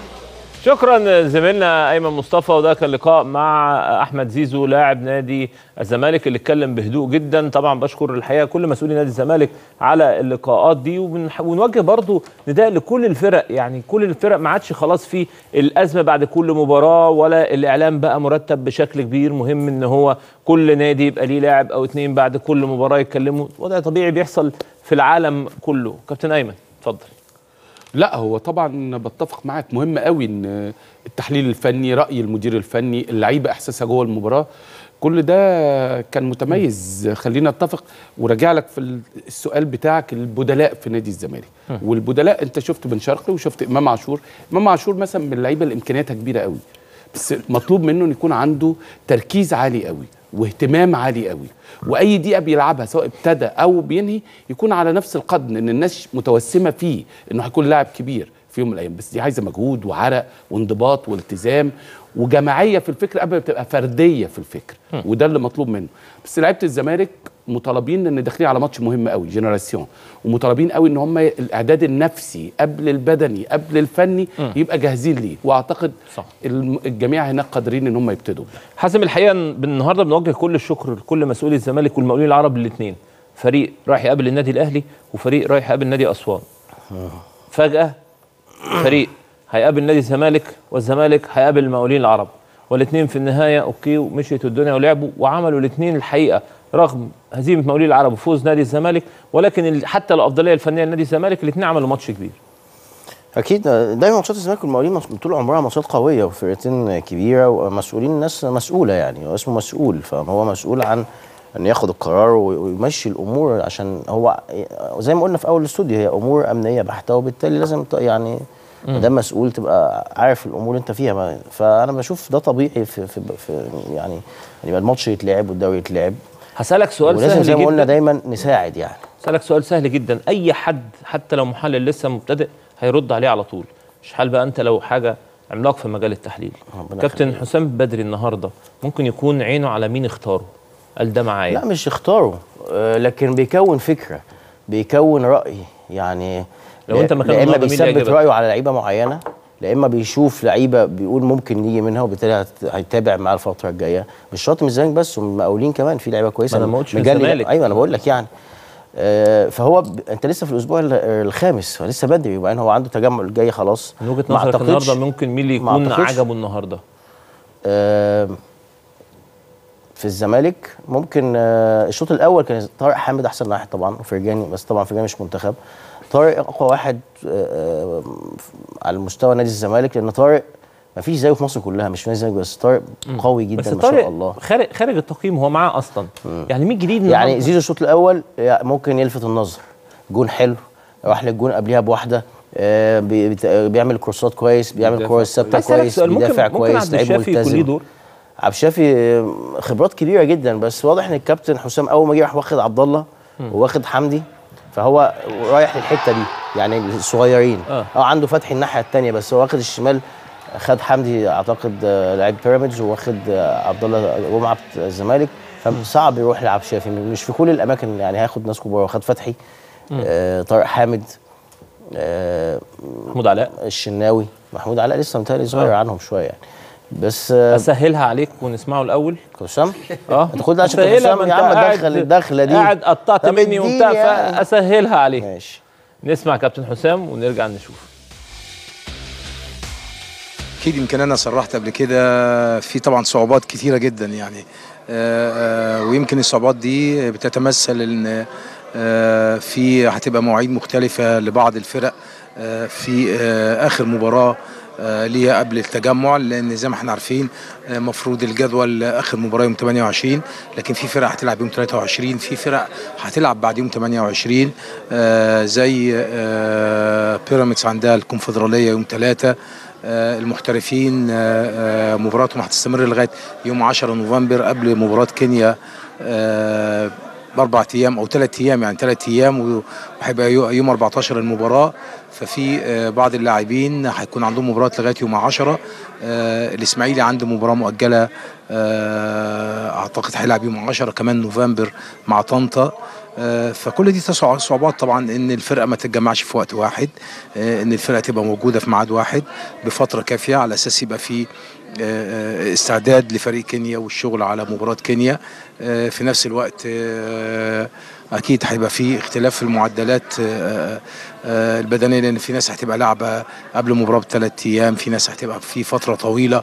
شكرا زميلنا ايمن مصطفى وده كان لقاء مع احمد زيزو لاعب نادي الزمالك اللي اتكلم بهدوء جدا طبعا بشكر الحقيقه كل مسؤولي نادي الزمالك على اللقاءات دي وبنح- ونوجه برضو نداء لكل الفرق يعني كل الفرق ما عادش خلاص في الازمه بعد كل مباراه ولا الاعلام بقى مرتب بشكل كبير مهم ان هو كل نادي يبقى ليه لاعب او اتنين بعد كل مباراه يتكلموا وضع طبيعي بيحصل في العالم كله كابتن ايمن اتفضل لا هو طبعا بتفق معاك مهم قوي ان التحليل الفني راي المدير الفني اللعيبه احساسها جوه المباراه كل ده كان متميز خلينا اتفق وراجع لك في السؤال بتاعك البدلاء في نادي الزمالك م. والبدلاء انت شفت بن شرقي وشفت امام عاشور امام عاشور مثلا من اللعيبه اللي امكانياتها كبيره قوي بس مطلوب منه ان يكون عنده تركيز عالي قوي واهتمام عالي قوي واي دقيقه بيلعبها سواء ابتدى او بينهي يكون على نفس القدر ان الناس متوسمه فيه انه هيكون لاعب كبير في يوم من الايام بس دي عايزه مجهود وعرق وانضباط والتزام وجماعيه في الفكر قبل ما تبقى فرديه في الفكر م. وده اللي مطلوب منه بس لعيبه الزمالك مطالبين ان داخلين على ماتش مهم قوي جنراسيون ومطالبين قوي ان هم الاعداد النفسي قبل البدني قبل الفني م. يبقى جاهزين ليه واعتقد صح. الم- الجميع هناك قادرين ان هم يبتدوا حازم الحقيقه إن النهارده بنوجه كل الشكر لكل مسؤولي الزمالك والمقاولين العرب الاثنين فريق رايح يقابل النادي الاهلي وفريق رايح يقابل نادي اسوان فجاه فريق هيقابل نادي الزمالك والزمالك هيقابل المقاولين العرب والاثنين في النهايه اوكي ومشيت الدنيا ولعبوا وعملوا الاثنين الحقيقه رغم هزيمه مقاولين العرب وفوز نادي الزمالك ولكن ال- حتى الافضليه الفنيه لنادي الزمالك الاثنين عملوا ماتش كبير اكيد دايما ماتشات الزمالك والمقاولين مس- طول عمرها ماتشات قويه وفرقتين كبيره ومسؤولين ناس مسؤوله يعني هو اسمه مسؤول فهو مسؤول عن ان ياخد القرار وي- ويمشي الامور عشان هو زي ما قلنا في اول الاستوديو هي امور امنيه بحته وبالتالي لازم ت- يعني مم. ده مسؤول تبقى عارف الامور اللي انت فيها ما- فانا بشوف ده طبيعي في, في, في يعني يعني يبقى الماتش يتلعب والدوري يتلعب هسالك سؤال ولازم سهل زي ما جدا قلنا دايما نساعد يعني هسالك سؤال سهل جدا اي حد حتى لو محلل لسه مبتدئ هيرد عليه على طول مش حال بقى انت لو حاجه عملاق في مجال التحليل كابتن يخليك. حسام بدري النهارده ممكن يكون عينه على مين اختاره قال ده معايا لا مش اختاره آه، لكن بيكون فكره بيكون راي يعني لو أنت مكانه لا اما النهاردة مين اللي بيثبت يعجبك؟ رايه على لعيبه معينه لا اما بيشوف لعيبه بيقول ممكن نيجي منها وبالتالي هت- هيتابع معاه الفتره الجايه مش شرط من الزمالك بس ومن المقاولين كمان في لعيبه كويسه ما أنا ما قلتش من مجلي- الزمالك. ايوه انا بقول لك يعني آه، فهو ب... انت لسه في الاسبوع ال- الخامس فلسه بدري وبعدين هو عنده تجمع الجاي خلاص من وجهه ما نظرك أعتقدش- النهارده ممكن مين اللي ما يكون أعتقدش. عجبه النهارده آه، في الزمالك ممكن آه، الشوط الاول كان طارق حامد احسن واحد طبعا وفرجاني بس طبعا فرجاني مش منتخب طارق اقوى واحد آه، آه، على مستوى نادي الزمالك لان طارق ما فيش زيه في مصر كلها مش في نادي الزمالك بس طارق قوي بس جدا ما طارق شاء الله خارج خارج التقييم هو معاه اصلا يعني مين جديد يعني النهاردة؟ زيزو الشوط الاول يعني ممكن يلفت النظر جون حلو راح للجون قبلها بواحده آه، بي- بت- بيعمل كورسات كويس بيعمل بيدافع كورس ثابته كويس. عايز كويس أسألك سؤال، ممكن- بيدافع ممكن كويس عبد لعيب الشافي يكون ليه ملتزم دور؟ عبد الشافي آه، خبرات كبيره جدا بس واضح ان الكابتن حسام اول ما جه راح واخد عبد الله مم. وواخد حمدي فهو رايح للحته دي يعني الصغيرين آه. اه عنده فتحي الناحيه الثانيه بس هو واخد الشمال خد حمدي اعتقد آه، لعيب بيراميدز واخد آه، عبد الله جمعه بتاع الزمالك فصعب يروح لعبد الشافي مش في كل الاماكن يعني هياخد ناس كبار واخد فتحي مم. آه طارق حامد آه محمود علاء الشناوي محمود علاء لسه متهيألي صغير عنهم شويه يعني بس آه اسهلها عليك ونسمعه الاول حسام اه انت خد عشان أسهلها، حسام ما يا أنت عم قاعد- دخل الدخله دي قاعد قطعت طب مني اديني وبتاع يعني. فاسهلها عليك ماشي نسمع كابتن حسام ونرجع نشوف اكيد يمكن انا صرحت قبل كده في طبعا صعوبات كثيره جدا يعني آه، آه، ويمكن الصعوبات دي بتتمثل ان آه، في هتبقى مواعيد مختلفه لبعض الفرق آه، في آه، اخر مباراه آه، ليها قبل التجمع لان زي ما احنا عارفين آه، مفروض الجدول اخر مباراه يوم 28 لكن في فرق هتلعب يوم 23 في فرق هتلعب بعد يوم 28 آه، زي آه، بيراميدز عندها الكونفدراليه يوم 3 آه، المحترفين آه، آه، مباراتهم هتستمر لغايه يوم 10 نوفمبر قبل مباراه كينيا آه، باربع ايام او ثلاث ايام يعني ثلاث ايام وهيبقى يو- يوم 14 المباراه ففي آه، بعض اللاعبين هيكون عندهم مباراه لغايه يوم 10 آه، الاسماعيلي عنده مباراه مؤجله آه، اعتقد هيلعب يوم 10 كمان نوفمبر مع طنطا آه، فكل دي تصع- صعوبات طبعا ان الفرقه ما تتجمعش في وقت واحد آه، ان الفرقه تبقى موجوده في ميعاد واحد بفتره كافيه على اساس يبقى في آه، آه، استعداد لفريق كينيا والشغل على مباراه كينيا آه، في نفس الوقت آه، اكيد هيبقى في اختلاف في المعدلات آه، آه، البدنيه لان في ناس هتبقى لعبه قبل مباراه بثلاث ايام في ناس هتبقى في فتره طويله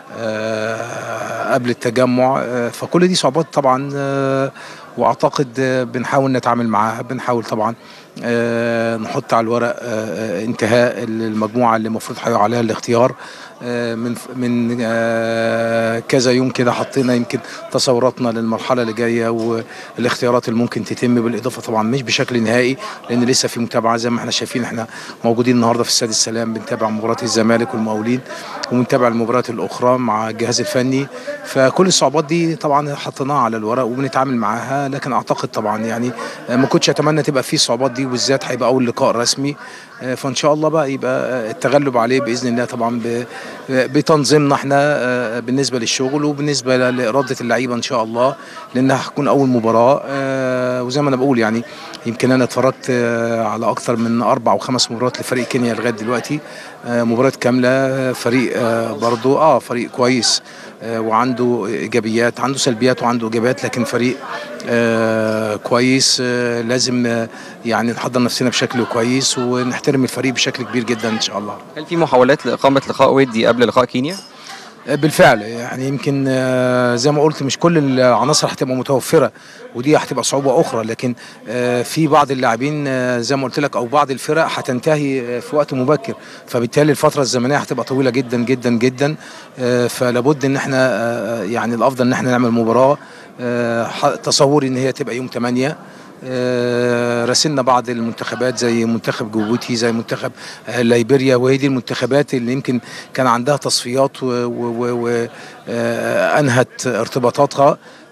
آه، قبل التجمع آه، فكل دي صعوبات طبعا آه، واعتقد آه، بنحاول نتعامل معاها بنحاول طبعا آه، نحط على الورق آه، آه، انتهاء المجموعه اللي المفروض هيقع عليها الاختيار آه، من من آه، كذا يوم كده حطينا يمكن تصوراتنا للمرحله اللي جايه والاختيارات اللي ممكن تتم بالاضافه طبعا مش بشكل نهائي لان لسه في متابعه زي ما احنا شايفين احنا موجودين النهارده في استاد السلام بنتابع مباراه الزمالك والمقاولين وبنتابع المباريات الاخرى مع الجهاز الفني فكل الصعوبات دي طبعا حطيناها على الورق وبنتعامل معاها لكن اعتقد طبعا يعني آه، ما كنتش اتمنى تبقى في الصعوبات دي وبالذات هيبقى اول لقاء رسمي آه، فان شاء الله بقى يبقى آه، التغلب عليه باذن الله طبعا ب- بتنظيمنا احنا آه، بالنسبه للشغل وبالنسبه لاراده اللعيبه ان شاء الله لانها هتكون اول مباراه آه، وزي ما انا بقول يعني يمكن انا اتفرجت آه، على اكثر من اربع او خمس مباريات لفريق كينيا لغايه دلوقتي آه، مباريات كامله آه، فريق آه، برضو اه فريق كويس آه، وعنده ايجابيات عنده سلبيات وعنده ايجابيات لكن فريق آه، كويس آه، لازم آه، يعني نحضر نفسنا بشكل كويس ونحترم الفريق بشكل كبير جدا ان شاء الله هل في محاولات لاقامه لقاء ودي قبل لقاء كينيا؟ بالفعل يعني يمكن آه، زي ما قلت مش كل العناصر هتبقى متوفره ودي هتبقى صعوبه اخرى لكن آه، في بعض اللاعبين آه، زي ما قلت لك او بعض الفرق هتنتهي آه، في وقت مبكر فبالتالي الفتره الزمنيه هتبقى طويله جدا جدا جدا آه، فلابد ان احنا آه، يعني الافضل ان احنا نعمل مباراه آه، ح- تصوري ان هي تبقى يوم 8 آه، راسلنا بعض المنتخبات زي منتخب جيبوتي زي منتخب آه، ليبيريا وهي دي المنتخبات اللي يمكن كان عندها تصفيات وانهت ارتباطاتها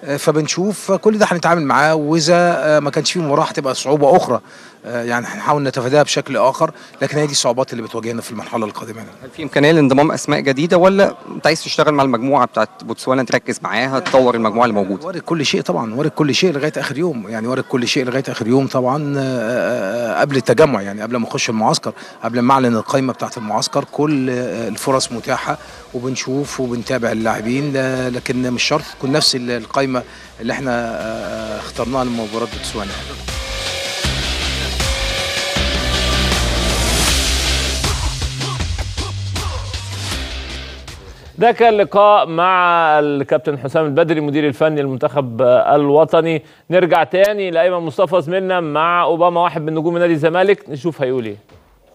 آه، فبنشوف كل ده هنتعامل معاه واذا آه، ما كانش فيه مباراه هتبقى صعوبه اخرى آه، يعني هنحاول نتفاداها بشكل اخر لكن هي دي الصعوبات اللي بتواجهنا في المرحله القادمه هل في امكانيه لانضمام اسماء جديده ولا انت عايز تشتغل مع المجموعه بتاعت بوتسوانا تركز معاها تطور المجموعه اللي موجوده وارد كل شيء طبعا وارد كل شيء لغايه اخر يوم يعني وارد كل شيء لغايه اخر يوم طبعا آه، آه، قبل التجمع يعني قبل ما نخش المعسكر قبل ما اعلن القائمه بتاعه المعسكر كل آه، الفرص متاحه وبنشوف وبنتابع اللاعبين لا- لكن مش شرط تكون نفس ال- القائمه اللي احنا آه، اخترناها لمباراه بوتسوانا ده كان لقاء مع الكابتن حسام البدري مدير الفني للمنتخب الوطني نرجع تاني لايمن مصطفى زميلنا مع اوباما واحد من نجوم نادي الزمالك نشوف هيقول ايه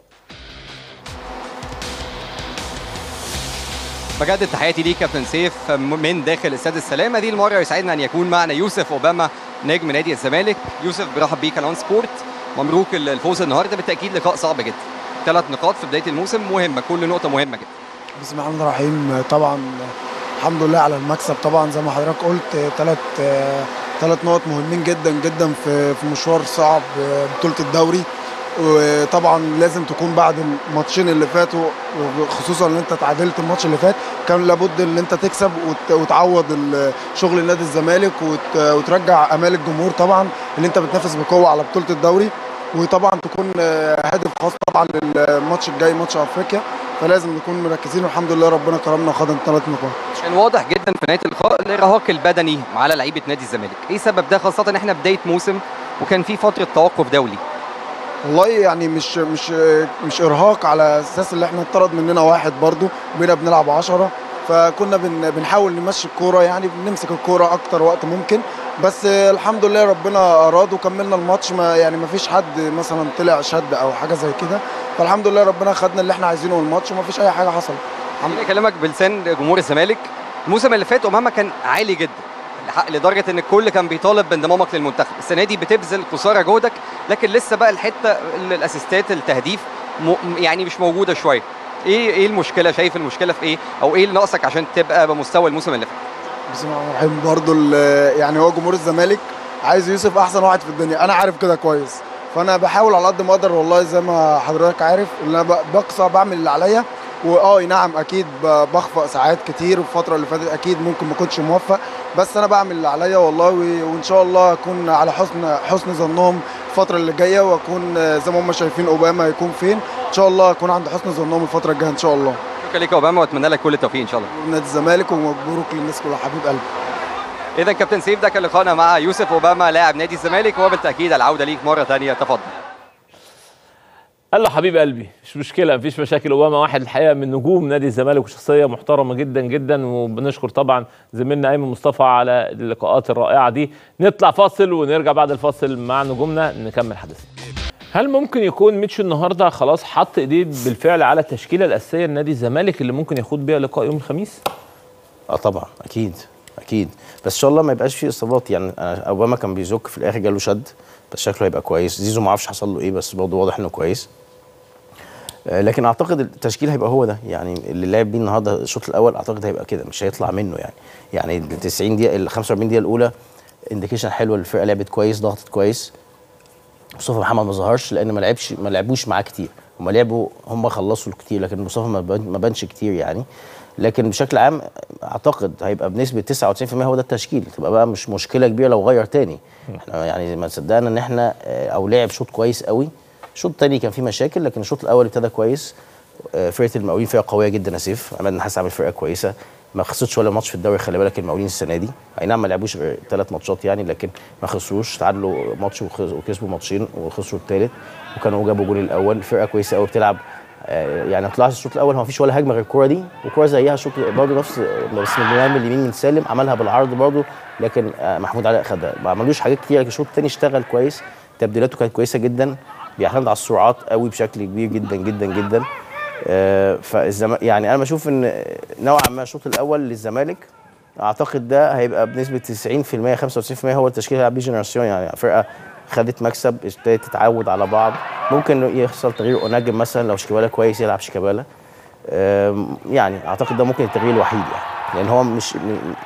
بجدد تحياتي ليك كابتن سيف من داخل استاد السلام هذه المره يسعدنا ان يكون معنا يوسف اوباما نجم نادي الزمالك يوسف برحب بيك على اون سبورت مبروك الفوز النهارده بالتاكيد لقاء صعب جدا ثلاث نقاط في بدايه الموسم مهمه كل نقطه مهمه جدا بسم الله الرحمن الرحيم طبعا الحمد لله على المكسب طبعا زي ما حضرتك قلت ثلاث ثلاث نقط مهمين جدا جدا في في مشوار صعب بطوله الدوري وطبعا لازم تكون بعد الماتشين اللي فاتوا خصوصا ان انت تعادلت الماتش اللي فات كان لابد ان انت تكسب وت- وتعوض ال- شغل نادي الزمالك وت- وترجع امال الجمهور طبعا ان انت بتنافس بقوه على بطوله الدوري وطبعا تكون آه، هدف خاص طبعا للماتش الجاي ماتش افريقيا فلازم نكون مركزين والحمد لله ربنا كرمنا وخدنا ثلاث نقاط كان واضح جدا في نهايه اللقاء الارهاق البدني على لعيبه نادي الزمالك ايه سبب ده خاصه ان احنا بدايه موسم وكان في فتره توقف دولي والله يعني مش مش مش ارهاق على اساس ان احنا اتطرد مننا واحد برضو بينا بنلعب 10 فكنا بن بنحاول نمشي الكوره يعني بنمسك الكوره اكتر وقت ممكن بس الحمد لله ربنا اراد وكملنا الماتش ما يعني ما فيش حد مثلا طلع شد او حاجه زي كده فالحمد لله ربنا خدنا اللي احنا عايزينه من الماتش وما فيش اي حاجه حصلت خليني اكلمك بلسان جمهور الزمالك الموسم اللي فات امامك كان عالي جدا لح- لدرجه ان الكل كان بيطالب بانضمامك للمنتخب السنه دي بتبذل قصارى جهدك لكن لسه بقى الحته ال- الاسيستات التهديف م... يعني مش موجوده شويه ايه ايه المشكله شايف المشكله في ايه او ايه اللي ناقصك عشان تبقى بمستوى الموسم اللي فات بسم الله الرحمن الرحيم برضو ال- يعني هو جمهور الزمالك عايز يوسف احسن واحد في الدنيا انا عارف كده كويس فانا بحاول على قد ما اقدر والله زي ما حضرتك عارف ان انا ب- بقصى بعمل اللي عليا واه نعم اكيد ب- بخفق ساعات كتير الفتره اللي فاتت اكيد ممكن ما كنتش موفق بس انا بعمل اللي عليا والله و- وان شاء الله اكون على حسن حسن ظنهم الفتره اللي جايه واكون زي ما هم شايفين اوباما يكون فين ان شاء الله اكون عند حسن ظنهم الفتره الجايه ان شاء الله شكرا ليك يا اوباما واتمنى لك كل التوفيق ان شاء الله نادي الزمالك ومبروك للناس كلها حبيب قلبي اذا كابتن سيف ده كان لقائنا مع يوسف اوباما لاعب نادي الزمالك وبالتاكيد العوده ليك مره ثانيه تفضل قال له حبيب قلبي مش مشكله مفيش مشاكل اوباما واحد الحقيقه من نجوم نادي الزمالك وشخصيه محترمه جدا جدا وبنشكر طبعا زميلنا ايمن مصطفى على اللقاءات الرائعه دي نطلع فاصل ونرجع بعد الفاصل مع نجومنا نكمل حديثنا هل ممكن يكون ميتشو النهارده خلاص حط ايديه بالفعل على التشكيله الاساسيه لنادي الزمالك اللي ممكن يخوض بيها لقاء يوم الخميس؟ اه طبعا اكيد اكيد بس ان شاء الله ما يبقاش فيه اصابات يعني أنا اوباما كان بيزك في الاخر جاله شد بس شكله هيبقى كويس زيزو ما اعرفش حصل له ايه بس برضه واضح انه كويس آه، لكن اعتقد التشكيل هيبقى هو ده يعني اللي لعب بيه النهارده الشوط الاول اعتقد هيبقى كده مش هيطلع منه يعني يعني ال 90 دقيقه ال 45 دقيقه الاولى انديكيشن حلوه الفرقه لعبت كويس ضغطت كويس مصطفى محمد ما ظهرش لان ما لعبش ما لعبوش معاه كتير هم لعبوا هم خلصوا كتير لكن مصطفى ما بان- ما بانش كتير يعني لكن بشكل عام اعتقد هيبقى بنسبه 99% هو ده التشكيل تبقى بقى مش مشكله كبيره لو غير تاني احنا يعني ما صدقنا ان احنا آه، او لعب شوط كويس قوي الشوط التاني كان فيه مشاكل لكن الشوط الاول ابتدى كويس آه، فرقه المقاولين فرقه قويه جدا يا سيف عماد النحاس عامل فرقه كويسه ما خسرتش ولا ماتش في الدوري خلي بالك المقاولين السنه دي اي نعم ما لعبوش غير ثلاث ماتشات يعني لكن ما خسروش تعادلوا ماتش وخس- وكسبوا ماتشين وخسروا الثالث وكانوا جابوا جول الاول فرقه كويسه قوي بتلعب آه، يعني طلعت الشوط الاول ما فيش ولا هجمه غير الكوره دي وكوره زيها شوط برضه نفس بس من الجناب اليمين من سالم عملها بالعرض برضه لكن آه، محمود علاء خدها ما عملوش حاجات كتير لكن الشوط الثاني اشتغل كويس تبديلاته كانت كويسه جدا بيعتمد على السرعات قوي بشكل كبير جدا جدا جدا آه، فالزم يعني انا بشوف ان نوعا ما الشوط الاول للزمالك اعتقد ده هيبقى بنسبه 90% 95% هو التشكيل اللي هيلعب بيه جنراسيون يعني فرقه خدت مكسب ابتدت تتعود على بعض ممكن يحصل تغيير اوناجم مثلا لو شيكابالا كويس يلعب شيكابالا آم، يعني اعتقد ده ممكن التغيير الوحيد يعني لان هو مش م-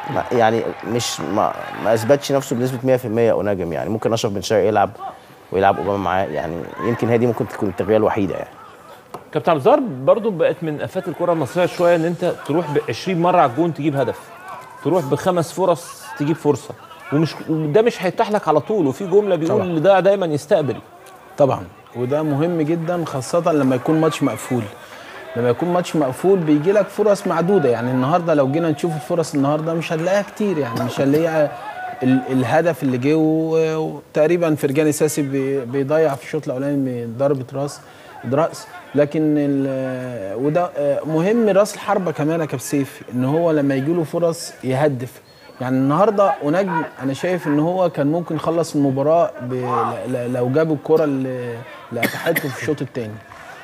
ما- يعني مش ما, ما اثبتش نفسه بنسبه 100% اوناجم يعني ممكن اشرف بن شرقي يلعب ويلعب اوباما معاه يعني يمكن هي دي ممكن تكون التغيير الوحيده يعني كابتن عبد الزهر برضه بقت من افات الكره المصريه شويه ان انت تروح ب 20 مره على الجون تجيب هدف تروح بخمس فرص تجيب فرصه ومش وده مش هيتاح لك على طول وفي جمله بيقول طبعا. اللي ده دايما يستقبل طبعا وده مهم جدا خاصة لما يكون ماتش مقفول لما يكون ماتش مقفول بيجي لك فرص معدودة يعني النهاردة لو جينا نشوف الفرص النهاردة مش هنلاقيها كتير يعني مش هنلاقيها ال- الهدف اللي جه و- وتقريبا فرجاني ساسي بي- بيضيع في الشوط الاولاني بضربة راس راس لكن ال- وده آه، مهم راس الحربة كمان يا كابتن سيف ان هو لما يجي له فرص يهدف يعني النهارده ونجم انا شايف ان هو كان ممكن يخلص المباراه ب... ل- ل- لو جاب الكره اللي اللي اتاحت له في الشوط الثاني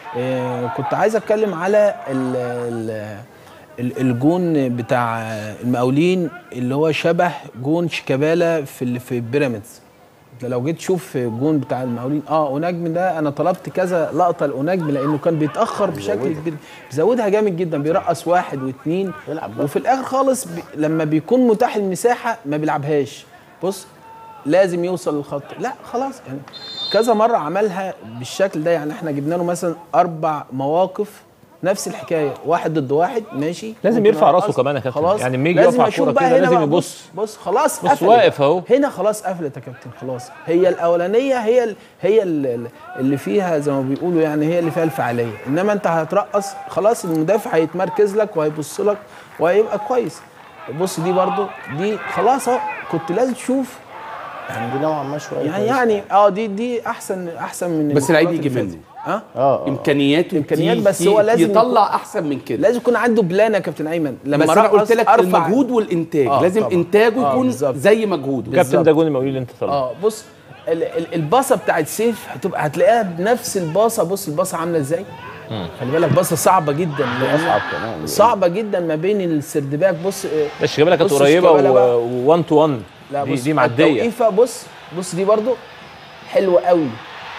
كنت عايز اتكلم على ال... ال... ال- الجون بتاع المقاولين اللي هو شبه جون شيكابالا في ال- في بيراميدز ده لو جيت تشوف الجون بتاع المقاولين اه اوناجم ده انا طلبت كذا لقطه لاوناجم لانه كان بيتاخر بشكل كبير بيزودها جامد جدا بيرقص واحد واثنين وفي الاخر خالص بي لما بيكون متاح المساحه ما بيلعبهاش بص لازم يوصل للخط لا خلاص يعني كذا مره عملها بالشكل ده يعني احنا جبنا له مثلا اربع مواقف نفس الحكايه واحد ضد واحد ماشي لازم ممكن يرفع راسه أرقص. كمان يا كابتن. خلاص يعني لما يجي لازم يقف على أشوف الكورة بقى كده هنا لازم بقى يبص. بص, بص خلاص بص قفلت. واقف أهو. هنا خلاص قفلت يا كابتن خلاص هي الاولانيه هي ال- هي ال- اللي فيها زي ما بيقولوا يعني هي اللي فيها الفعاليه انما انت هترقص خلاص المدافع هيتمركز لك وهيبص لك وهيبقى كويس بص دي برضو دي خلاص اهو كنت لازم تشوف يعني دي نوعا ما شويه يعني كويسة. يعني اه دي دي احسن احسن من بس لعيب البطولات يجي اللي فاتت. منه. اه اه امكانياته امكانيات ي- بس ي- هو لازم يطلع يكون- احسن من كده لازم يكون عنده بلان يا كابتن ايمن لما بس انا رقص قلت لك أرفع- المجهود والانتاج آه، لازم طبعاً. انتاجه آه، يكون بالظبط. زي مجهوده كابتن ده جون المقاولين اللي انت طالبه اه بص ال- ال- الباصه بتاعت سيف هتبقى هتلاقيها بنفس الباصه بص الباصه عامله ازاي خلي بالك باصه صعبه جدا اصعب كمان صعبه جدا ما بين السردباك بص آه، بس شيكابالا كانت بص قريبه شيكابالا بقى. و1 تو 1 لا دي, بص دي معديه التوقيفه بص بص دي برضو حلوه قوي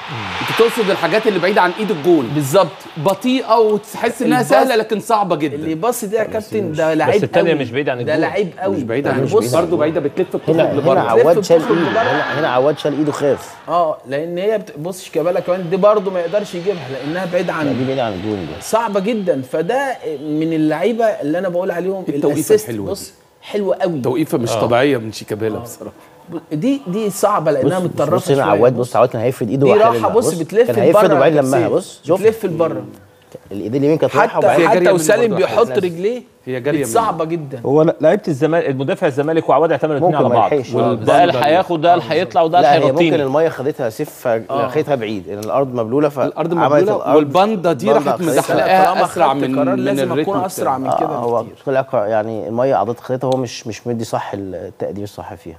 انت تقصد الحاجات اللي بعيده عن ايد الجون بالظبط بطيئه وتحس انها الباص- سهله لكن صعبه جدا اللي باص ده يا كابتن ده لعيب بس التانية قوي. مش بعيدة عن ده الجول. لعيب قوي مش بعيده عن يعني الجول بص برضه بعيده بتلف هنا بتخرج هنا لبره عواد شال بتخرج ايده لبره. هنا, هنا عواد شال ايده خاف اه لان هي بت... بص شيكابالا كمان دي برضه ما يقدرش يجيبها لانها بعيده لا، دي عن بعيده عن الجون دي صعبه جدا فده من اللعيبه اللي انا بقول عليهم التوقيفة الاسيست الحلوة بص حلوه قوي توقيفه مش آه. طبيعيه من شيكابالا بصراحه دي دي صعبه لانها بص متطرفه بص هنا شوية. عواد بص عواد كان هيفرد ايده دي وراح راحه لله. بص بتلف كان هيفرد لبره وبعدين يا لمها كابتن. بص شوف بتلف لبره الايدين اليمين كانت رايحه حتى وبعدين جاية حتى من وسالم برضه بيحط أحمد رجليه هي جاريه دي صعبه جدا هو لعيبه الزمالك المدافع الزمالك وعواد اعتمدوا الاثنين ممكن على ما بعض يلحقش. آه، ده قال هياخد ده قال هيطلع وده قال لا هي ممكن هيغطيني الميه خدتها سيف آه. خدتها بعيد لان الارض مبلوله ف الارض عملت مبلوله الأرض- والبنده دي البندة راحت خدتها. مزحلقاها طالما اسرع خدت من قرار من لازم الريتم اكون اسرع من آه كده هو بكتير. طلع ق- يعني الميه عضت خدتها هو مش مش مدي صح التقدير الصح فيها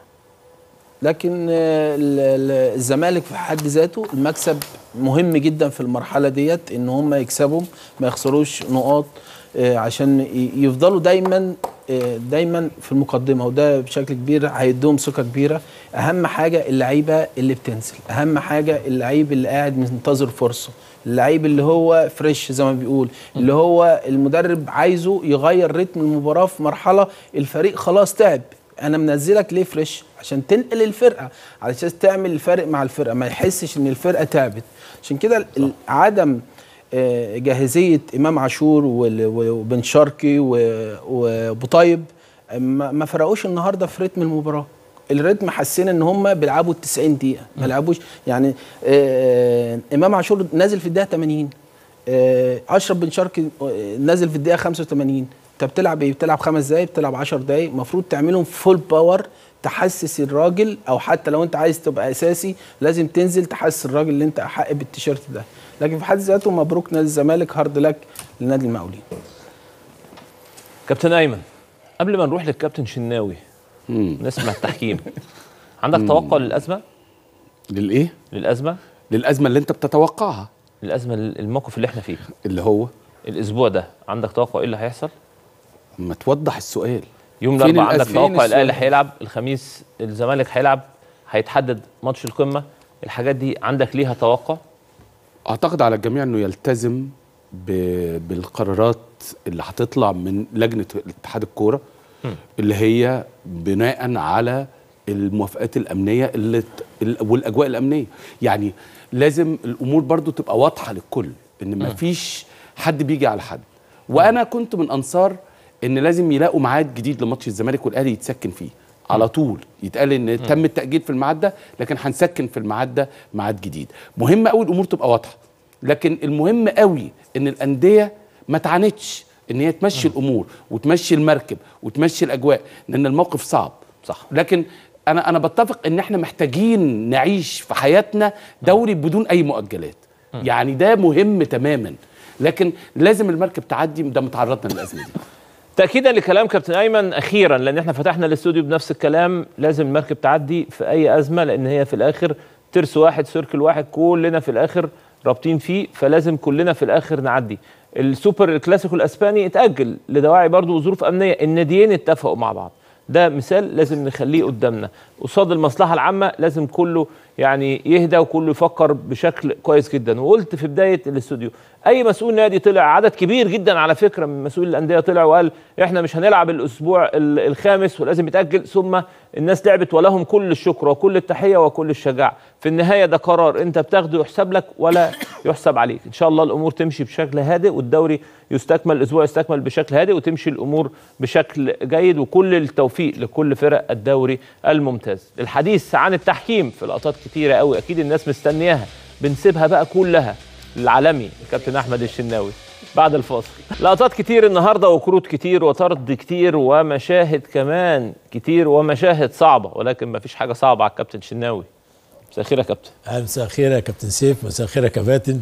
لكن آه، ال- ال- الزمالك في حد ذاته المكسب مهم جدا في المرحله ديت ان هم يكسبوا ما يخسروش نقاط آه، عشان ي- يفضلوا دايما آه، دايما في المقدمه وده بشكل كبير هيديهم ثقه كبيره اهم حاجه اللعيبه اللي بتنزل اهم حاجه اللعيب اللي قاعد منتظر فرصه اللعيب اللي هو فريش زي ما بيقول اللي هو المدرب عايزه يغير رتم المباراه في مرحله الفريق خلاص تعب انا منزلك ليه فريش عشان تنقل الفرقه علشان تعمل الفرق مع الفرقه ما يحسش ان الفرقه تعبت عشان كده ال- عدم آه، جاهزيه امام عاشور وال- وبن شرقي و- وابو طيب ما ما فرقوش النهارده في رتم المباراه الريتم حسينا ان هم بيلعبوا ال 90 دقيقه ما لعبوش يعني آه امام عاشور نازل في الدقيقه 80 آه اشرف بن شرقي آه، نازل في الدقيقه 85 انت بتلعب ايه بتلعب خمس دقايق بتلعب 10 دقايق المفروض تعملهم فول باور تحسس الراجل او حتى لو انت عايز تبقى اساسي لازم تنزل تحسس الراجل اللي انت احق بالتيشيرت ده لكن في حد ذاته مبروك نادي الزمالك هارد لك لنادي المقاولين كابتن ايمن قبل ما نروح للكابتن شناوي نسمع التحكيم عندك توقع للازمه للايه للازمه للازمه اللي انت بتتوقعها الازمه الموقف اللي احنا فيه اللي هو الاسبوع ده عندك توقع ايه اللي هيحصل ما توضح السؤال يوم فين الاربعاء عندك الأزمة؟ فين توقع الاهلي السؤال؟ هيلعب الخميس الزمالك هيلعب هيتحدد ماتش القمه الحاجات دي عندك ليها توقع اعتقد على الجميع انه يلتزم ب... بالقرارات اللي هتطلع من لجنه اتحاد الكوره اللي هي بناء على الموافقات الامنيه اللي ت- ال- والاجواء الامنيه يعني لازم الامور برضو تبقى واضحه للكل ان ما فيش حد بيجي على حد وانا كنت من انصار ان لازم يلاقوا ميعاد جديد لماتش الزمالك والاهلي يتسكن فيه على طول يتقال ان تم التاجيل في الميعاد ده لكن هنسكن في الميعاد ده ميعاد جديد مهم قوي الامور تبقى واضحه لكن المهم قوي ان الانديه ما تعاندش ان هي تمشي الامور وتمشي المركب وتمشي الاجواء لان الموقف صعب صح لكن انا انا بتفق ان احنا محتاجين نعيش في حياتنا دوري بدون اي مؤجلات يعني ده مهم تماما لكن لازم المركب تعدي ده متعرضنا للازمه دي تاكيدا لكلام كابتن ايمن اخيرا لان احنا فتحنا الاستوديو بنفس الكلام لازم المركب تعدي في اي ازمه لان هي في الاخر ترس واحد سيركل واحد كلنا في الاخر رابطين فيه فلازم كلنا في الاخر نعدي السوبر الكلاسيكو الاسباني اتاجل لدواعي برضو وظروف امنيه الناديين اتفقوا مع بعض ده مثال لازم نخليه قدامنا قصاد المصلحه العامه لازم كله يعني يهدى وكله يفكر بشكل كويس جدا وقلت في بدايه الاستوديو اي مسؤول نادي طلع عدد كبير جدا على فكره من مسؤول الانديه طلع وقال احنا مش هنلعب الاسبوع ال- الخامس ولازم يتاجل ثم الناس لعبت ولهم كل الشكر وكل التحيه وكل الشجاعه في النهايه ده قرار انت بتاخده يحسب لك ولا يحسب عليك ان شاء الله الامور تمشي بشكل هادئ والدوري يستكمل الاسبوع يستكمل بشكل هادئ وتمشي الامور بشكل جيد وكل التوفيق لكل فرق الدوري الممتاز الحديث عن التحكيم في لقطات كتيره قوي اكيد الناس مستنياها بنسيبها بقى كلها العالمي الكابتن احمد الشناوي بعد الفاصل لقطات كتير النهارده وكروت كتير وطرد كتير ومشاهد كمان كتير ومشاهد صعبه ولكن ما فيش حاجه صعبه على الكابتن شناوي مساء الخير يا كابتن أهلا مساء الخير يا كابتن سيف مساء الخير يا كباتن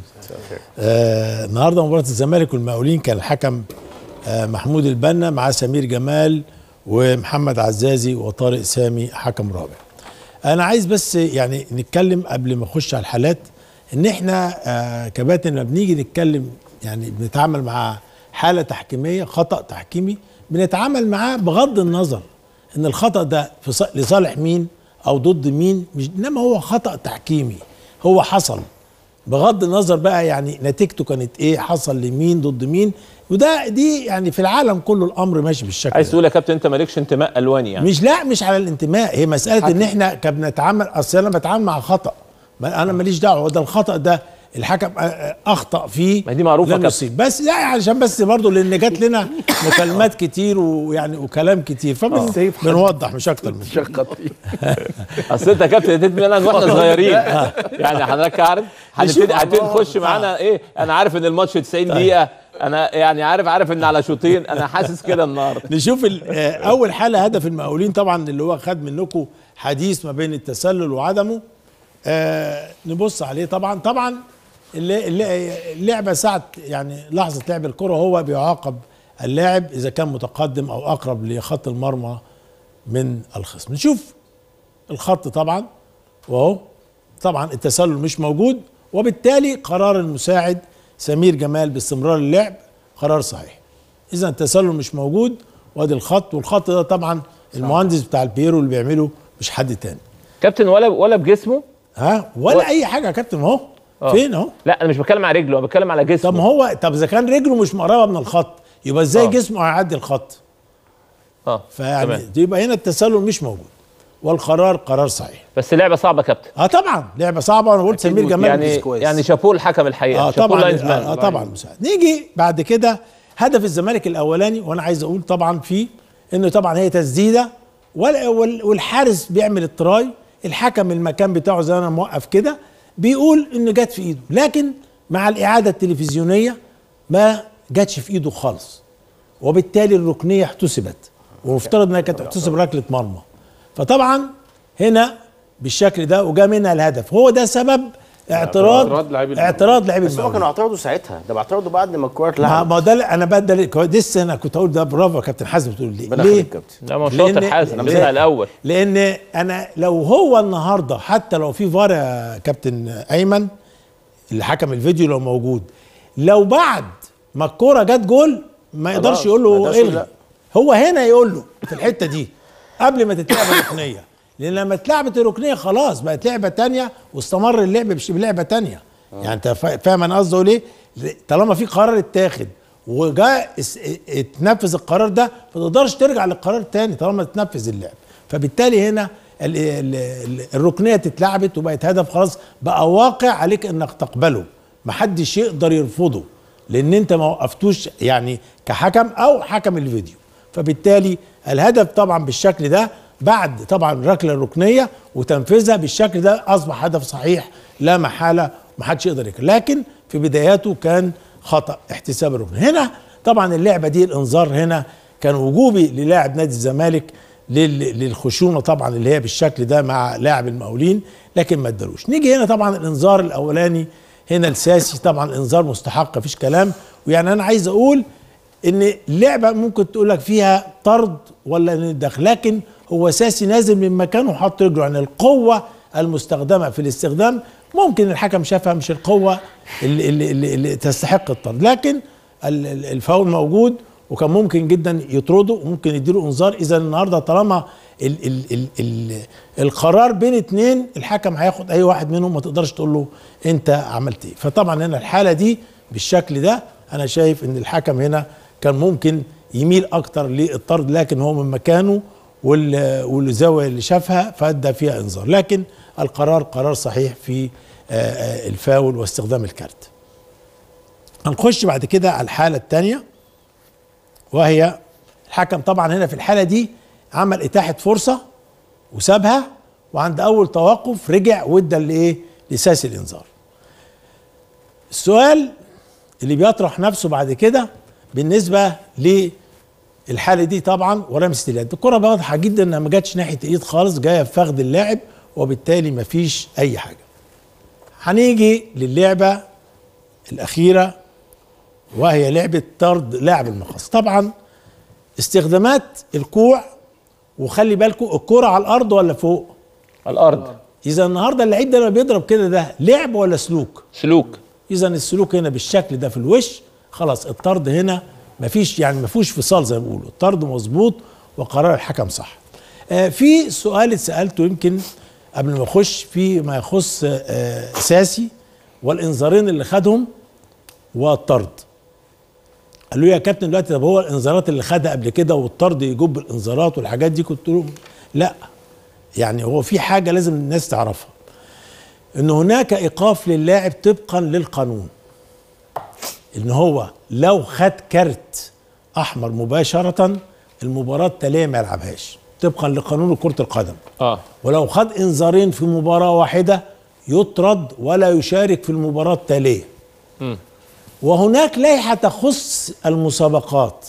آه النهارده مباراه الزمالك والمقاولين كان الحكم آه محمود البنا مع سمير جمال ومحمد عزازي وطارق سامي حكم رابع انا عايز بس يعني نتكلم قبل ما اخش على الحالات ان احنا آه كباتن لما بنيجي نتكلم يعني بنتعامل مع حاله تحكيميه خطا تحكيمي بنتعامل معاه بغض النظر ان الخطا ده في ص- لصالح مين او ضد مين مش انما هو خطا تحكيمي هو حصل بغض النظر بقى يعني نتيجته كانت ايه حصل لمين ضد مين وده دي يعني في العالم كله الامر ماشي بالشكل عايز ده. تقول يا كابتن انت مالكش انتماء الواني يعني مش لا مش على الانتماء هي مساله ان احنا كنا بنتعامل اصل انا بتعامل مع خطا ما انا ماليش دعوه ده الخطا ده الحكم آه، آه، اخطا فيه ما دي معروفة لم كابتن. يصيب بس لا علشان بس برضه لان جات لنا مكالمات كتير ويعني وكلام كتير فبنوضح مش اكتر من كده اصل انت يا كابتن اديت لنا واحنا صغيرين يعني حضرتك عارف هنبتدي نشوف هتبتدي الله. تخش معانا ايه انا عارف ان الماتش 90 دقيقه انا يعني عارف عارف ان على شوطين انا حاسس كده النهارده نشوف ال- آه، اول حاله هدف المقاولين طبعا اللي هو خد منكم حديث ما بين التسلل وعدمه آه نبص عليه طبعا طبعا اللي- اللي- اللعبه ساعه يعني لحظه لعب الكره هو بيعاقب اللاعب اذا كان متقدم او اقرب لخط المرمى من الخصم نشوف الخط طبعا واهو طبعا التسلل مش موجود وبالتالي قرار المساعد سمير جمال باستمرار اللعب قرار صحيح اذا التسلل مش موجود وادي الخط والخط ده طبعا المهندس بتاع البيرو اللي بيعمله مش حد تاني كابتن ولا ولا بجسمه ها ولا اي حاجه يا كابتن اهو آه. فين اهو لا انا مش بتكلم على رجله انا بتكلم على جسمه طب ما هو طب اذا كان رجله مش مقربه من الخط يبقى ازاي آه. جسمه هيعدي الخط اه فيعني تمام. يبقى هنا التسلل مش موجود والقرار قرار صحيح بس لعبه صعبه يا كابتن اه طبعا لعبه صعبه انا قلت سمير جمال يعني يعني شابوه الحكم الحقيقه اه شابوه طبعا لاينز مان. اه طبعا مساعد نيجي بعد كده هدف الزمالك الاولاني وانا عايز اقول طبعا فيه انه طبعا هي تسديده وال- وال- والحارس بيعمل التراي الحكم المكان بتاعه زي ما انا موقف كده بيقول انه جت في ايده لكن مع الاعاده التلفزيونيه ما جاتش في ايده خالص وبالتالي الركنيه احتسبت ومفترض انها كانت تحتسب ركله مرمى فطبعا هنا بالشكل ده وجا منها الهدف هو ده سبب اعتراض اعتراض لاعب اعتراض لاعب بس هم المقاولين. كانوا اعترضوا ساعتها ده بعترضوا بعد ما الكوره ما اتلعبت ما هو ده اللي- انا بقى ده اللي- لسه انا كنت اقول ده برافو يا كابتن حازم بتقول ليه؟ ربنا ليه؟ يخليك كابتن. لا، ما هو شاطر لأن- حازم، لأن- لسه الأول. لان انا لو هو النهارده حتى لو في فار يا كابتن ايمن اللي حكم الفيديو لو موجود لو بعد ما الكوره جت جول ما خلاص، يقدرش يقول ما له يقدرش يقول الغي لا. هو هنا يقول له في الحته دي قبل ما تتلعب الركنيه لان لما اتلعبت الركنيه خلاص بقت لعبه تانية واستمر اللعب بش- بلعبه تانية يعني انت فا- فاهم انا قصدي اقول ايه طالما في قرار اتاخد وجاء اس- اتنفذ القرار ده ما تقدرش ترجع للقرار تاني طالما اتنفذ اللعب فبالتالي هنا ال- ال- ال- الركنيه اتلعبت وبقت هدف خلاص بقى واقع عليك انك تقبله محدش يقدر يرفضه لان انت ما وقفتوش يعني كحكم او حكم الفيديو فبالتالي الهدف طبعا بالشكل ده بعد طبعا ركله الركنيه وتنفيذها بالشكل ده اصبح هدف صحيح لا محاله محدش يقدر يكره لكن في بداياته كان خطا احتساب الركن هنا طبعا اللعبه دي الانذار هنا كان وجوبي للاعب نادي الزمالك لل- للخشونه طبعا اللي هي بالشكل ده مع لاعب المقاولين لكن ما ادالوش نيجي هنا طبعا الانذار الاولاني هنا الساسي طبعا انذار مستحق مفيش كلام ويعني انا عايز اقول ان اللعبه ممكن تقول لك فيها طرد ولا ندخل لكن هو ساسي نازل من مكانه وحط رجله يعني القوه المستخدمه في الاستخدام ممكن الحكم شافها مش القوه اللي, اللي, اللي, اللي تستحق الطرد لكن ال- ال- الفاول موجود وكان ممكن جدا يطرده وممكن يديله انذار اذا النهارده طالما ال ال ال ال القرار بين اتنين الحكم هياخد اي واحد منهم ما تقدرش تقول له انت عملت ايه فطبعا هنا الحاله دي بالشكل ده انا شايف ان الحكم هنا كان ممكن يميل اكتر للطرد لكن هو من مكانه وال- والزاويه اللي شافها فادى فيها انذار لكن القرار قرار صحيح في آه، آه، الفاول واستخدام الكارت هنخش بعد كده على الحاله الثانيه وهي الحكم طبعا هنا في الحاله دي عمل اتاحه فرصه وسابها وعند اول توقف رجع وادى لايه لساس الانذار السؤال اللي بيطرح نفسه بعد كده بالنسبه للحاله دي طبعا ولمسه اليد الكره واضحه جدا انها ما جاتش ناحيه الايد خالص جايه في فخذ اللاعب وبالتالي ما فيش اي حاجه هنيجي للعبه الاخيره وهي لعبه طرد لاعب المقص طبعا استخدامات الكوع وخلي بالكم الكرة على الارض ولا فوق على الارض اذا النهارده اللعيب ده لما بيضرب كده ده لعب ولا سلوك سلوك اذا السلوك هنا بالشكل ده في الوش خلاص الطرد هنا مفيش يعني مفيش فصال زي ما بيقولوا الطرد مظبوط وقرار الحكم صح آه في سؤال اتسالته يمكن قبل ما اخش في ما يخص آه ساسي والانذارين اللي خدهم والطرد قال له يا كابتن دلوقتي طب هو الانذارات اللي خدها قبل كده والطرد يجب الانذارات والحاجات دي كنت له لا يعني هو في حاجه لازم الناس تعرفها ان هناك ايقاف للاعب طبقا للقانون ان هو لو خد كارت احمر مباشره المباراه التاليه ما يلعبهاش طبقا لقانون كره القدم اه ولو خد انذارين في مباراه واحده يطرد ولا يشارك في المباراه التاليه مم. وهناك لائحه تخص المسابقات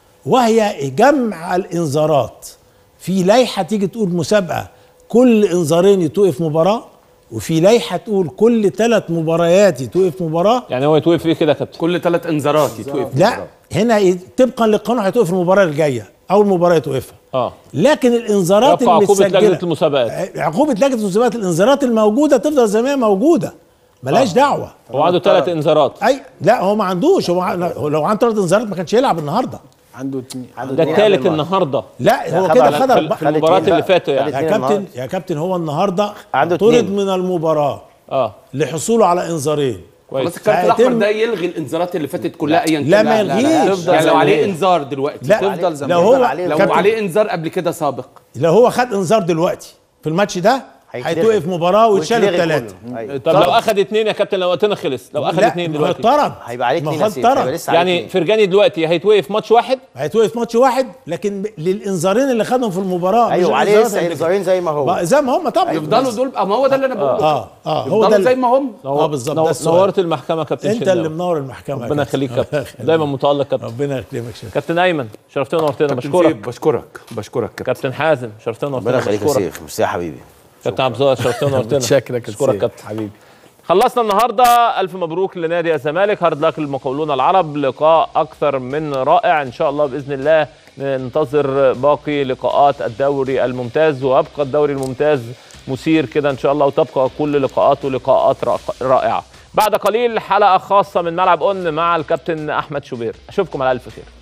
وهي جمع الانذارات في لائحه تيجي تقول مسابقه كل انذارين يتوقف مباراه وفي لائحه تقول كل ثلاث مباريات يتوقف مباراه يعني هو يتوقف ايه كده يا كابتن كل ثلاث انذارات يتوقف لا هنا ي- طبقا للقانون هيتوقف المباراه الجايه اول مباراه يتوقفها اه لكن الانذارات يبقى عقوبه المتسجله لجنه المسابقات عقوبه لجنه المسابقات الانذارات الموجوده تفضل زي ما هي موجوده ملهاش آه. دعوه هو عنده ثلاث انذارات اي لا هو ما عندوش هو ع- هو لو عنده ثلاث انذارات ما كانش يلعب النهارده عنده اتنين ده الثالث النهارده لا هو خد كده على- خد في- أربعة- في المباريات اللي فاتوا يعني يا كابتن يا كابتن هو النهارده عنده طرد اتنين. من المباراه اه لحصوله على انذارين بس الكارت الاحمر فهيتم- ده يلغي الانذارات اللي فاتت كلها ايا كان لا، ما يلغيش. يعني لو زي عليه ما هي. انذار دلوقتي لا، تفضل زي ما لو هي. هو- لو كابتن- عليه انذار قبل كده سابق لو هو خد انذار دلوقتي في الماتش ده هيتوقف مباراه ويتشال الثلاثه طب لو اخذ اثنين يا كابتن لو وقتنا خلص لو اخذ لا، اثنين ما دلوقتي اتطرد. هيبقى عليه ما اتنين هو أساسي، هيبقى اتطرد. لسه عليه يعني اتنين. فرجاني دلوقتي هيتوقف ماتش واحد هيتوقف ماتش واحد لكن ب- للانذارين اللي خدهم في المباراه مش ايوه عليه الإنذارات لسه اللي- انذارين زي ما هو بقى زي ما هم طبعا يفضلوا دول بقى ما هو ده اللي انا بقوله اه اه هو يفضلوا ده اللي- زي ما هم اه بالظبط ده نو- السؤال. نورت المحكمه يا كابتن انت شناوي. اللي منور المحكمه يا ربنا يخليك كابتن دايما متالق كابتن ربنا يكرمك شكرا كابتن ايمن شرفتنا ونورتنا كابتن بشكرك سيف، بشكرك بشكرك كابتن كابتن حازم شرفتنا ونورتنا ربنا يخليك يا بشكرك. سيف ميرسي يا حبيبي كابتن عبد الزهر شرفتنا ونورتنا متشكر يا كابتن بشكرك سيف. كابتن حبيبي خلصنا النهارده الف مبروك لنادي الزمالك هارد لك المقاولون العرب لقاء اكثر من رائع ان شاء الله باذن الله ننتظر باقي لقاءات الدوري الممتاز وابقى الدوري الممتاز مثير كده ان شاء الله وتبقى كل لقاءاته لقاءات را- رائعه بعد قليل حلقه خاصه من ملعب اون مع الكابتن احمد شوبير اشوفكم على الف خير